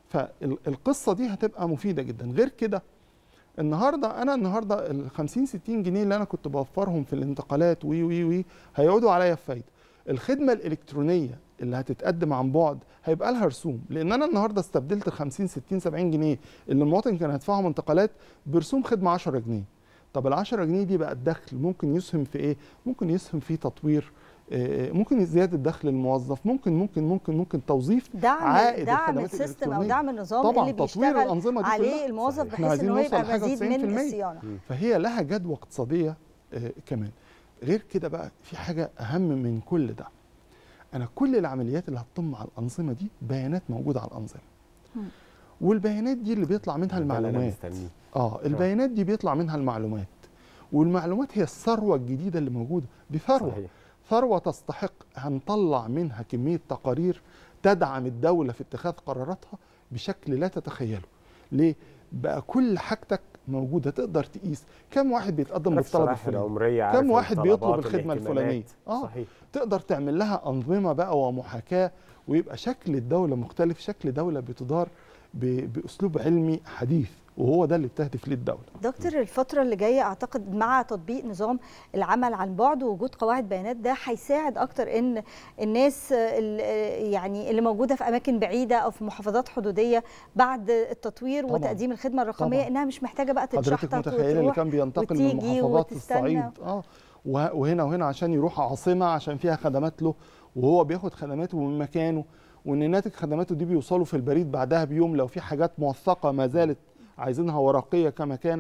فالقصه دي هتبقى مفيده جدا غير كده النهارده انا النهارده ال 50 60 جنيه اللي انا كنت بوفرهم في الانتقالات وي وي وي هيعودوا عليا بفايده الخدمه الالكترونيه اللي هتتقدم عن بعد هيبقى لها رسوم لان انا النهارده استبدلت ال 50 60 70 جنيه اللي المواطن كان هيدفعهم انتقالات برسوم خدمه 10 جنيه طب ال 10 جنيه دي بقى الدخل ممكن يسهم في ايه ممكن يسهم في تطوير آه، ممكن زياده دخل الموظف ممكن ممكن ممكن ممكن توظيف دعم عائد دعم الخدمات السيستم او الإلكترونية. دعم النظام طبعا اللي تطوير بيشتغل الانظمه دي عليه كلها. الموظف إحنا بحيث عايزين ان هو نوصل يبقى لحاجة مزيد من 90%. الصيانه فهي لها جدوى اقتصاديه آه، كمان غير كده بقى في حاجه اهم من كل ده انا كل العمليات اللي هتتم على الانظمه دي بيانات موجوده على الانظمه والبيانات دي اللي بيطلع منها ده اللي أنا المعلومات مستنيه. اه البيانات دي بيطلع منها المعلومات والمعلومات هي الثروه الجديده اللي موجوده دي ثروه صحيح. ثروه تستحق هنطلع منها كميه تقارير تدعم الدوله في اتخاذ قراراتها بشكل لا تتخيله ليه بقى كل حاجتك موجوده تقدر تقيس كم واحد بيتقدم عارف بالطلب الشرائح الفلاني العمرية، عارف كم واحد بيطلب الطلبات، الخدمه الاهتمامات. الفلانيه اه صحيح. تقدر تعمل لها انظمه بقى ومحاكاه ويبقى شكل الدوله مختلف شكل دوله بتدار ب- باسلوب علمي حديث وهو ده اللي بتهدف ليه الدوله دكتور الفترة اللي جاية أعتقد مع تطبيق نظام العمل عن بعد ووجود قواعد بيانات ده هيساعد أكتر إن الناس ال- يعني اللي موجودة في أماكن بعيدة أو في محافظات حدودية بعد التطوير طبعاً. وتقديم الخدمة الرقمية طبعاً. إنها مش محتاجة بقى حضرتك تتشحطط متخيله اللي وتروح كان بينتقل من وتيجي محافظات وتستنى. الصعيد اه وه- وهنا وهنا عشان يروح عاصمه عشان فيها خدمات له وهو بياخد خدماته من مكانه وان ناتج خدماته دي بيوصلوا في البريد بعدها بيوم لو في حاجات موثقه ما زالت عايزينها ورقيه كما كانت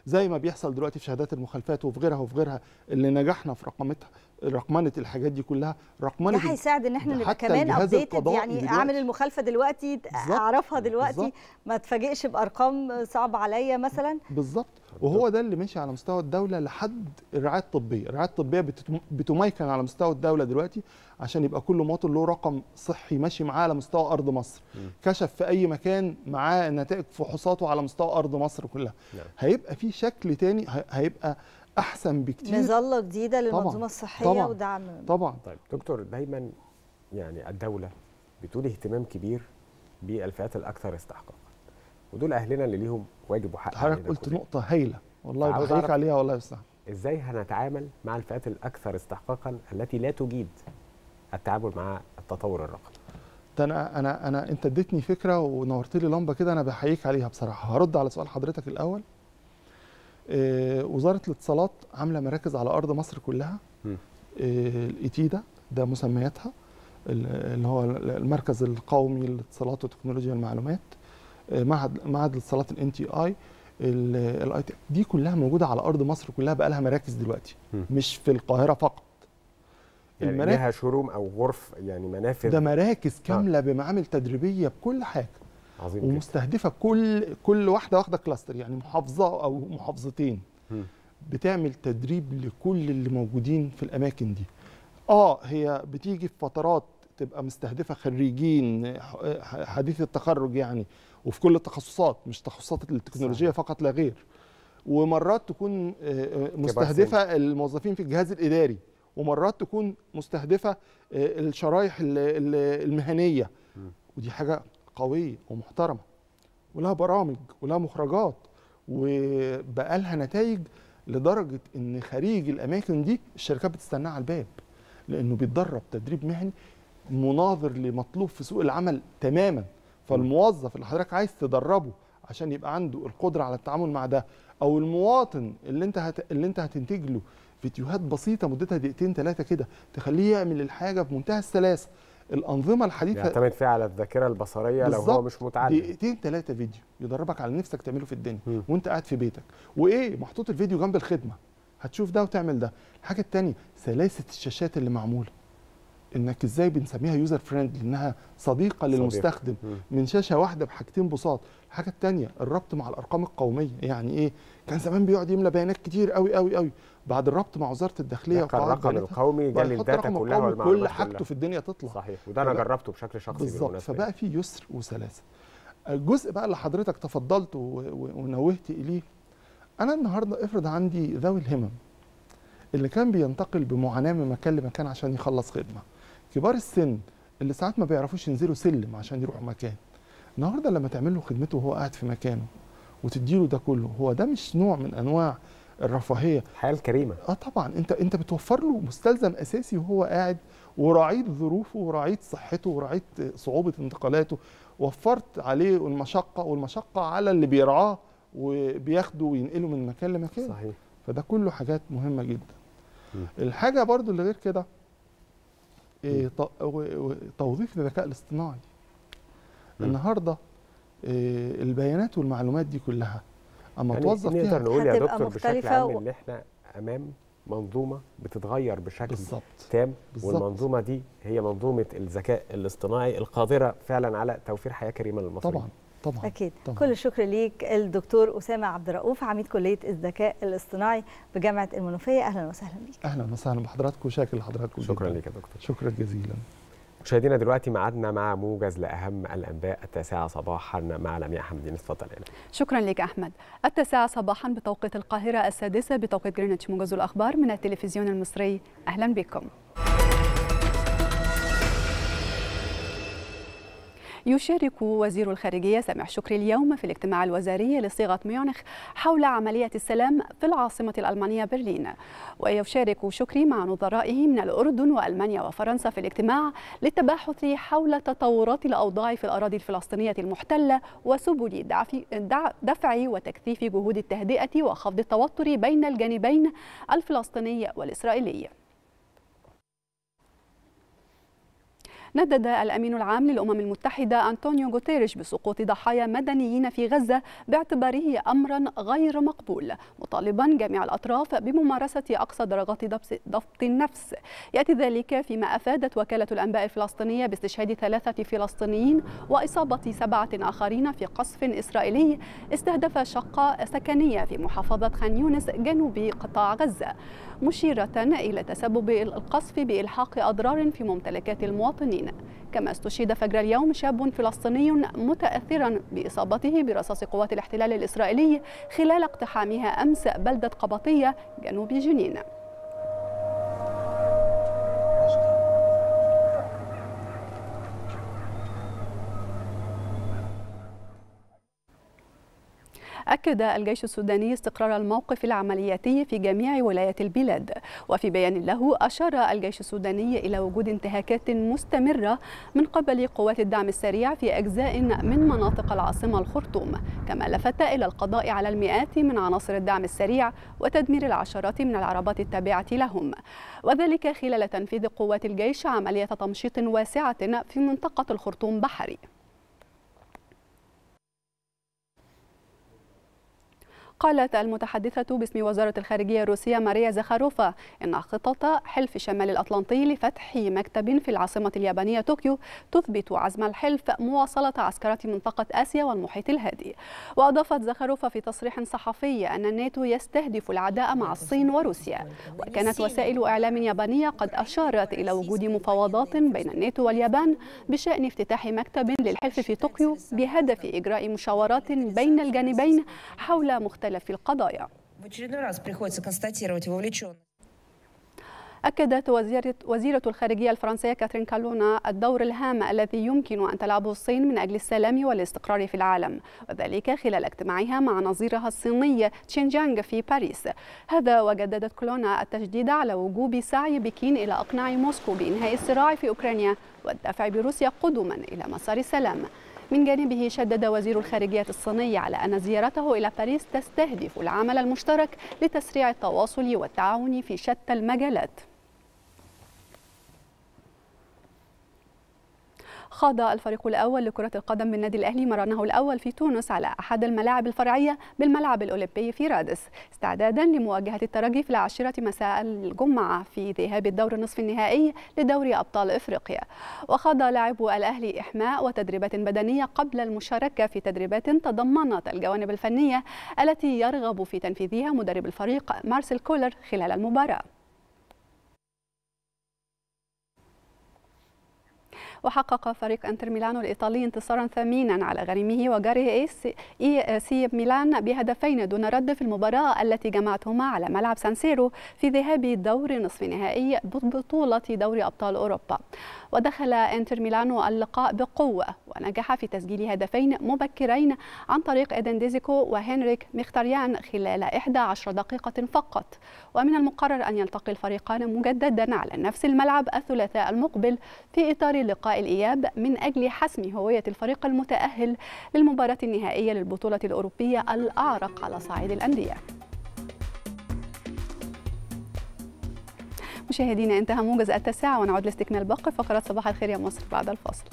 زي ما بيحصل دلوقتي في شهادات المخالفات وفي غيرها وفي غيرها اللي نجحنا في رقمتها رقمنه الحاجات دي كلها رقمنه ده هيساعد ان احنا ده نبقى حتى كمان الجهاز ابديتد القضائي يعني دلوقتي. اعمل المخالفه دلوقتي بالظبط. اعرفها دلوقتي بالظبط. ما اتفاجئش بارقام صعبه عليا مثلا بالظبط وهو ده اللي ماشي على مستوى الدوله لحد الرعايه الطبيه الرعايه الطبيه بتتم- بتميكن على مستوى الدوله دلوقتي عشان يبقى كل مواطن له رقم صحي ماشي معاه على مستوى ارض مصر كشف في اي مكان معاه نتائج فحوصاته على مستوى ارض مصر كلها نعم. هيبقى في شكل تاني ه- هيبقى احسن بكتير مظله جديده للمنظومه طبعاً. الصحيه طبعاً. ودعم طبعا طيب دكتور دايما يعني الدوله بتولي اهتمام كبير بالفئات الاكثر استحقاقا ودول اهلنا اللي ليهم واجب وحق حضرتك علينا قلت كلنا. نقطه هايله والله فعاوز بحييك أعرف عليها والله يا استاذ ازاي هنتعامل مع الفئات الاكثر استحقاقا التي لا تجيد التعامل مع التطور الرقمي ده انا انا انا انت اديتني فكره ونورت لي لمبه كده انا بحييك عليها بصراحه هرد على سؤال حضرتك الاول آه وزاره الاتصالات عامله مراكز على ارض مصر كلها مم. آه الايتيدا ده مسمياتها ال- اللي هو المركز القومي للاتصالات وتكنولوجيا المعلومات آه معهد معهد الاتصالات الان تي اي الاي تي دي كلها موجوده على ارض مصر كلها بقى لها مراكز دلوقتي مم. مش في القاهره فقط يعني المراكز- لها شروم او غرف يعني منافذ ده مراكز كامله بمعامل تدريبيه بكل حاجه عظيم جدا ومستهدفه كل كل واحده واخده كلاستر يعني محافظه او محافظتين مم. بتعمل تدريب لكل اللي موجودين في الاماكن دي اه هي بتيجي في فترات تبقى مستهدفه خريجين ح- حديث التخرج يعني وفي كل التخصصات مش تخصصات التكنولوجيا صحيح. فقط لا غير ومرات تكون آه، آه، مستهدفه الموظفين في الجهاز الاداري ومرات تكون مستهدفه آه، الشرايح ال- ال- المهنيه مم. ودي حاجه قويه ومحترمه ولها برامج ولها مخرجات وبقى لها نتائج لدرجه ان خريج الاماكن دي الشركات بتستناه على الباب لانه بيتدرب تدريب مهني مناظر لمطلوب في سوق العمل تماما فالموظف اللي حضرتك عايز تدربه عشان يبقى عنده القدره على التعامل مع ده او المواطن اللي انت هت... اللي انت هتنتج له فيديوهات بسيطه مدتها دقيقتين ثلاثه كده تخليه يعمل الحاجه بمنتهى السلاسه الانظمه الحديثه يعتمد فيها على الذاكره البصريه لو هو بالظبط. مش متعلم دقيقتين ثلاثه فيديو يدربك على نفسك تعمله في الدنيا مم. وانت قاعد في بيتك وايه محطوط الفيديو جنب الخدمه هتشوف ده وتعمل ده الحاجه الثانيه سلاسه الشاشات اللي معموله انك ازاي بنسميها يوزر فريندلي انها صديقه للمستخدم مم. من شاشه واحده بحاجتين بساط الحاجه الثانيه الربط مع الارقام القوميه يعني ايه كان زمان بيقعد يملى بيانات كتير قوي قوي قوي بعد الربط مع وزاره الداخليه ده كان وقواعد الرقم بياناتها، القومي بقى جالي يحط الداتا رقم كلها القومي والمعلومات كل حاجته كلها. في الدنيا تطلع صحيح وده انا فبقى- جربته بشكل شخصي بالظبط بالمناسبه فبقى في يسر وسلاسه الجزء بقى اللي حضرتك تفضلت و- و- ونوهت اليه انا النهارده افرض عندي ذوي الهمم اللي كان بينتقل بمعاناه من مكان لمكان عشان يخلص خدمه كبار السن اللي ساعات ما بيعرفوش ينزلوا سلم عشان يروحوا مكان النهارده لما تعمل له خدمته وهو قاعد في مكانه وتديله ده كله هو ده مش نوع من انواع الرفاهيه الحياه الكريمه اه طبعا انت انت بتوفر له مستلزم اساسي وهو قاعد وراعيت ظروفه وراعيت صحته وراعيت صعوبه انتقالاته وفرت عليه المشقه والمشقه على اللي بيرعاه وبياخده وينقله من مكان لمكان صحيح فده كله حاجات مهمه جدا مم. الحاجه برضو اللي غير كده إيه ط- و- و- توظيف الذكاء الاصطناعي مم. النهارده إيه البيانات والمعلومات دي كلها اما يعني توظف فيها نقدر نقول يا هتبقى دكتور بشكل مختلفة عام و- ان احنا امام منظومه بتتغير بشكل بالظبط تام بالظبط. والمنظومه دي هي منظومه الذكاء الاصطناعي القادره فعلا على توفير حياه كريمه للمصريين طبعا طبعا اكيد طبعاً. كل الشكر ليك الدكتور اسامه عبد الرؤوف عميد كليه الذكاء الاصطناعي بجامعه المنوفيه اهلا وسهلا بيك اهلا وسهلا بحضراتكم وشاكر لحضراتكم شكرا جداً. لك يا دكتور شكرا جزيلا مشاهدينا دلوقتي ميعادنا مع موجز لاهم الانباء التاسعه صباحا مع لمياء حمدين اتفضل يا لمياء. شكرا لك أحمد التاسعة صباحا بتوقيت القاهرة السادسة بتوقيت جرينتش موجز الأخبار من التلفزيون المصري أهلا بكم يشارك وزير الخارجية سامح شكري اليوم في الاجتماع الوزاري لصيغة ميونخ حول عملية السلام في العاصمة الألمانية برلين ويشارك شكري مع نظرائه من الأردن وألمانيا وفرنسا في الاجتماع للتباحث حول تطورات الأوضاع في الأراضي الفلسطينية المحتلة وسبل دعف- دع- دفع وتكثيف جهود التهدئة وخفض التوتر بين الجانبين الفلسطيني والإسرائيلي ندد الأمين العام للأمم المتحدة أنطونيو غوتيريش بسقوط ضحايا مدنيين في غزة باعتباره أمرا غير مقبول مطالبا جميع الأطراف بممارسة أقصى درجات ضبط- ضبط النفس يأتي ذلك فيما أفادت وكالة الأنباء الفلسطينية باستشهاد ثلاثة فلسطينيين وإصابة سبعة آخرين في قصف إسرائيلي استهدف شقة سكنية في محافظة خان يونس جنوب قطاع غزة مشيرة إلى تسبب القصف بإلحاق أضرار في ممتلكات المواطنين كما استشهد فجر اليوم شاب فلسطيني متأثرا بإصابته برصاص قوات الاحتلال الإسرائيلي خلال اقتحامها أمس بلدة قبطية جنوب جنين أكد الجيش السوداني استقرار الموقف العملياتي في جميع ولايات البلاد وفي بيان له أشار الجيش السوداني إلى وجود انتهاكات مستمرة من قبل قوات الدعم السريع في أجزاء من مناطق العاصمة الخرطوم كما لفت إلى القضاء على المئات من عناصر الدعم السريع وتدمير العشرات من العربات التابعة لهم وذلك خلال تنفيذ قوات الجيش عملية تمشيط واسعة في منطقة الخرطوم بحري قالت المتحدثة باسم وزارة الخارجية الروسية ماريا زخاروفا إن خطط حلف شمال الأطلنطي لفتح مكتب في العاصمة اليابانية طوكيو تثبت عزم الحلف مواصلة عسكرة منطقة آسيا والمحيط الهادي وأضافت زخاروفا في تصريح صحفي أن الناتو يستهدف العداء مع الصين وروسيا وكانت وسائل إعلام يابانية قد أشارت إلى وجود مفاوضات بين الناتو واليابان بشأن افتتاح مكتب للحلف في طوكيو بهدف إجراء مشاورات بين الجانبين حول مختلف القضايا В очередной раз приходится констатировать вовлеченность. أكدت وزيرة, وزيرة الخارجية الفرنسية كاترين كالونا الدور الهام الذي يمكن أن تلعبه الصين من أجل السلام والاستقرار في العالم وذلك خلال اجتماعها مع نظيرها الصيني تشينجانغ في باريس هذا وجددت كولونا التشديد على وجوب سعي بكين إلى إقناع موسكو بإنهاء الصراع في أوكرانيا والدفع بروسيا قدما إلى مسار السلام من جانبه شدد وزير الخارجية الصيني على أن زيارته إلى باريس تستهدف العمل المشترك لتسريع التواصل والتعاون في شتى المجالات خاض الفريق الأول لكرة القدم بالنادي الأهلي مرانه الأول في تونس على أحد الملاعب الفرعية بالملعب الأولمبي في رادس استعدادا لمواجهة الترجي في العاشرة مساء الجمعة في ذهاب الدور النصف النهائي لدوري أبطال إفريقيا وخاض لاعبو الأهلي إحماء وتدريبات بدنية قبل المشاركة في تدريبات تضمنت الجوانب الفنية التي يرغب في تنفيذها مدرب الفريق مارسيل كولر خلال المباراة وحقق فريق انتر ميلانو الايطالي انتصارا ثمينا على غريمه وجاره اي سي, إي سي ميلان بهدفين دون رد في المباراه التي جمعتهما على ملعب سانسيرو في ذهاب دور نصف نهائي بطوله دوري ابطال اوروبا ودخل انتر ميلانو اللقاء بقوه ونجح في تسجيل هدفين مبكرين عن طريق ايدن ديزيكو وهنريك مختاريان خلال 11 دقيقه فقط ومن المقرر ان يلتقي الفريقان مجددا على نفس الملعب الثلاثاء المقبل في اطار لقاء الإياب من أجل حسم هوية الفريق المتأهل للمباراة النهائية للبطولة الأوروبية الأعرق على صعيد الأندية مشاهدينا انتهى موجز التاسعة ونعود لاستكمال باقي فقرات صباح الخير يا مصر بعد الفاصل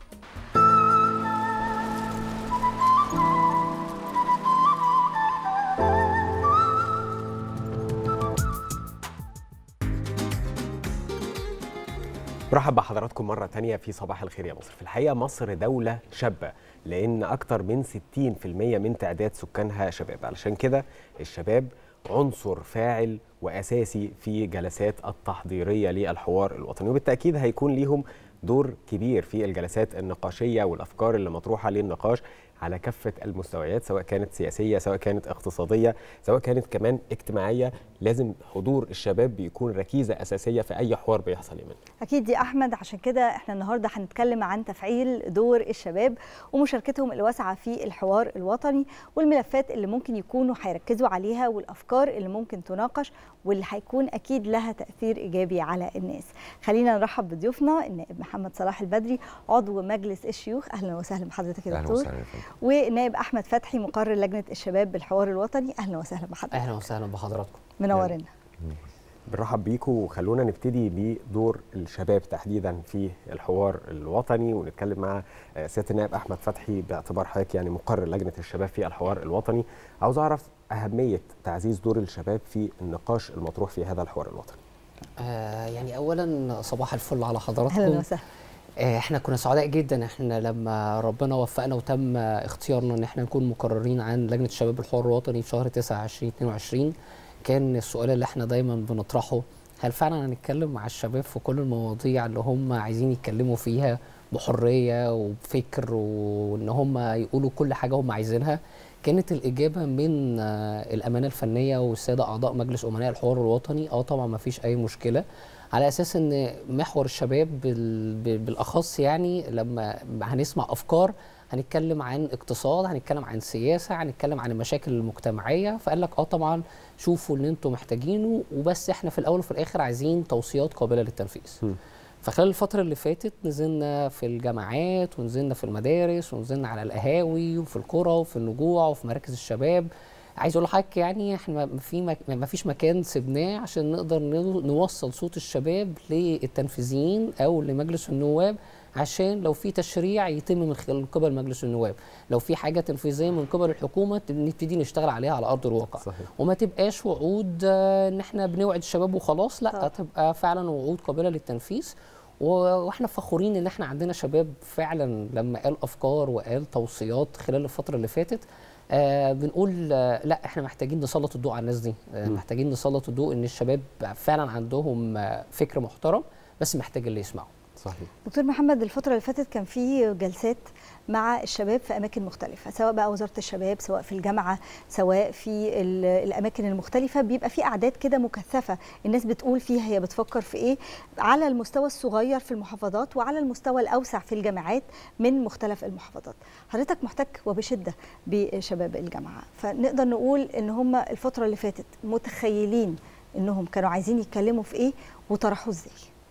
برحب بحضراتكم مرة تانية في صباح الخير يا مصر في الحقيقة مصر دولة شابة لأن أكتر من 60% من تعداد سكانها شباب علشان كده الشباب عنصر فاعل وأساسي في جلسات التحضيرية للحوار الوطني وبالتأكيد هيكون ليهم دور كبير في الجلسات النقاشية والأفكار اللي مطروحة للنقاش على كافة المستويات سواء كانت سياسية سواء كانت اقتصادية سواء كانت كمان اجتماعية لازم حضور الشباب بيكون ركيزة أساسية في أي حوار بيحصل يمن اكيد يا احمد عشان كده احنا النهارده هنتكلم عن تفعيل دور الشباب ومشاركتهم الواسعه في الحوار الوطني والملفات اللي ممكن يكونوا هيركزوا عليها والافكار اللي ممكن تناقش واللي هيكون اكيد لها تاثير ايجابي على الناس خلينا نرحب بضيوفنا النائب محمد صلاح البدري عضو مجلس الشيوخ اهلا وسهلا بحضرتك يا أهلا دكتور وسهلا يا فندم. والنائب احمد فتحي مقرر لجنه الشباب بالحوار الوطني اهلا وسهلا بحضرتك اهلا وسهلا بحضراتكم منورنا بنرحب بيكم وخلونا نبتدي بدور الشباب تحديدا في الحوار الوطني ونتكلم مع آه، سياده النائب احمد فتحي باعتبار حضرتك يعني مقرر لجنه الشباب في الحوار الوطني عاوز اعرف اهميه تعزيز دور الشباب في النقاش المطروح في هذا الحوار الوطني آه يعني اولا صباح الفل على حضراتكم اهلا وسهلا آه احنا كنا سعداء جدا احنا لما ربنا وفقنا وتم اختيارنا ان احنا نكون مقررين عن لجنه الشباب الحوار الوطني في شهر 9 2022 كان السؤال اللي احنا دايما بنطرحه هل فعلا هنتكلم مع الشباب في كل المواضيع اللي هم عايزين يتكلموا فيها بحريه وبفكر وان هم يقولوا كل حاجه هم عايزينها كانت الاجابه من آه، الامانه الفنيه والساده اعضاء مجلس امناء الحوار الوطني اه طبعا ما فيش اي مشكله على اساس ان محور الشباب بال- بال- بالاخص يعني لما هنسمع افكار هنتكلم عن اقتصاد هنتكلم عن سياسه هنتكلم عن المشاكل المجتمعيه فقال لك اه طبعا شوفوا اللي انتم محتاجينه وبس احنا في الاول وفي الاخر عايزين توصيات قابله للتنفيذ فخلال الفترة اللي فاتت نزلنا في الجامعات ونزلنا في المدارس ونزلنا على القهاوي وفي القرى وفي النجوع وفي مراكز الشباب عايز اقول لحضرتك يعني احنا ما في مك... ما فيش مكان سبناه عشان نقدر نو- نوصل صوت الشباب للتنفيذيين او لمجلس النواب عشان لو في تشريع يتم من خلال قبل مجلس النواب لو في حاجه تنفيذيه من قبل الحكومه نبتدي نشتغل عليها على ارض الواقع صحيح. وما تبقاش وعود آه، ان احنا بنوعد الشباب وخلاص لا تبقى فعلا وعود قابله للتنفيذ و- واحنا فخورين ان احنا عندنا شباب فعلا لما قال افكار وقال توصيات خلال الفتره اللي فاتت آه بنقول آه لا احنا محتاجين نسلط الضوء على الناس دي آه م. محتاجين نسلط الضوء ان الشباب فعلا عندهم آه فكر محترم بس محتاج اللي يسمعه صحيح دكتور محمد الفترة اللي فاتت كان في جلسات مع الشباب في أماكن مختلفة سواء بقى وزارة الشباب سواء في الجامعة سواء في ال- الأماكن المختلفة بيبقى في أعداد كده مكثفة الناس بتقول فيها هي بتفكر في إيه على المستوى الصغير في المحافظات وعلى المستوى الأوسع في الجامعات من مختلف المحافظات حضرتك محتك وبشدة بشباب الجامعة فنقدر نقول إن هم الفترة اللي فاتت متخيلين إنهم كانوا عايزين يتكلموا في إيه وطرحوا إزاي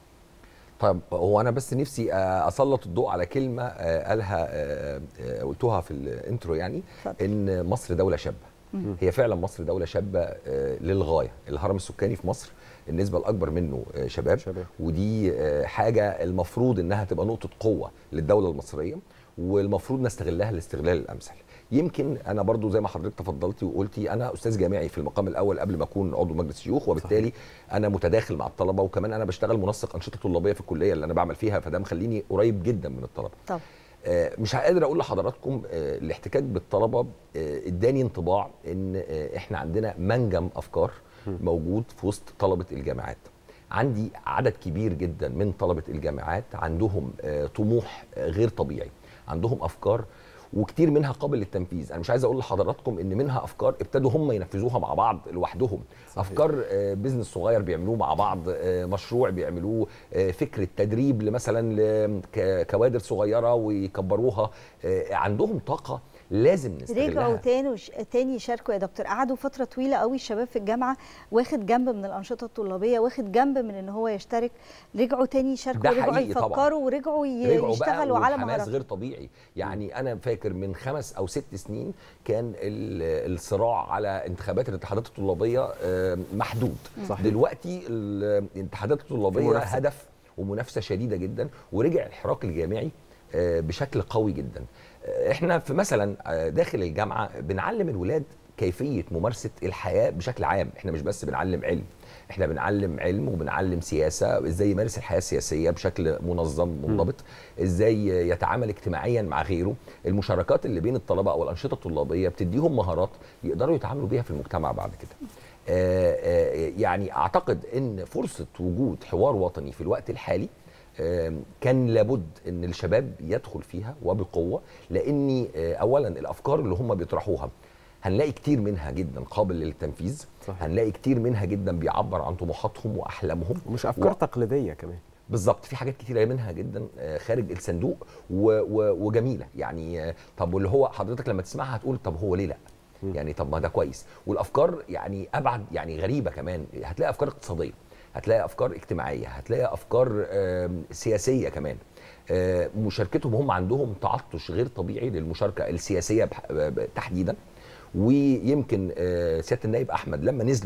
طيب هو انا بس نفسي آه، اسلط الضوء على كلمه آه، قالها آه، آه، قلتوها في الانترو يعني ان مصر دوله شابه مم. هي فعلا مصر دوله شابه آه، للغايه الهرم السكاني في مصر النسبه الاكبر منه آه، شباب, شباب. ودي آه، حاجه المفروض انها تبقى نقطه قوه للدوله المصريه والمفروض نستغلها الاستغلال الامثل يمكن انا برضو زي ما حضرتك تفضلتي وقلتي انا استاذ جامعي في المقام الاول قبل ما اكون عضو مجلس شيوخ وبالتالي صحيح. انا متداخل مع الطلبه وكمان انا بشتغل منسق انشطه طلابيه في الكليه اللي انا بعمل فيها فده مخليني قريب جدا من الطلبه طب آه، مش قادر اقول لحضراتكم آه، الاحتكاك بالطلبه آه، اداني انطباع ان آه، احنا عندنا منجم افكار موجود في وسط طلبه الجامعات عندي عدد كبير جدا من طلبه الجامعات عندهم آه، طموح آه، غير طبيعي عندهم افكار وكتير منها قابل للتنفيذ انا مش عايز اقول لحضراتكم ان منها افكار ابتدوا هم ينفذوها مع بعض لوحدهم صحيح. افكار آه، بيزنس صغير بيعملوه مع بعض آه، مشروع بيعملوه آه، فكره تدريب لمثلا لكوادر صغيره ويكبروها آه، عندهم طاقه لازم رجعوا نستغلها تاني وش... تاني يشاركوا يا دكتور قعدوا فتره طويله قوي الشباب في الجامعه واخد جنب من الانشطه الطلابيه واخد جنب من ان هو يشترك رجعوا تاني يشاركوا ده ورجعوا حقيقي طبعاً. يفكروا ورجعوا ي... رجعوا بقى يشتغلوا على وحماس مهاراتهم غير طبيعي يعني انا فاكر من خمس او ست سنين كان ال- الصراع على انتخابات الاتحادات الطلابيه آه، محدود صحيح. دلوقتي الاتحادات الطلابيه منافسة. هدف ومنافسه شديده جدا ورجع الحراك الجامعي آه، بشكل قوي جدا آه، احنا في مثلا آه، داخل الجامعه بنعلم الولاد كيفيه ممارسه الحياه بشكل عام احنا مش بس بنعلم علم احنا بنعلم علم وبنعلم سياسه ازاي يمارس الحياه السياسيه بشكل منظم منضبط ازاي يتعامل اجتماعيا مع غيره المشاركات اللي بين الطلبه او الانشطه الطلابيه بتديهم مهارات يقدروا يتعاملوا بيها في المجتمع بعد كده آه، آه، يعني اعتقد ان فرصه وجود حوار وطني في الوقت الحالي آم، كان لابد ان الشباب يدخل فيها وبقوه لاني آه، اولا الافكار اللي هم بيطرحوها هنلاقي كتير منها جدا قابل للتنفيذ صحيح. هنلاقي كتير منها جدا بيعبر عن طموحاتهم واحلامهم ومش افكار و... تقليديه كمان بالظبط في حاجات كتيره منها جدا آه، خارج الصندوق و... و... وجميله يعني آه، طب واللي هو حضرتك لما تسمعها هتقول طب هو ليه لا يعني طب ما ده كويس والافكار يعني ابعد يعني غريبه كمان هتلاقي افكار اقتصاديه هتلاقي افكار اجتماعيه هتلاقي افكار آم، سياسيه كمان آه، مشاركتهم هم عندهم تعطش غير طبيعي للمشاركه السياسيه بح- ب- تحديدا ويمكن آه، سياده النائب احمد لما نزلوا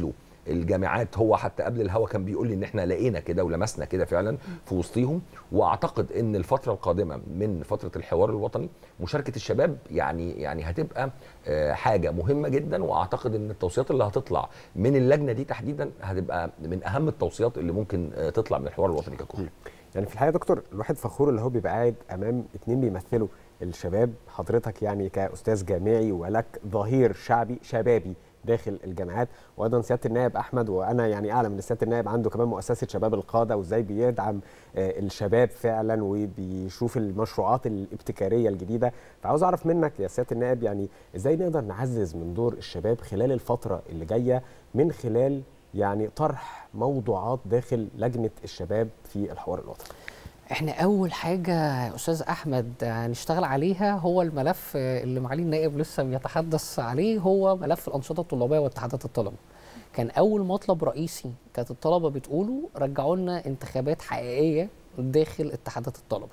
الجامعات هو حتى قبل الهوا كان بيقول لي ان احنا لقينا كده ولمسنا كده فعلا في وسطيهم واعتقد ان الفتره القادمه من فتره الحوار الوطني مشاركه الشباب يعني يعني هتبقى آه، حاجه مهمه جدا واعتقد ان التوصيات اللي هتطلع من اللجنه دي تحديدا هتبقى من اهم التوصيات اللي ممكن آه، تطلع من الحوار الوطني ككل يعني في الحقيقه يا دكتور الواحد فخور اللي هو بيبقى قاعد امام اتنين بيمثلوا الشباب حضرتك يعني كاستاذ جامعي ولك ظهير شعبي شبابي داخل الجامعات وايضا سياده النائب احمد وانا يعني اعلم ان سياده النائب عنده كمان مؤسسه شباب القاده وازاي بيدعم آه، الشباب فعلا وبيشوف المشروعات الابتكاريه الجديده فعاوز اعرف منك يا سياده النائب يعني ازاي نقدر نعزز من دور الشباب خلال الفتره اللي جايه من خلال يعني طرح موضوعات داخل لجنه الشباب في الحوار الوطني احنا اول حاجه يا استاذ احمد هنشتغل عليها هو الملف اللي معالي النائب لسه بيتحدث عليه هو ملف الانشطه الطلابيه واتحادات الطلبه كان اول مطلب رئيسي كانت الطلبه بتقوله رجعوا لنا انتخابات حقيقيه داخل اتحادات الطلبه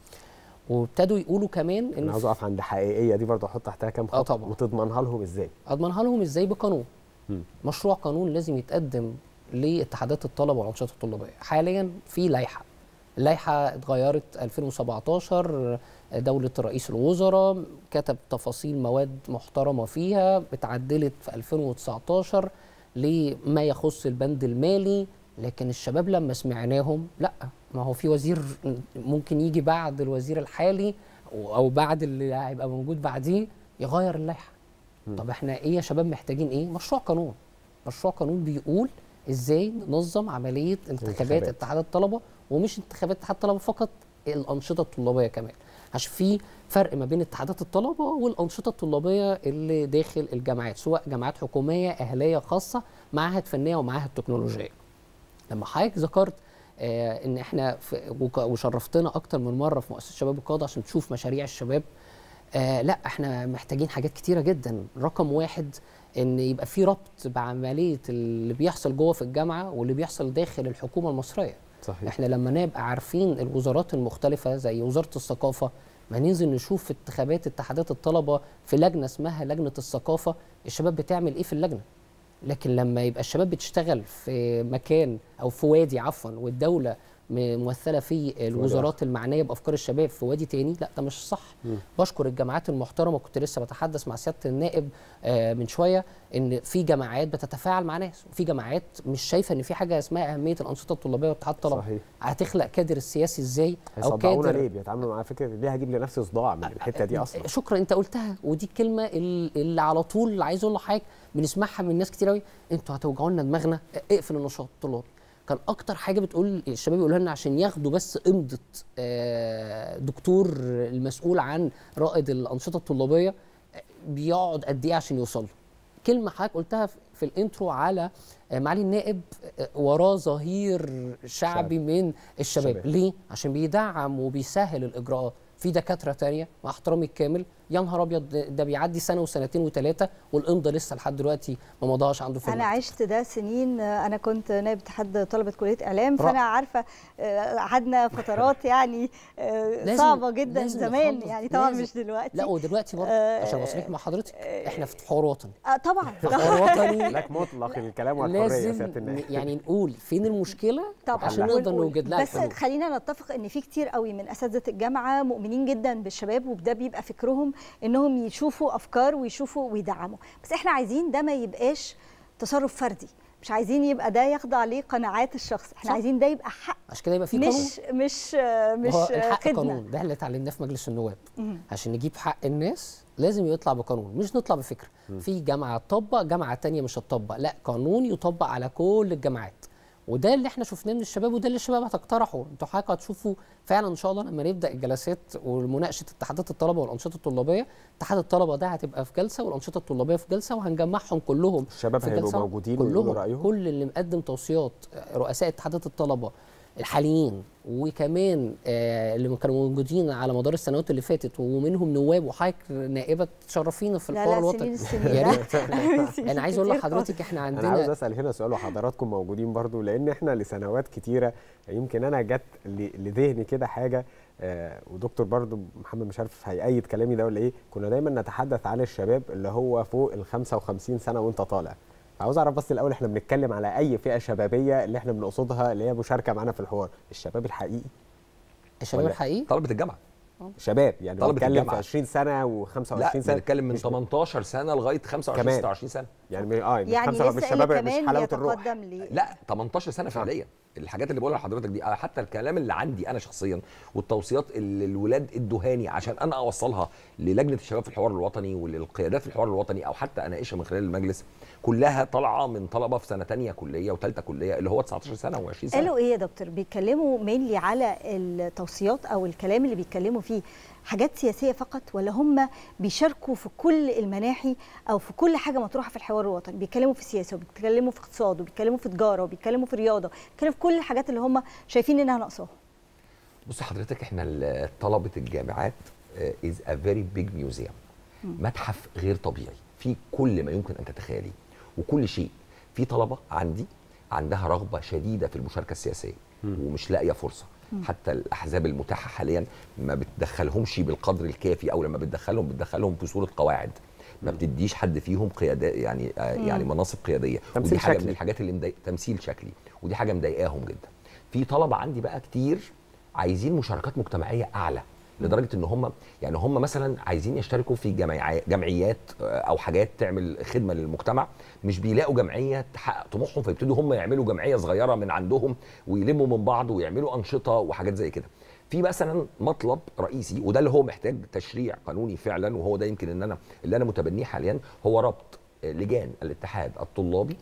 وابتدوا يقولوا كمان انا عاوز اقف عند حقيقيه دي برضه احط تحتها كام خط آه طبعا. وتضمنها لهم ازاي اضمنها لهم ازاي بقانون مم. مشروع قانون لازم يتقدم لاتحادات الطلبه والانشطه الطلابيه حاليا في لائحه اللائحه اتغيرت 2017 دوله رئيس الوزراء كتب تفاصيل مواد محترمه فيها اتعدلت في 2019 لما يخص البند المالي لكن الشباب لما سمعناهم لا ما هو في وزير ممكن يجي بعد الوزير الحالي او بعد اللي هيبقى موجود بعديه يغير اللائحه طب احنا ايه يا شباب محتاجين ايه مشروع قانون مشروع قانون بيقول ازاي ننظم عمليه انتخابات انتخابات. اتحاد الطلبه ومش انتخابات اتحاد الطلبه فقط الانشطه الطلابيه كمان عشان في فرق ما بين اتحادات الطلبه والانشطه الطلابيه اللي داخل الجامعات سواء جامعات حكوميه اهليه خاصه معاهد فنيه ومعاهد تكنولوجيه لما حضرتك ذكرت آه ان احنا في وك- وشرفتنا اكتر من مره في مؤسسه شباب القاده عشان تشوف مشاريع الشباب آه لا احنا محتاجين حاجات كتيره جدا رقم واحد ان يبقى في ربط بعمليه اللي بيحصل جوه في الجامعه واللي بيحصل داخل الحكومه المصريه صحيح احنا لما نبقى عارفين الوزارات المختلفه زي وزاره الثقافه ما ننزل نشوف في انتخابات اتحادات الطلبه في لجنه اسمها لجنه الثقافه الشباب بتعمل ايه في اللجنه لكن لما يبقى الشباب بتشتغل في مكان او في وادي عفوا والدوله م- ممثله في الوزارات المعنيه بافكار الشباب في وادي تاني لا ده مش صح مم. بشكر الجامعات المحترمه كنت لسه بتحدث مع سياده النائب آه، من شويه ان في جامعات بتتفاعل مع ناس وفي جامعات مش شايفه ان في حاجه اسمها اهميه الانشطه الطلابيه واتحاد الطلبه صحيح. هتخلق كادر السياسي ازاي او هيصدعونا كادر ليه بيتعاملوا مع فكره ليه هجيب لنفسي صداع من الحته دي اصلا شكرا انت قلتها ودي الكلمه ال- اللي على طول عايز اقول لحضرتك بنسمعها من ناس كتير قوي انتوا هتوجعوا لنا دماغنا اقفل النشاط الطلابي كان اكتر حاجه بتقول الشباب يقولوا لنا عشان ياخدوا بس امضه آه، دكتور المسؤول عن رائد الانشطه الطلابيه آه، بيقعد قد ايه عشان يوصل له كلمه حضرتك قلتها في- في الانترو على آه، معالي النائب آه، وراه ظهير شعبي من الشباب الشباب. ليه عشان بيدعم وبيسهل الاجراءات في دكاتره تانية مع احترامي الكامل يا نهار ابيض ده- ده بيعدي سنه وسنتين وثلاثه والامضه لسه لحد دلوقتي ما مضاش عنده في انا المكتب. عشت ده سنين آه، انا كنت نائب اتحاد طلبه كليه اعلام رائع. فانا عارفه آه، قعدنا فترات يعني آه، لازم- صعبه جدا لازم زمان نخلص، يعني طبعا لازم. مش دلوقتي لا ودلوقتي برضه آه، عشان اصريح مع حضرتك احنا في حوار وطني آه، طبعا حوار وطني لك مطلق الكلام والحريه يا لازم سياده ن- النائب يعني نقول فين المشكله طبعا عشان نقدر ونقول. نوجد لها بس الحلول خلينا نتفق ان في كتير قوي من اساتذه الجامعه مؤمنين جدا بالشباب وده بيبقى فكرهم انهم يشوفوا افكار ويشوفوا ويدعموا بس احنا عايزين ده ما يبقاش تصرف فردي مش عايزين يبقى ده يخضع لقناعات الشخص احنا صح. عايزين ده يبقى حق عشان كده يبقى في قانون مش مش آه، مش هو آه، الحق خدمه قانون ده اللي اتعلمناه في مجلس النواب مم. عشان نجيب حق الناس لازم يطلع بقانون مش نطلع بفكره في جامعه تطبق جامعه تانية مش هتطبق لا قانون يطبق على كل الجامعات وده اللي احنا شفناه من الشباب وده اللي الشباب هتقترحه انتوا حضرتك هتشوفوا فعلا ان شاء الله لما نبدا الجلسات ومناقشه اتحادات الطلبه والانشطه الطلابيه اتحاد الطلبه ده هتبقى في جلسه والانشطه الطلابيه في جلسه وهنجمعهم كلهم الشباب في هيبقوا جلسة. موجودين كلهم ويقولوا رأيهم؟ كل اللي مقدم توصيات رؤساء اتحادات الطلبه الحاليين وكمان آه اللي كانوا موجودين على مدار السنوات اللي فاتت ومنهم نواب وحضرتك نائبه تشرفينا في لا، الحوار لا، الوطني سنين السنين. يا ريت سنين انا عايز اقول كتير لحضرتك احنا انا عاوز عندنا اسال هنا سؤال وحضراتكم موجودين برضو لان احنا لسنوات كتيره يمكن انا جت ل- لذهني كده حاجه آه ودكتور برضو محمد مش عارف هيأيد كلامي ده ولا ايه كنا دايما نتحدث عن الشباب اللي هو فوق ال 55 سنه وانت طالع عاوز اعرف بس الاول احنا بنتكلم على اي فئه شبابيه اللي احنا بنقصدها اللي هي مشاركه معانا في الحوار الشباب الحقيقي الشباب ولا- الحقيقي طلبه الجامعه شباب يعني طلبة بنتكلم في الجامعة. 20 سنه و25 لا سنه بنتكلم من 18 سنه لغايه 25 كمان. 26 سنه يعني من- اه مش يعني 25 لسه الشباب اللي مش كمان حلاوه الروح يتقدم لي لا 18 سنه فعليا الحاجات اللي بقولها لحضرتك دي آه، حتى الكلام اللي عندي انا شخصيا والتوصيات اللي الولاد ادوهاني عشان انا اوصلها للجنه الشباب في الحوار الوطني وللقيادات في الحوار الوطني او حتى اناقشها من خلال المجلس كلها طالعه من طلبه في سنه ثانيه كليه وثالثه كليه اللي هو 19 سنه و20 سنه قالوا ايه يا دكتور بيتكلموا مينلي على التوصيات او الكلام اللي بيتكلموا فيه حاجات سياسيه فقط ولا هم بيشاركوا في كل المناحي او في كل حاجه مطروحه في الحوار الوطني بيتكلموا في سياسه وبيتكلموا في اقتصاد وبيتكلموا في تجاره وبيتكلموا في رياضه بيتكلموا في كل الحاجات اللي هم شايفين انها ناقصاهم بص حضرتك احنا ال- طلبه الجامعات از ا فيري بيج ميوزيوم متحف غير طبيعي فيه كل ما يمكن ان تتخيليه وكل شيء في طلبه عندي عندها رغبه شديده في المشاركه السياسيه ومش لاقيه فرصه مم. حتى الاحزاب المتاحه حاليا ما بتدخلهمش بالقدر الكافي او لما بتدخلهم بتدخلهم في صوره قواعد ما بتديش حد فيهم قياده يعني آه مم. يعني مناصب قياديه تمثيل ودي حاجه شكلي. من الحاجات اللي مضايق تمثيل شكلي ودي حاجه مضايقاهم جدا في طلبه عندي بقى كتير عايزين مشاركات مجتمعيه اعلى لدرجه ان هم يعني هم مثلا عايزين يشتركوا في جمعيات جمعيات آه، او حاجات تعمل خدمه للمجتمع مش بيلاقوا جمعيه تحقق طموحهم فيبتدوا هم يعملوا جمعيه صغيره من عندهم ويلموا من بعض ويعملوا انشطه وحاجات زي كده في مثلا مطلب رئيسي وده اللي هو محتاج تشريع قانوني فعلا وهو ده يمكن ان انا اللي انا متبنيه حاليا هو ربط آه، لجان الاتحاد الطلابي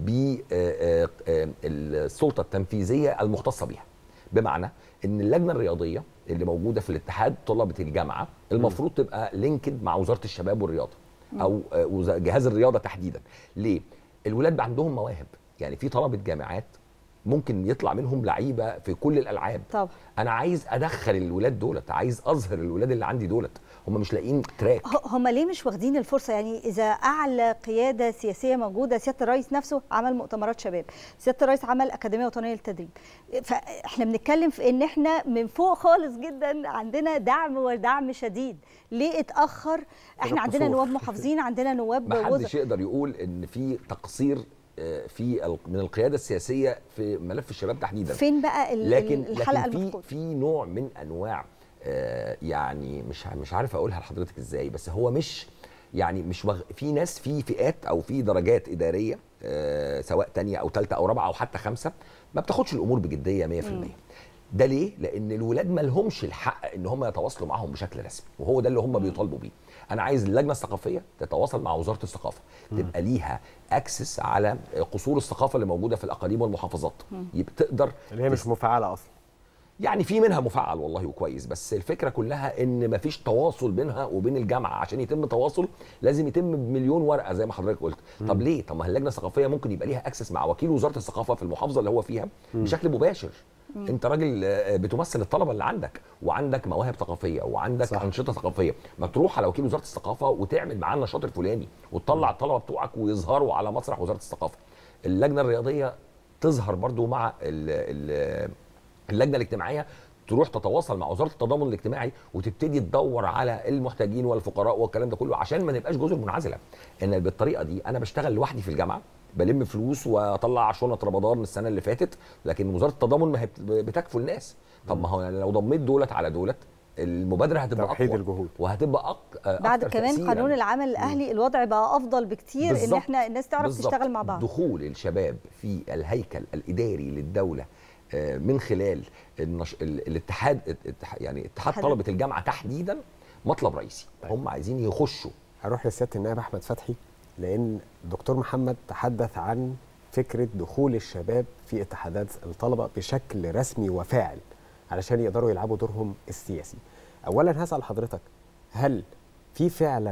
بالسلطه التنفيذيه المختصه بيها بمعنى ان اللجنه الرياضيه اللي موجوده في الاتحاد طلبه الجامعه المفروض تبقى لينكد مع وزاره الشباب والرياضه او آه، وز- جهاز الرياضه تحديدا ليه الولاد بقى عندهم مواهب يعني في طلبه جامعات ممكن يطلع منهم لعيبه في كل الالعاب طبعا انا عايز ادخل الولاد دولت عايز اظهر الولاد اللي عندي دولت هم مش لاقيين تراك ه- هم ليه مش واخدين الفرصه يعني اذا اعلى قياده سياسيه موجوده سياده الرئيس نفسه عمل مؤتمرات شباب سياده الرئيس عمل اكاديميه وطنيه للتدريب فاحنا بنتكلم في ان احنا من فوق خالص جدا عندنا دعم ودعم شديد ليه اتاخر احنا عندنا قصور. نواب محافظين عندنا نواب ما حدش وزراء يقدر يقول ان في تقصير آه، في ال- من القياده السياسيه في ملف الشباب تحديدا فين بقى ال- لكن الحلقه لكن في المفقوده في نوع من انواع آه، يعني مش ع- مش عارف اقولها لحضرتك ازاي بس هو مش يعني مش وغ... في ناس في فئات او في درجات اداريه آه، سواء تانية او ثالثه او رابعه او حتى خمسه ما بتاخدش الامور بجديه 100% ده ليه؟ لان الولاد ما لهمش الحق ان هم يتواصلوا معاهم بشكل رسمي وهو ده اللي هم بيطالبوا بيه انا عايز اللجنه الثقافيه تتواصل مع وزاره الثقافه تبقى ليها اكسس على قصور الثقافه اللي موجوده في الاقاليم والمحافظات يبقى تقدر اللي هي مش مفعله اصلا يعني في منها مفعل والله وكويس بس الفكره كلها ان مفيش تواصل بينها وبين الجامعه عشان يتم تواصل لازم يتم بمليون ورقه زي ما حضرتك قلت طب ليه طب ما اللجنه الثقافيه ممكن يبقى ليها اكسس مع وكيل وزاره الثقافه في المحافظه اللي هو فيها مم. بشكل مباشر مم. انت راجل آه، بتمثل الطلبه اللي عندك وعندك مواهب ثقافيه وعندك صح. انشطه ثقافيه ما تروح على وكيل وزاره الثقافه وتعمل معاه النشاط الفلاني وتطلع الطلبه بتوعك ويظهروا على مسرح وزاره الثقافه اللجنه الرياضيه تظهر برضو مع ال ال اللجنه الاجتماعيه تروح تتواصل مع وزاره التضامن الاجتماعي وتبتدي تدور على المحتاجين والفقراء والكلام ده كله عشان ما نبقاش جزر منعزله ان بالطريقه دي انا بشتغل لوحدي في الجامعه بلم فلوس واطلع شنط رمضان السنه اللي فاتت لكن وزاره التضامن ما هي بت- بتكفل الناس طب ما هو أنا لو ضميت دولت على دولت المبادره هتبقى توحيد اقوى الجهود. وهتبقى أق... بعد أكتر كمان تأثيراً. قانون العمل الاهلي الوضع بقى افضل بكتير ان بالظبط. احنا الناس تعرف بالظبط. تشتغل مع بعض دخول الشباب في الهيكل الاداري للدوله آه، من خلال النش... ال- الاتحاد الاتح- يعني اتحاد اتحاد- طلبه الجامعه تحديدا مطلب رئيسي هم عايزين يخشوا هروح لسياده النائب احمد فتحي لان الدكتور محمد تحدث عن فكره دخول الشباب في اتحادات الطلبه بشكل رسمي وفاعل علشان يقدروا يلعبوا دورهم السياسي. اولا هسال حضرتك هل في فعلا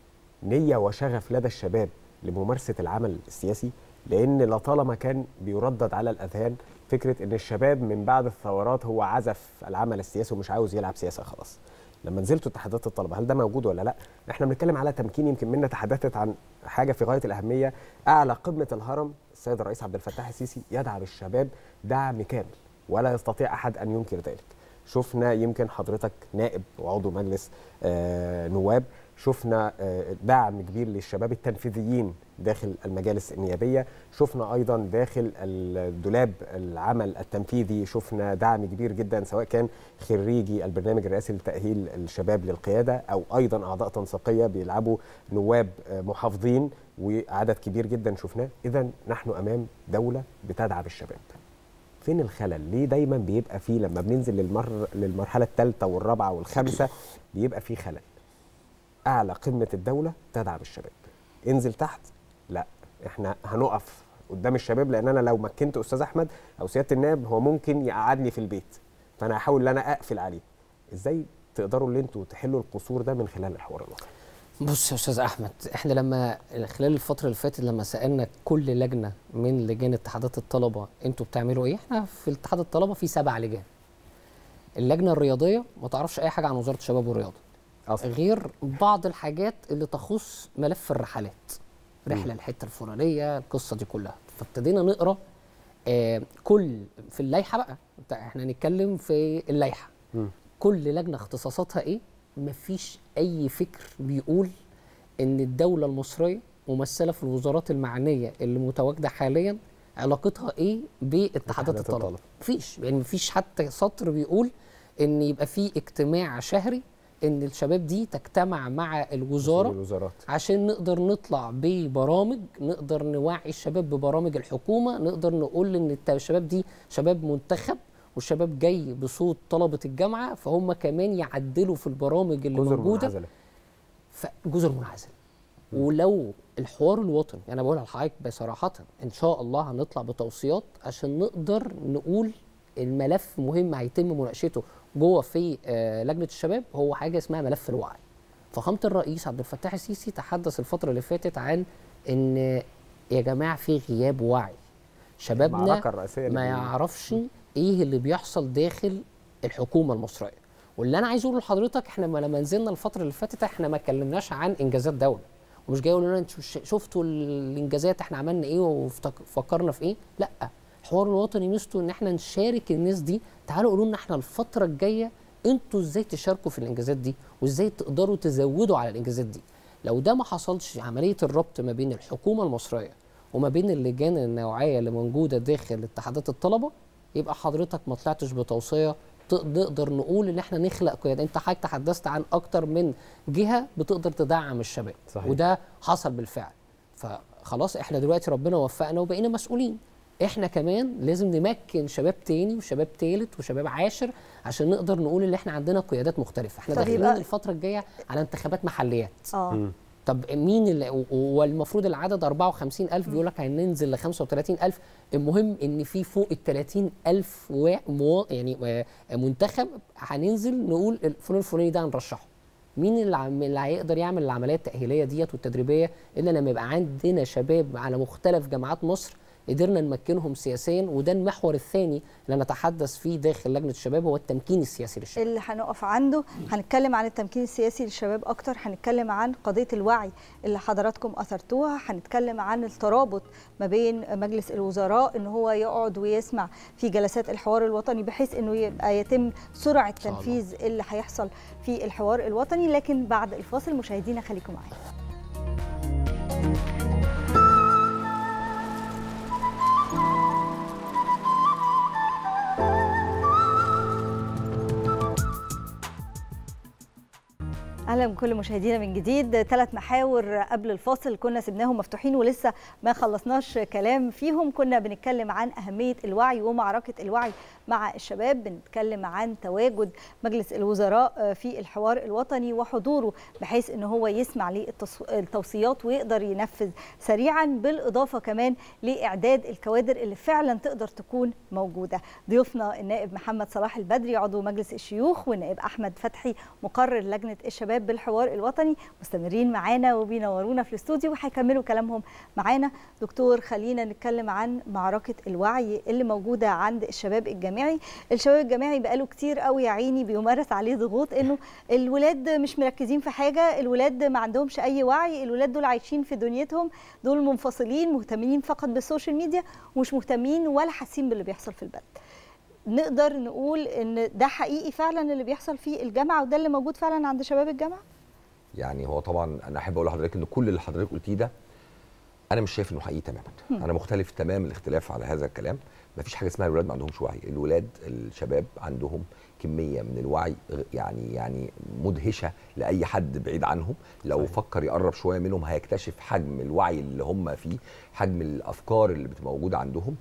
نيه وشغف لدى الشباب لممارسه العمل السياسي؟ لان لطالما كان بيردد على الاذهان فكره ان الشباب من بعد الثورات هو عزف العمل السياسي ومش عاوز يلعب سياسه خلاص. لما نزلتوا اتحادات الطلبه هل ده موجود ولا لا؟ احنا بنتكلم على تمكين يمكن منا تحدثت عن حاجه في غايه الاهميه اعلى قمه الهرم السيد الرئيس عبد الفتاح السيسي يدعم الشباب دعم كامل ولا يستطيع احد ان ينكر ذلك. شفنا يمكن حضرتك نائب وعضو مجلس آه نواب شفنا آه، دعم كبير للشباب التنفيذيين داخل المجالس النيابيه شفنا ايضا داخل الدولاب العمل التنفيذي شفنا دعم كبير جدا سواء كان خريجي البرنامج الرئاسي لتاهيل الشباب للقياده او ايضا اعضاء تنسيقيه بيلعبوا نواب آه، محافظين وعدد كبير جدا شفناه اذا نحن امام دوله بتدعم الشباب فين الخلل ليه دايما بيبقى فيه لما بننزل للمر للمرحله الثالثه والرابعه والخامسه بيبقى فيه خلل اعلى قمه الدوله تدعم الشباب انزل تحت لا احنا هنقف قدام الشباب لان انا لو مكنت استاذ احمد او سياده النائب هو ممكن يقعدني في البيت فانا هحاول ان انا اقفل عليه ازاي تقدروا ان انتوا تحلوا القصور ده من خلال الحوار الوطني بص يا استاذ احمد احنا لما خلال الفتره اللي فاتت لما سالنا كل لجنه من لجان اتحادات الطلبه انتوا بتعملوا ايه احنا في اتحاد الطلبه في سبع لجان اللجنه الرياضيه ما تعرفش اي حاجه عن وزاره الشباب والرياضه أصلاً. غير بعض الحاجات اللي تخص ملف الرحلات رحله الحته الفلانيه القصه دي كلها فابتدينا نقرا آه كل في اللائحه بقى احنا هنتكلم في اللائحه كل لجنه اختصاصاتها ايه مفيش اي فكر بيقول ان الدوله المصريه ممثله في الوزارات المعنيه اللي متواجده حاليا علاقتها ايه باتحادات اتحادات الطلبه الطلبة. مفيش يعني مفيش حتى سطر بيقول ان يبقى في اجتماع شهري ان الشباب دي تجتمع مع الوزاره الوزارات عشان نقدر نطلع ببرامج نقدر نوعي الشباب ببرامج الحكومه نقدر نقول ان الت- الشباب دي شباب منتخب والشباب جاي بصوت طلبه الجامعه فهم كمان يعدلوا في البرامج اللي جزر موجوده منعزله جزر منعزله ولو الحوار الوطني انا بقولها لحضرتك بصراحه ان شاء الله هنطلع بتوصيات عشان نقدر نقول الملف مهم هيتم مناقشته جوه في آه، لجنه الشباب هو حاجه اسمها ملف الوعي فخامه الرئيس عبد الفتاح السيسي تحدث الفتره اللي فاتت عن ان يا جماعه في غياب وعي شبابنا المعركة الرئيسية اللي ما بي- يعرفش ايه اللي بيحصل داخل الحكومه المصريه واللي انا عايز اقوله لحضرتك احنا ما لما نزلنا الفتره اللي فاتت احنا ما اتكلمناش عن انجازات دوله ومش جاي يقولوا لنا انتوا ش- شفتوا الانجازات احنا عملنا ايه وفكرنا في ايه لا الحوار الوطني ميزته ان احنا نشارك الناس دي تعالوا قولوا لنا احنا الفتره الجايه انتوا ازاي تشاركوا في الانجازات دي وازاي تقدروا تزودوا على الانجازات دي لو ده ما حصلش عمليه الربط ما بين الحكومه المصريه وما بين اللجان النوعيه اللي موجوده داخل اتحادات الطلبه يبقى حضرتك ما طلعتش بتوصيه ت- نقدر نقول ان احنا نخلق قياده انت حضرتك تحدثت عن اكتر من جهه بتقدر تدعم الشباب صحيح. وده حصل بالفعل فخلاص احنا دلوقتي ربنا وفقنا وبقينا مسؤولين احنا كمان لازم نمكن شباب تاني وشباب تالت وشباب عاشر عشان نقدر نقول ان احنا عندنا قيادات مختلفه احنا طب داخلين يبقى- الفتره الجايه على انتخابات محليات اه طب مين اللي و- والمفروض العدد 54000 بيقول لك هننزل ل 35000 المهم ان في فوق ال 30000 وا- موا- يعني آه، منتخب هننزل نقول الفلان الفلاني ده هنرشحه مين اللي, عم- اللي هيقدر يعمل العمليه التاهيليه ديت والتدريبيه الا لما يبقى عندنا شباب على مختلف جامعات مصر قدرنا نمكنهم سياسيا وده المحور الثاني اللي نتحدث فيه داخل لجنه الشباب هو التمكين السياسي للشباب اللي هنقف عنده هنتكلم عن التمكين السياسي للشباب اكتر هنتكلم عن قضيه الوعي اللي حضراتكم اثرتوها هنتكلم عن الترابط ما بين مجلس الوزراء ان هو يقعد ويسمع في جلسات الحوار الوطني بحيث انه يبقى يتم سرعه شاء الله. تنفيذ اللي هيحصل في الحوار الوطني لكن بعد الفاصل مشاهدينا خليكم معانا اهلا بكل مشاهدينا من جديد ثلاث محاور قبل الفاصل كنا سبناهم مفتوحين ولسه ما خلصناش كلام فيهم كنا بنتكلم عن اهميه الوعي ومعركه الوعي مع الشباب بنتكلم عن تواجد مجلس الوزراء في الحوار الوطني وحضوره بحيث ان هو يسمع للتوصيات ويقدر ينفذ سريعا بالاضافه كمان لاعداد الكوادر اللي فعلا تقدر تكون موجوده ضيوفنا النائب محمد صلاح البدري عضو مجلس الشيوخ والنائب احمد فتحي مقرر لجنه الشباب بالحوار الوطني مستمرين معانا وبينورونا في الاستوديو وهيكملوا كلامهم معانا دكتور خلينا نتكلم عن معركه الوعي اللي موجوده عند الشباب الجامعي الشباب الجامعي بقاله كتير قوي يا عيني بيمارس عليه ضغوط انه الولاد مش مركزين في حاجه الولاد ما عندهمش اي وعي الولاد دول عايشين في دنيتهم دول منفصلين مهتمين فقط بالسوشيال ميديا ومش مهتمين ولا حاسين باللي بيحصل في البلد نقدر نقول ان ده حقيقي فعلا اللي بيحصل في الجامعه وده اللي موجود فعلا عند شباب الجامعه يعني هو طبعا انا احب اقول لحضرتك ان كل اللي حضرتك قلتيه ده انا مش شايف انه حقيقي تماما هم. انا مختلف تمام الاختلاف على هذا الكلام مفيش حاجه اسمها الولاد ما عندهمش وعي الولاد الشباب عندهم كميه من الوعي غ- يعني يعني مدهشه لاي حد بعيد عنهم لو صحيح. فكر يقرب شويه منهم هيكتشف حجم الوعي اللي هم فيه حجم الافكار اللي بتبقى موجوده عندهم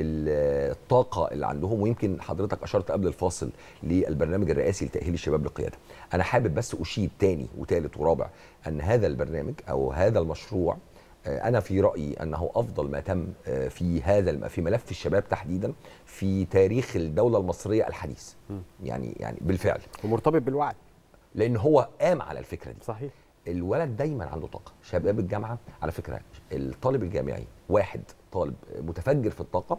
ال- الطاقه اللي عندهم ويمكن حضرتك اشرت قبل الفاصل للبرنامج الرئاسي لتاهيل الشباب للقياده انا حابب بس اشيد تاني وتالت ورابع ان هذا البرنامج او هذا المشروع آه، انا في رايي انه افضل ما تم آه، في هذا الم- في ملف الشباب تحديدا في تاريخ الدوله المصريه الحديث يعني يعني بالفعل ومرتبط بالوعي لان هو قام على الفكره دي صحيح الولد دايما عنده طاقه شباب الجامعه على فكره الطالب الجامعي واحد طالب متفجر في الطاقه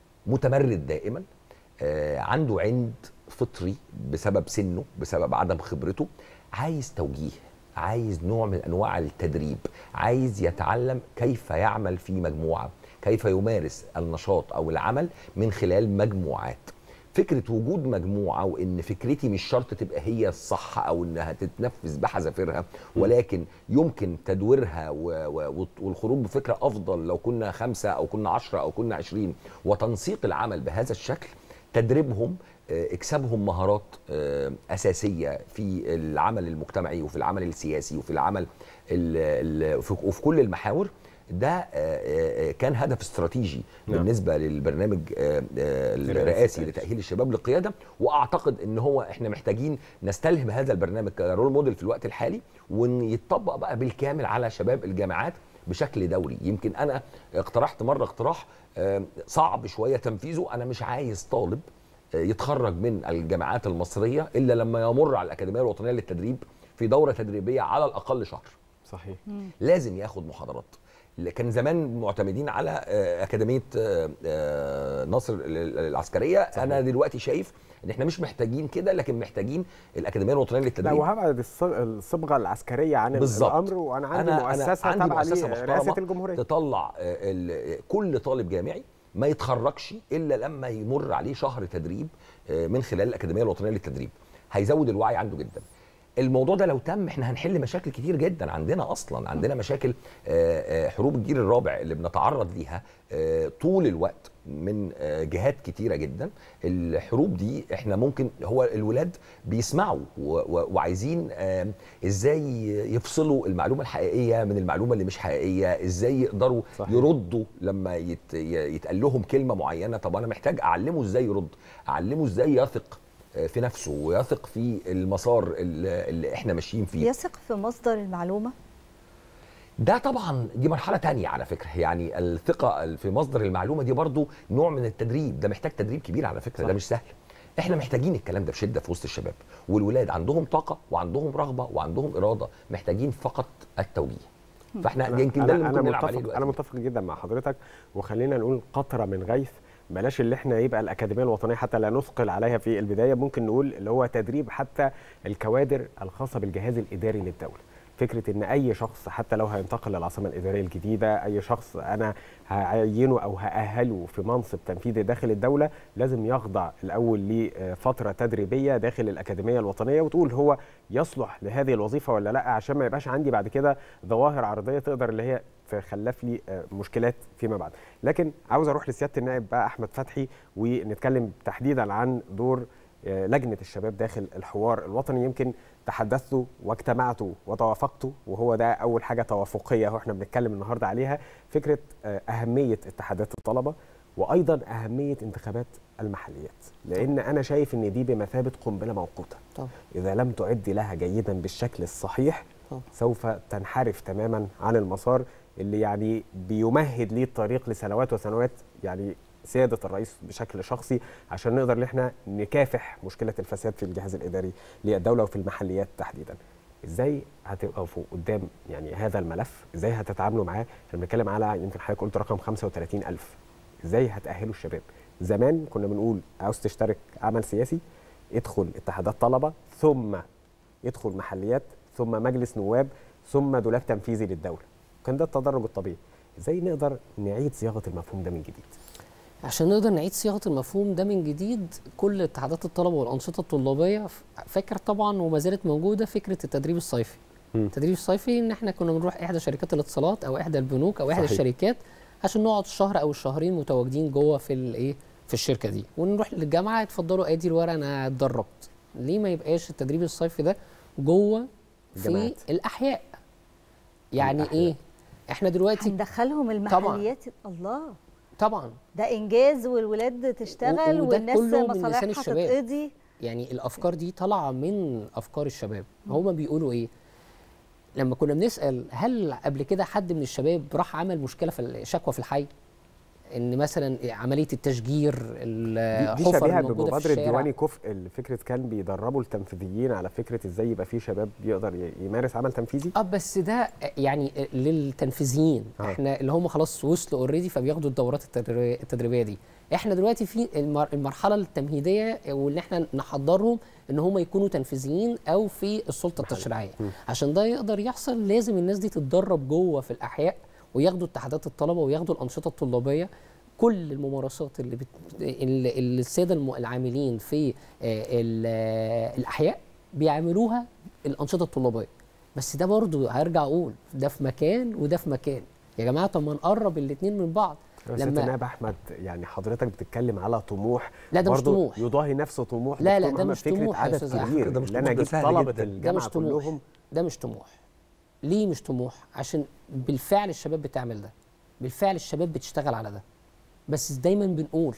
متمرد دائما آه، عنده عند فطري بسبب سنه بسبب عدم خبرته عايز توجيه عايز نوع من انواع التدريب عايز يتعلم كيف يعمل في مجموعه كيف يمارس النشاط او العمل من خلال مجموعات فكره وجود مجموعه وان فكرتي مش شرط تبقى هي الصح او انها تتنفذ بحذافيرها ولكن يمكن تدويرها و- و- والخروج بفكره افضل لو كنا خمسه او كنا عشرة او كنا عشرين وتنسيق العمل بهذا الشكل تدريبهم آه، اكسابهم مهارات آه، اساسيه في العمل المجتمعي وفي العمل السياسي وفي العمل ال- ال- وفي وفي كل المحاور ده آه، آه، آه، كان هدف استراتيجي نعم. بالنسبه للبرنامج آه، آه، الرئاسي لتاهيل الشباب للقياده واعتقد ان هو احنا محتاجين نستلهم هذا البرنامج كرول موديل في الوقت الحالي وان يتطبق بقى بالكامل على شباب الجامعات بشكل دوري يمكن انا اقترحت مره اقتراح آه، صعب شويه تنفيذه انا مش عايز طالب آه، يتخرج من الجامعات المصريه الا لما يمر على الاكاديميه الوطنيه للتدريب في دوره تدريبيه على الاقل شهر صحيح لازم ياخد محاضرات اللي كان زمان معتمدين على آه، اكاديميه آه، آه، ناصر ال- العسكريه صحيح. انا دلوقتي شايف ان احنا مش محتاجين كده لكن محتاجين الاكاديميه الوطنيه لا للتدريب وهبعد الص- الصبغه العسكريه عن بالظبط. الامر وانا عندي مؤسسه عندي تابعه مؤسسة لرئاسه محترمة الجمهوريه تطلع آه، ال- كل طالب جامعي ما يتخرجش الا لما يمر عليه شهر تدريب آه، من خلال الاكاديميه الوطنيه للتدريب هيزود الوعي عنده جدا الموضوع ده لو تم احنا هنحل مشاكل كتير جدا عندنا اصلا عندنا مشاكل آه، آه، حروب الجيل الرابع اللي بنتعرض ليها آه، طول الوقت من آه، جهات كتيره جدا الحروب دي احنا ممكن هو الولاد بيسمعوا و- و- وعايزين آه، ازاي يفصلوا المعلومه الحقيقيه من المعلومه اللي مش حقيقيه ازاي يقدروا صحيح. يردوا لما يت- ي- يتقال لهم كلمه معينه طب انا محتاج اعلمه ازاي يرد اعلمه ازاي يثق آه، في نفسه ويثق في المسار اللي اللي احنا ماشيين فيه يثق في مصدر المعلومه ده طبعا دي مرحله تانية على فكره يعني الثقه في مصدر المعلومه دي برضو نوع من التدريب ده محتاج تدريب كبير على فكره صح. ده مش سهل احنا محتاجين الكلام ده بشده في وسط الشباب والولاد عندهم طاقه وعندهم رغبه وعندهم اراده محتاجين فقط التوجيه فاحنا أنا- يمكن ده اللي أنا- ممكن أنا نلعب عليه متفق دلوقتي انا متفق جدا مع حضرتك وخلينا نقول قطره من غيث بلاش اللي احنا يبقى الاكاديميه الوطنيه حتى لا نثقل عليها في البدايه ممكن نقول اللي هو تدريب حتى الكوادر الخاصه بالجهاز الاداري للدوله فكره ان اي شخص حتى لو هينتقل للعاصمه الاداريه الجديده اي شخص انا هعينه او هاهله في منصب تنفيذي داخل الدوله لازم يخضع الاول لفتره تدريبيه داخل الاكاديميه الوطنيه وتقول هو يصلح لهذه الوظيفه ولا لا عشان ما يبقاش عندي بعد كده ظواهر عرضيه تقدر اللي هي تخلف لي آه، مشكلات فيما بعد لكن عاوز اروح لسياده النائب بقى احمد فتحي ونتكلم تحديدا عن دور آه، لجنه الشباب داخل الحوار الوطني يمكن تحدثتوا واجتمعتوا وتوافقتوا وهو ده اول حاجه توافقيه اهو احنا بنتكلم النهارده عليها فكره آه، اهميه اتحادات الطلبه وايضا اهميه انتخابات المحليات لان انا شايف ان دي بمثابه قنبله موقوته طبعا اذا لم تعد لها جيدا بالشكل الصحيح طبعا. سوف تنحرف تماما عن المسار اللي يعني بيمهد ليه الطريق لسنوات وسنوات يعني سياده الرئيس بشكل شخصي عشان نقدر ان احنا نكافح مشكله الفساد في الجهاز الاداري للدوله وفي المحليات تحديدا. ازاي هتقفوا قدام يعني هذا الملف؟ ازاي هتتعاملوا معاه؟ احنا بنتكلم على يمكن حضرتك قلت رقم 35000 ازاي هتاهلوا الشباب؟ زمان كنا بنقول عاوز تشترك عمل سياسي ادخل اتحادات طلبه ثم يدخل محليات ثم مجلس نواب ثم دولاب تنفيذي للدوله كان ده التدرج الطبيعي ازاي نقدر نعيد صياغه المفهوم ده من جديد عشان نقدر نعيد صياغه المفهوم ده من جديد كل اتحادات الطلبه والانشطه الطلابيه ف- فاكر طبعا وما زالت موجوده فكره التدريب الصيفي مم. التدريب الصيفي ان احنا كنا بنروح احدى شركات الاتصالات او احدى البنوك او احدى صحيح. الشركات عشان نقعد شهر او شهرين متواجدين جوه في الايه في الشركه دي ونروح للجامعه اتفضلوا ادي الورقه انا اتدربت ليه ما يبقاش التدريب الصيفي ده جوه في الجامعات. الاحياء يعني الأحياء. ايه احنا دلوقتي هندخلهم المحليات الله طبعا ده انجاز والولاد تشتغل و- وده والناس كله من لسان مصالحها الشباب. تتقضي يعني الافكار دي طالعه من افكار الشباب هما بيقولوا ايه لما كنا بنسال هل قبل كده حد من الشباب راح عمل مشكله في الشكوى في الحي ان مثلا عمليه التشجير دي, دي الحفر شبيهه الموجوده في بمبادره الشارع ديواني كفء اللي فكره كان بيدربوا التنفيذيين على فكره ازاي يبقى في شباب يقدر ي- يمارس عمل تنفيذي اه بس ده يعني للتنفيذيين آه. احنا اللي هم خلاص وصلوا اوريدي فبياخدوا الدورات التدريبيه التدريبيه دي احنا دلوقتي في المر- المرحله التمهيديه واللي احنا نحضرهم ان هم يكونوا تنفيذيين او في السلطه التشريعيه عشان ده يقدر يحصل لازم الناس دي تتدرب جوه في الاحياء وياخدوا اتحادات الطلبه وياخدوا الانشطه الطلابيه كل الممارسات اللي, بت... اللي اللي الساده الم- العاملين في آه، ال- آه، الاحياء بيعملوها الانشطه الطلابيه بس ده برضو هرجع اقول ده في مكان وده في مكان يا جماعه طب ما نقرب الاثنين من بعض بس لما نائب احمد يعني حضرتك بتتكلم على طموح لا، ده مش برضو طموح. يضاهي نفس طموح لا لا دكتور ده محمد مش فكرة طموح يا عدد استاذ كبير احمد ده اللي انا اجيب طلبه ده الجامعه مش طموح كلهم ده مش طموح ليه مش طموح عشان بالفعل الشباب بتعمل ده بالفعل الشباب بتشتغل على ده بس دايما بنقول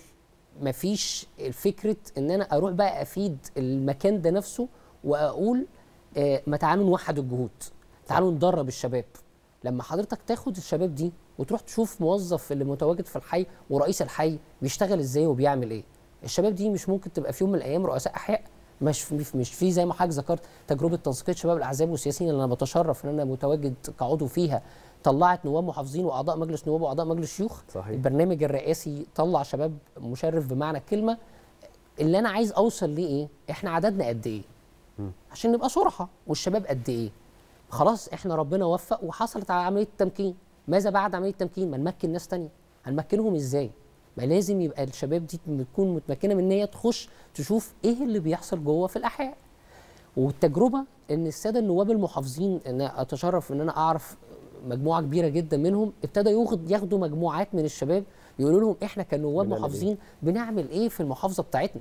مفيش فكره ان انا اروح بقى افيد المكان ده نفسه واقول آه ما تعالوا نوحد الجهود تعالوا ندرب الشباب لما حضرتك تاخد الشباب دي وتروح تشوف موظف اللي متواجد في الحي ورئيس الحي بيشتغل ازاي وبيعمل ايه الشباب دي مش ممكن تبقى في يوم من الايام رؤساء احياء مش في مش في زي ما حضرتك ذكرت تجربه تنسيقيه شباب الاحزاب والسياسيين اللي انا بتشرف ان انا متواجد كعضو فيها طلعت نواب محافظين واعضاء مجلس نواب واعضاء مجلس شيوخ صحيح. البرنامج الرئاسي طلع شباب مشرف بمعنى الكلمه اللي انا عايز اوصل ليه ايه احنا عددنا قد ايه عشان نبقى صراحه والشباب قد ايه خلاص احنا ربنا وفق وحصلت على عمليه التمكين ماذا بعد عمليه التمكين ما نمكن ناس تانية هنمكنهم ازاي ما لازم يبقى الشباب دي تكون متمكنه من ان هي تخش تشوف ايه اللي بيحصل جوه في الاحياء والتجربه ان الساده النواب المحافظين ان أنا اتشرف ان انا اعرف مجموعه كبيره جدا منهم ابتدى ياخد ياخدوا مجموعات من الشباب يقولوا لهم احنا كنواب بنعمل محافظين بنعمل ايه في المحافظه بتاعتنا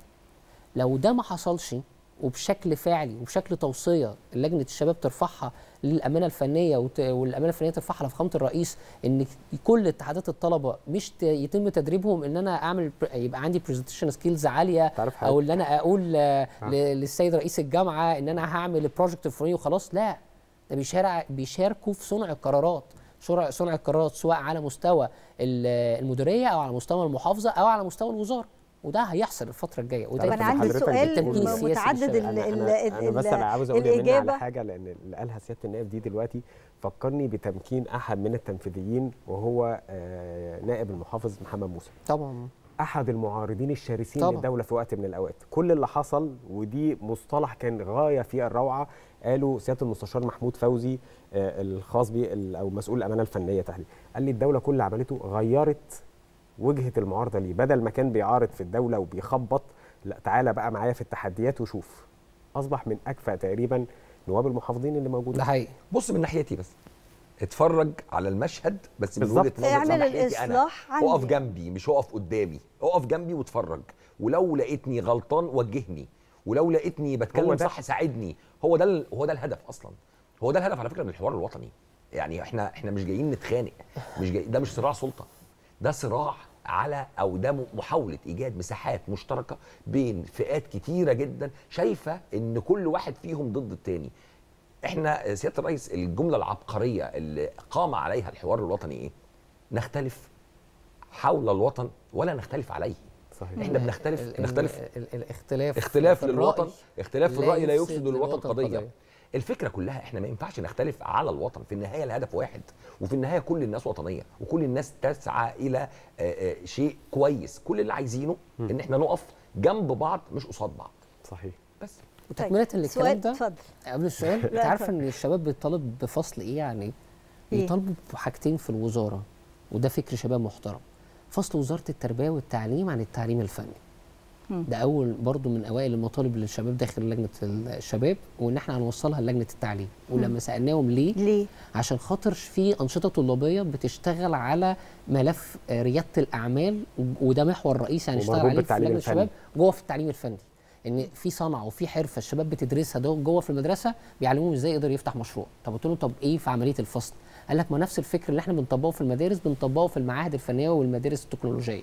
لو ده ما حصلش وبشكل فاعلي وبشكل توصيه لجنه الشباب ترفعها للامانه الفنيه وت... والامانه الفنيه ترفعها لفخامه الرئيس ان كل اتحادات الطلبه مش ت... يتم تدريبهم ان انا اعمل بر- يبقى عندي برزنتيشن سكيلز عاليه او ان انا اقول آه، ل... للسيد رئيس الجامعه ان انا هعمل البروجكت الفلاني وخلاص لا ده بيشارع بيشاركوا في صنع القرارات صنع صنع القرارات سواء على مستوى ال- المديريه او على مستوى المحافظه او على مستوى الوزاره وده هيحصل الفتره الجايه وده طب أنا عندي يتم سؤال التمكين السياسي متعدد للشباب. ال- انا, ال- أنا, أنا بس انا عاوز اقول الإجابة. الإجابة على حاجه لان اللي قالها سياده النائب دي دلوقتي فكرني بتمكين احد من التنفيذيين وهو آه، نائب المحافظ محمد موسى طبعا احد المعارضين الشرسين طبعا. للدوله في وقت من الاوقات كل اللي حصل ودي مصطلح كان غايه في الروعه قالوا سياده المستشار محمود فوزي آه، الخاص بي ال- او مسؤول الامانه الفنيه تحديدا قال لي الدوله كل اللي عملته غيرت وجهه المعارضه ليه بدل ما كان بيعارض في الدوله وبيخبط لا تعالى بقى معايا في التحديات وشوف اصبح من اكفأ تقريبا نواب المحافظين اللي موجودين ده حقيقي بص من ناحيتي بس اتفرج على المشهد بس من بالظبط. وجهه نظر اعمل من ناحيتي الإصلاح انا اقف عندي. جنبي مش اقف قدامي اقف جنبي واتفرج ولو لقيتني غلطان وجهني ولو لقيتني هو بتكلم ده. صح ساعدني هو ده ال- هو ده الهدف اصلا هو ده الهدف على فكره من الحوار الوطني يعني احنا احنا مش جايين نتخانق مش جاي ده مش صراع سلطه ده صراع على او ده م- محاوله ايجاد مساحات مشتركه بين فئات كتيره جدا شايفه ان كل واحد فيهم ضد التاني احنا سياده الرئيس الجمله العبقريه اللي قام عليها الحوار الوطني ايه نختلف حول الوطن ولا نختلف عليه صحيح احنا بنختلف ال- ال- بنختلف ال- الاختلاف اختلاف في للوطن الرأي اختلاف في لا الراي لا يفسد يفسد للوطن للوطن قضيه قضية. الفكره كلها احنا ما ينفعش نختلف على الوطن في النهايه الهدف واحد وفي النهايه كل الناس وطنيه وكل الناس تسعى الى آه، آه، شيء كويس كل اللي عايزينه ان احنا نقف جنب بعض مش قصاد بعض صحيح بس وتكمله سؤال للكلام ده اتفضل قبل السؤال انت لا، عارفه اتفضل. ان الشباب بيطالب بفصل ايه يعني إيه؟ بيطالبوا بحاجتين في الوزاره وده فكر شباب محترم فصل وزاره التربيه والتعليم عن التعليم الفني مم. ده اول برضو من اوائل المطالب للشباب داخل لجنه الشباب وان احنا هنوصلها لجنه التعليم ولما مم. سالناهم ليه ليه عشان خاطر في انشطه طلابيه بتشتغل على ملف آه، رياده الاعمال وده محور رئيسي هنشتغل ومربوط عليه في بالتعليم لجنه الفني. الشباب جوه في التعليم الفني ان في صنعه وفي حرفه الشباب بتدرسها ده جوه في المدرسه بيعلموهم ازاي يقدر يفتح مشروع طب قلت له طب ايه في عمليه الفصل قال لك ما نفس الفكر اللي احنا بنطبقه في المدارس بنطبقه في المعاهد الفنيه والمدارس التكنولوجيه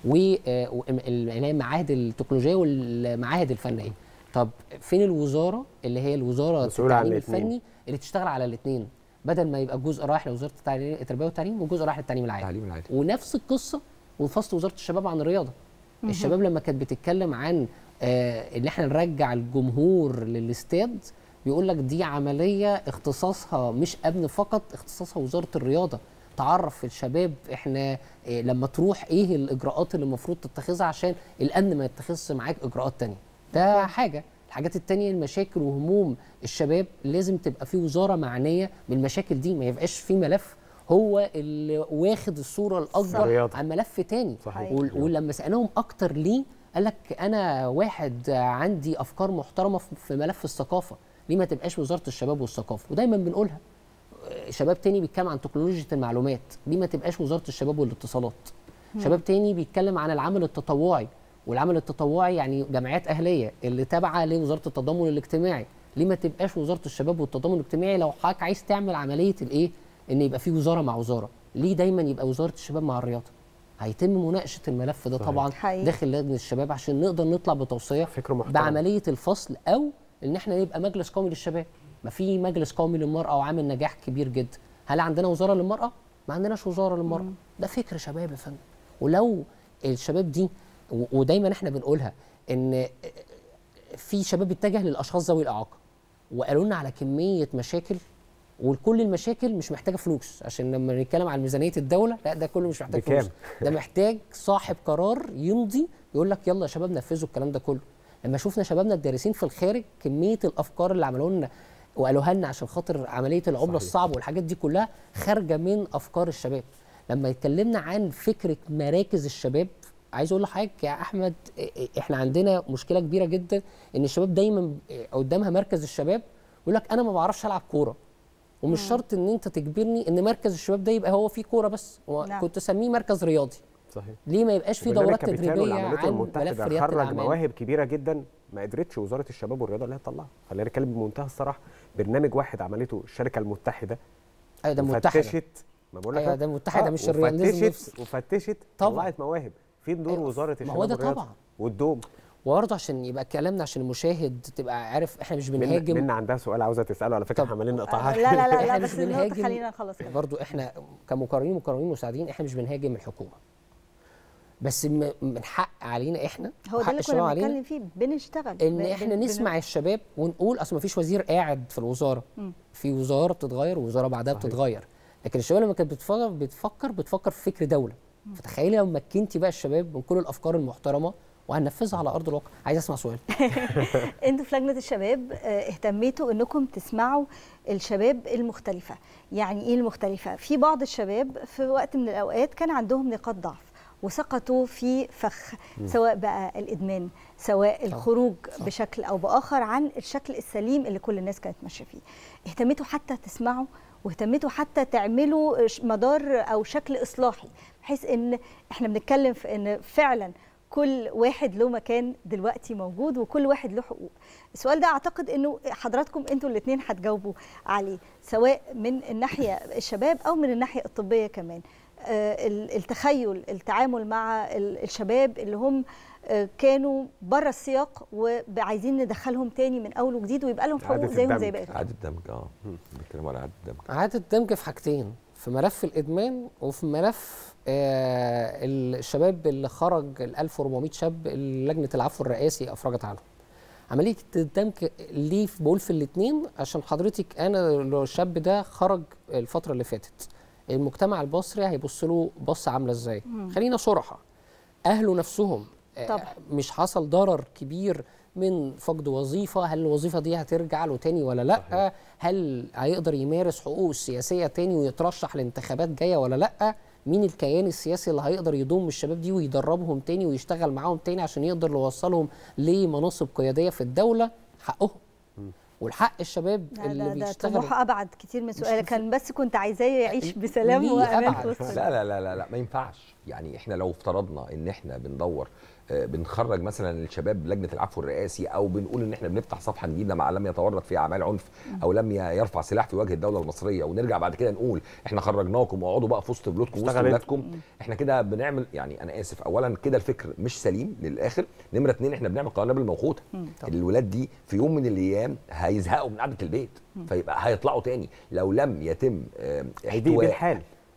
واللي هي المعاهد التكنولوجيه والمعاهد الفنيه طب فين الوزاره اللي هي الوزاره مسؤولة عن التعليم الاتنين. الفني اللي تشتغل على الاثنين بدل ما يبقى جزء رايح لوزاره التعليم التربيه والتعليم وجزء رايح للتعليم العالي التعليم العالي ونفس القصه وفصل وزاره الشباب عن الرياضه مهم. الشباب لما كانت بتتكلم عن آه ان احنا نرجع الجمهور للاستاد بيقول لك دي عمليه اختصاصها مش امن فقط اختصاصها وزاره الرياضه تعرف الشباب احنا آه لما تروح ايه الاجراءات اللي المفروض تتخذها عشان الامن ما يتخذش معاك اجراءات تانية ده حاجه الحاجات التانية المشاكل وهموم الشباب لازم تبقى في وزاره معنيه بالمشاكل دي ما يبقاش في ملف هو اللي واخد الصوره الاكبر الرياضة. عن ملف تاني صحيح. وال- ولما سالناهم اكتر ليه قال لك انا واحد عندي افكار محترمه في في ملف الثقافه ليه ما تبقاش وزاره الشباب والثقافه ودايما بنقولها آه، شباب تاني بيتكلم عن تكنولوجيا المعلومات ليه ما تبقاش وزاره الشباب والاتصالات مم. شباب تاني بيتكلم عن العمل التطوعي والعمل التطوعي يعني جمعيات اهليه اللي تابعه لوزاره التضامن الاجتماعي ليه ما تبقاش وزاره الشباب والتضامن الاجتماعي لو حضرتك عايز تعمل عمليه الايه ان يبقى في وزاره مع وزاره ليه دايما يبقى وزاره الشباب مع الرياضه هيتم مناقشه الملف ده صحيح. طبعا حقيقي. داخل لجنه الشباب عشان نقدر نطلع بتوصيه فكر محترم. بعمليه الفصل او ان احنا نبقى مجلس قومي للشباب ما في مجلس قومي للمراه وعامل نجاح كبير جدا هل عندنا وزاره للمراه ما عندناش وزاره للمراه ده فكر شباب يا فندم ولو الشباب دي و- ودايما احنا بنقولها ان في شباب اتجه للاشخاص ذوي الاعاقه وقالوا لنا على كميه مشاكل وكل المشاكل مش محتاجه فلوس عشان لما نتكلم عن ميزانيه الدوله لا ده كله مش محتاج بكام؟ فلوس ده محتاج صاحب قرار يمضي يقول لك يلا يا شباب نفذوا الكلام ده كله لما شفنا شبابنا الدارسين في الخارج كميه الافكار اللي عملوها لنا وقالوها لنا عشان خاطر عمليه العمله صحيح. الصعبه والحاجات دي كلها خارجه من افكار الشباب لما اتكلمنا عن فكره مراكز الشباب عايز اقول لحضرتك يا احمد إ- احنا عندنا مشكله كبيره جدا ان الشباب دايما قدامها مركز الشباب يقول لك انا ما بعرفش العب كوره ومش شرط ان انت تجبرني ان مركز الشباب ده يبقى هو فيه كوره بس هو نعم. كنت اسميه مركز رياضي صحيح ليه ما يبقاش في وبرنامج دورات كابيتانو تدريبيه والعمليات عن ملف المتحدة رياده خرج الاعمال مواهب كبيره جدا ما قدرتش وزاره الشباب والرياضه اللي هي تطلعها خلينا نتكلم بمنتهى الصراحه برنامج واحد عملته الشركه المتحده ايوه ده متحده وفتشت ما بقول لك أيوة أهو. ده متحدة مش الرياضة، لازم وفتشت نفصل. وفتشت طبعاً. طلعت مواهب فين دور وزاره الشباب ما هو ده والرياضه طبعا والدوم وبرضه عشان يبقى كلامنا عشان المشاهد تبقى عارف احنا مش من بنهاجم من عندها سؤال عاوزه تساله على فكره احنا عمالين نقطعها لا لا لا, لا إحنا بس مش النقطة بنهاجم- خلينا نخلص كده برضو احنا كمقررين مقررين مساعدين احنا مش بنهاجم الحكومه بس م- من حق علينا احنا هو وحق ده اللي الشباب كنا علينا بنتكلم فيه بنشتغل ان ب- احنا بن- نسمع الشباب ونقول اصل ما فيش وزير قاعد في الوزاره مم. في وزاره بتتغير ووزاره بعدها صحيح. بتتغير لكن الشباب لما كانت بتفكر بتفكر بتفكر في فكر دوله فتخيلي لو مكنتي بقى الشباب من كل الافكار المحترمه وهننفذها على ارض الواقع عايز اسمع سؤال انتوا في لجنه الشباب آه، اهتميتوا انكم تسمعوا الشباب المختلفه يعني ايه المختلفه في بعض الشباب في وقت من الاوقات كان عندهم نقاط ضعف وسقطوا في فخ مم. سواء بقى الادمان سواء الخروج بشكل او باخر عن الشكل السليم اللي كل الناس كانت ماشيه فيه اهتميتوا حتى تسمعوا واهتميتوا حتى تعملوا ش- مدار او شكل اصلاحي بحيث ان احنا بنتكلم في ان فعلا كل واحد له مكان دلوقتي موجود وكل واحد له حقوق السؤال ده اعتقد انه حضراتكم انتوا الاثنين هتجاوبوا عليه سواء من الناحيه الشباب او من الناحيه الطبيه كمان آه، ال- التخيل التعامل مع ال- الشباب اللي هم آه، كانوا بره السياق وعايزين ندخلهم تاني من اول وجديد ويبقى لهم حقوق زيهم زي باقي اعاده دمج اه بنتكلم على اعاده دمج اعاده دمج في حاجتين في ملف الادمان وفي ملف آه الشباب اللي خرج ال 1400 شاب اللي لجنه العفو الرئاسي افرجت عنهم عمليه الدمج ليه بقول في الاثنين عشان حضرتك انا لو الشاب ده خرج الفتره اللي فاتت المجتمع المصري هيبص له بص عامله ازاي مم. خلينا صراحه اهله نفسهم آه، طبعا. مش حصل ضرر كبير من فقد وظيفه هل الوظيفه دي هترجع له تاني ولا لا صحيح. هل هيقدر يمارس حقوقه السياسيه تاني ويترشح لانتخابات جايه ولا لا مين الكيان السياسي اللي هيقدر يضم الشباب دي ويدربهم تاني ويشتغل معاهم تاني عشان يقدر يوصلهم لمناصب قياديه في الدوله حقهم والحق الشباب لا اللي ده, ده بيشتغلوا طموح ابعد كتير من سؤالك كان بس كنت عايزاه يعيش بسلام ليه وامان أبعد؟ في وسط لا لا لا لا لا ما ينفعش يعني احنا لو افترضنا ان احنا بندور آه، بنخرج مثلا الشباب لجنه العفو الرئاسي او بنقول ان احنا بنفتح صفحه جديده مع لم يتورط في اعمال عنف او لم ي- يرفع سلاح في وجه الدوله المصريه ونرجع بعد كده نقول احنا خرجناكم واقعدوا بقى في وسط بيوتكم وسط اشتغل انت. ولادكم احنا كده بنعمل يعني انا اسف اولا كده الفكر مش سليم للاخر نمره اتنين احنا بنعمل قنابل موقوته الولاد دي في يوم من الايام هيزهقوا من قعده البيت فيبقى هيطلعوا تاني لو لم يتم آه، هي دي احتواء- بالحال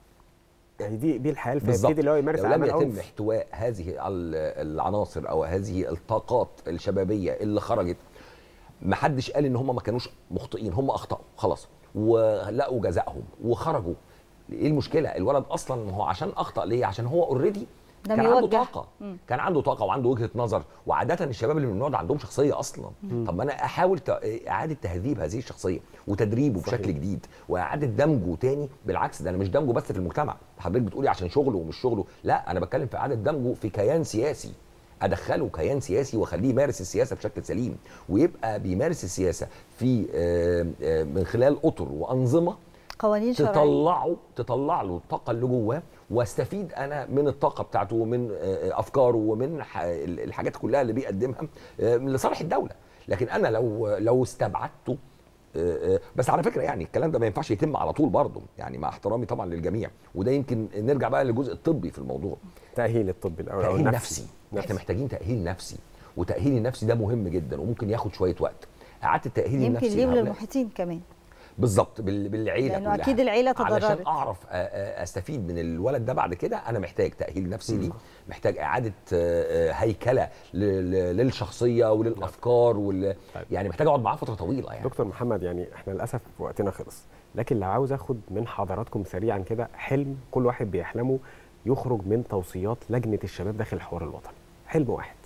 يعني دي دي الحال بالظبط فيبتدي اللي هو يمارس لو لم اعمال يتم عنف احتواء هذه ال- العناصر او هذه الطاقات الشبابيه اللي خرجت ما حدش قال ان هم ما كانوش مخطئين هم اخطاوا خلاص ولقوا جزائهم وخرجوا ايه المشكله الولد اصلا ما هو عشان اخطا ليه عشان هو اوريدي ده كان عنده بيوجه. طاقه مم. كان عنده طاقه وعنده وجهه نظر وعاده الشباب اللي من النوع ده عندهم شخصيه اصلا طب ما انا احاول ت- اعاده تهذيب هذه الشخصيه وتدريبه صحيح. بشكل جديد واعاده دمجه تاني بالعكس ده انا مش دمجه بس في المجتمع حضرتك بتقولي عشان شغله ومش شغله لا انا بتكلم في اعاده دمجه في كيان سياسي ادخله كيان سياسي واخليه يمارس السياسه بشكل سليم ويبقى بيمارس السياسه في آه، آه، من خلال اطر وانظمه قوانين شرعيه تطلعه تطلع له الطاقه اللي جواه واستفيد انا من الطاقه بتاعته ومن آه، افكاره ومن ح- الحاجات كلها اللي بيقدمها آه، لصالح الدوله لكن انا لو لو استبعدته آه، آه، بس على فكره يعني الكلام ده ما ينفعش يتم على طول برضه يعني مع احترامي طبعا للجميع وده يمكن نرجع بقى للجزء الطبي في الموضوع تاهيل الطبي الاول او تاهيل النفسي نفسي احنا محتاجين تاهيل نفسي وتاهيل النفسي ده مهم جدا وممكن ياخد شويه وقت اعاده التاهيل يمكن النفسي ليه لهؤلاء- وللمحيطين كمان بالظبط بال- بالعيله لأنه كلها. أكيد العيلة علشان تضررت. اعرف أ- أ- استفيد من الولد ده بعد كده انا محتاج تاهيل نفسي ليه محتاج اعاده آه، آه، هيكله ل- ل- للشخصيه وللافكار وال... يعني محتاج اقعد معاه فتره طويله يعني دكتور محمد يعني احنا للاسف وقتنا خلص لكن لو عاوز اخد من حضراتكم سريعا كده حلم كل واحد بيحلمه يخرج من توصيات لجنه الشباب داخل الحوار الوطني حلم واحد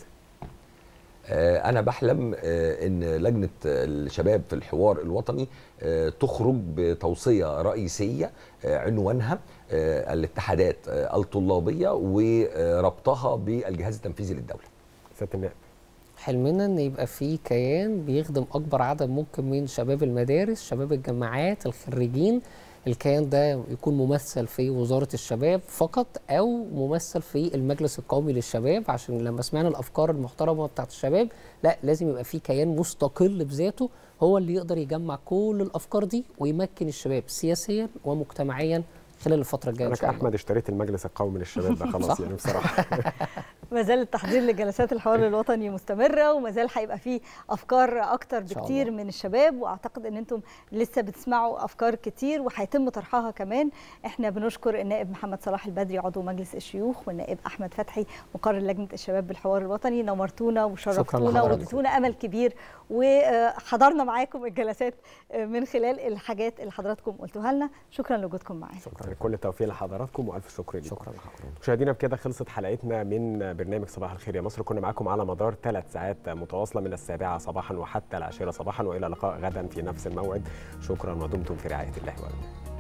آه، انا بحلم آه، ان لجنه الشباب في الحوار الوطني آه، تخرج بتوصيه رئيسيه آه، عنوانها آه، الاتحادات آه، الطلابيه وربطها بالجهاز التنفيذي للدوله سياده النائب حلمنا ان يبقى في كيان بيخدم اكبر عدد ممكن من شباب المدارس شباب الجامعات الخريجين الكيان ده يكون ممثل في وزارة الشباب فقط أو ممثل في المجلس القومي للشباب عشان لما سمعنا الأفكار المحترمة بتاعت الشباب لا لازم يبقى في كيان مستقل بذاته هو اللي يقدر يجمع كل الأفكار دي ويمكن الشباب سياسيا ومجتمعيا خلال الفترة الجاية إن انا شاء الله كاحمد اشتريت المجلس القومي للشباب ده خلاص صح. يعني بصراحه ما زال التحضير لجلسات الحوار الوطني مستمره وما زال هيبقى فيه افكار اكتر شاء بكتير الله. من الشباب واعتقد ان انتم لسه بتسمعوا افكار كتير وهيتم طرحها كمان احنا بنشكر النائب محمد صلاح البدري عضو مجلس الشيوخ والنائب احمد فتحي مقرر لجنه الشباب بالحوار الوطني نورتونا وشرفتونا لحضرتك. واديتونا امل كبير وحضرنا معاكم الجلسات من خلال الحاجات اللي حضراتكم قلتوها لنا شكرا لوجودكم معانا شكرا كل التوفيق لحضراتكم والف شكر لكم شكرا لحضرتك مشاهدينا بكده خلصت حلقتنا من برنامج صباح الخير يا مصر كنا معاكم على مدار ثلاث ساعات متواصله من السابعه صباحا وحتى العاشره صباحا والى اللقاء غدا في نفس الموعد شكرا ودمتم في رعايه الله وامنه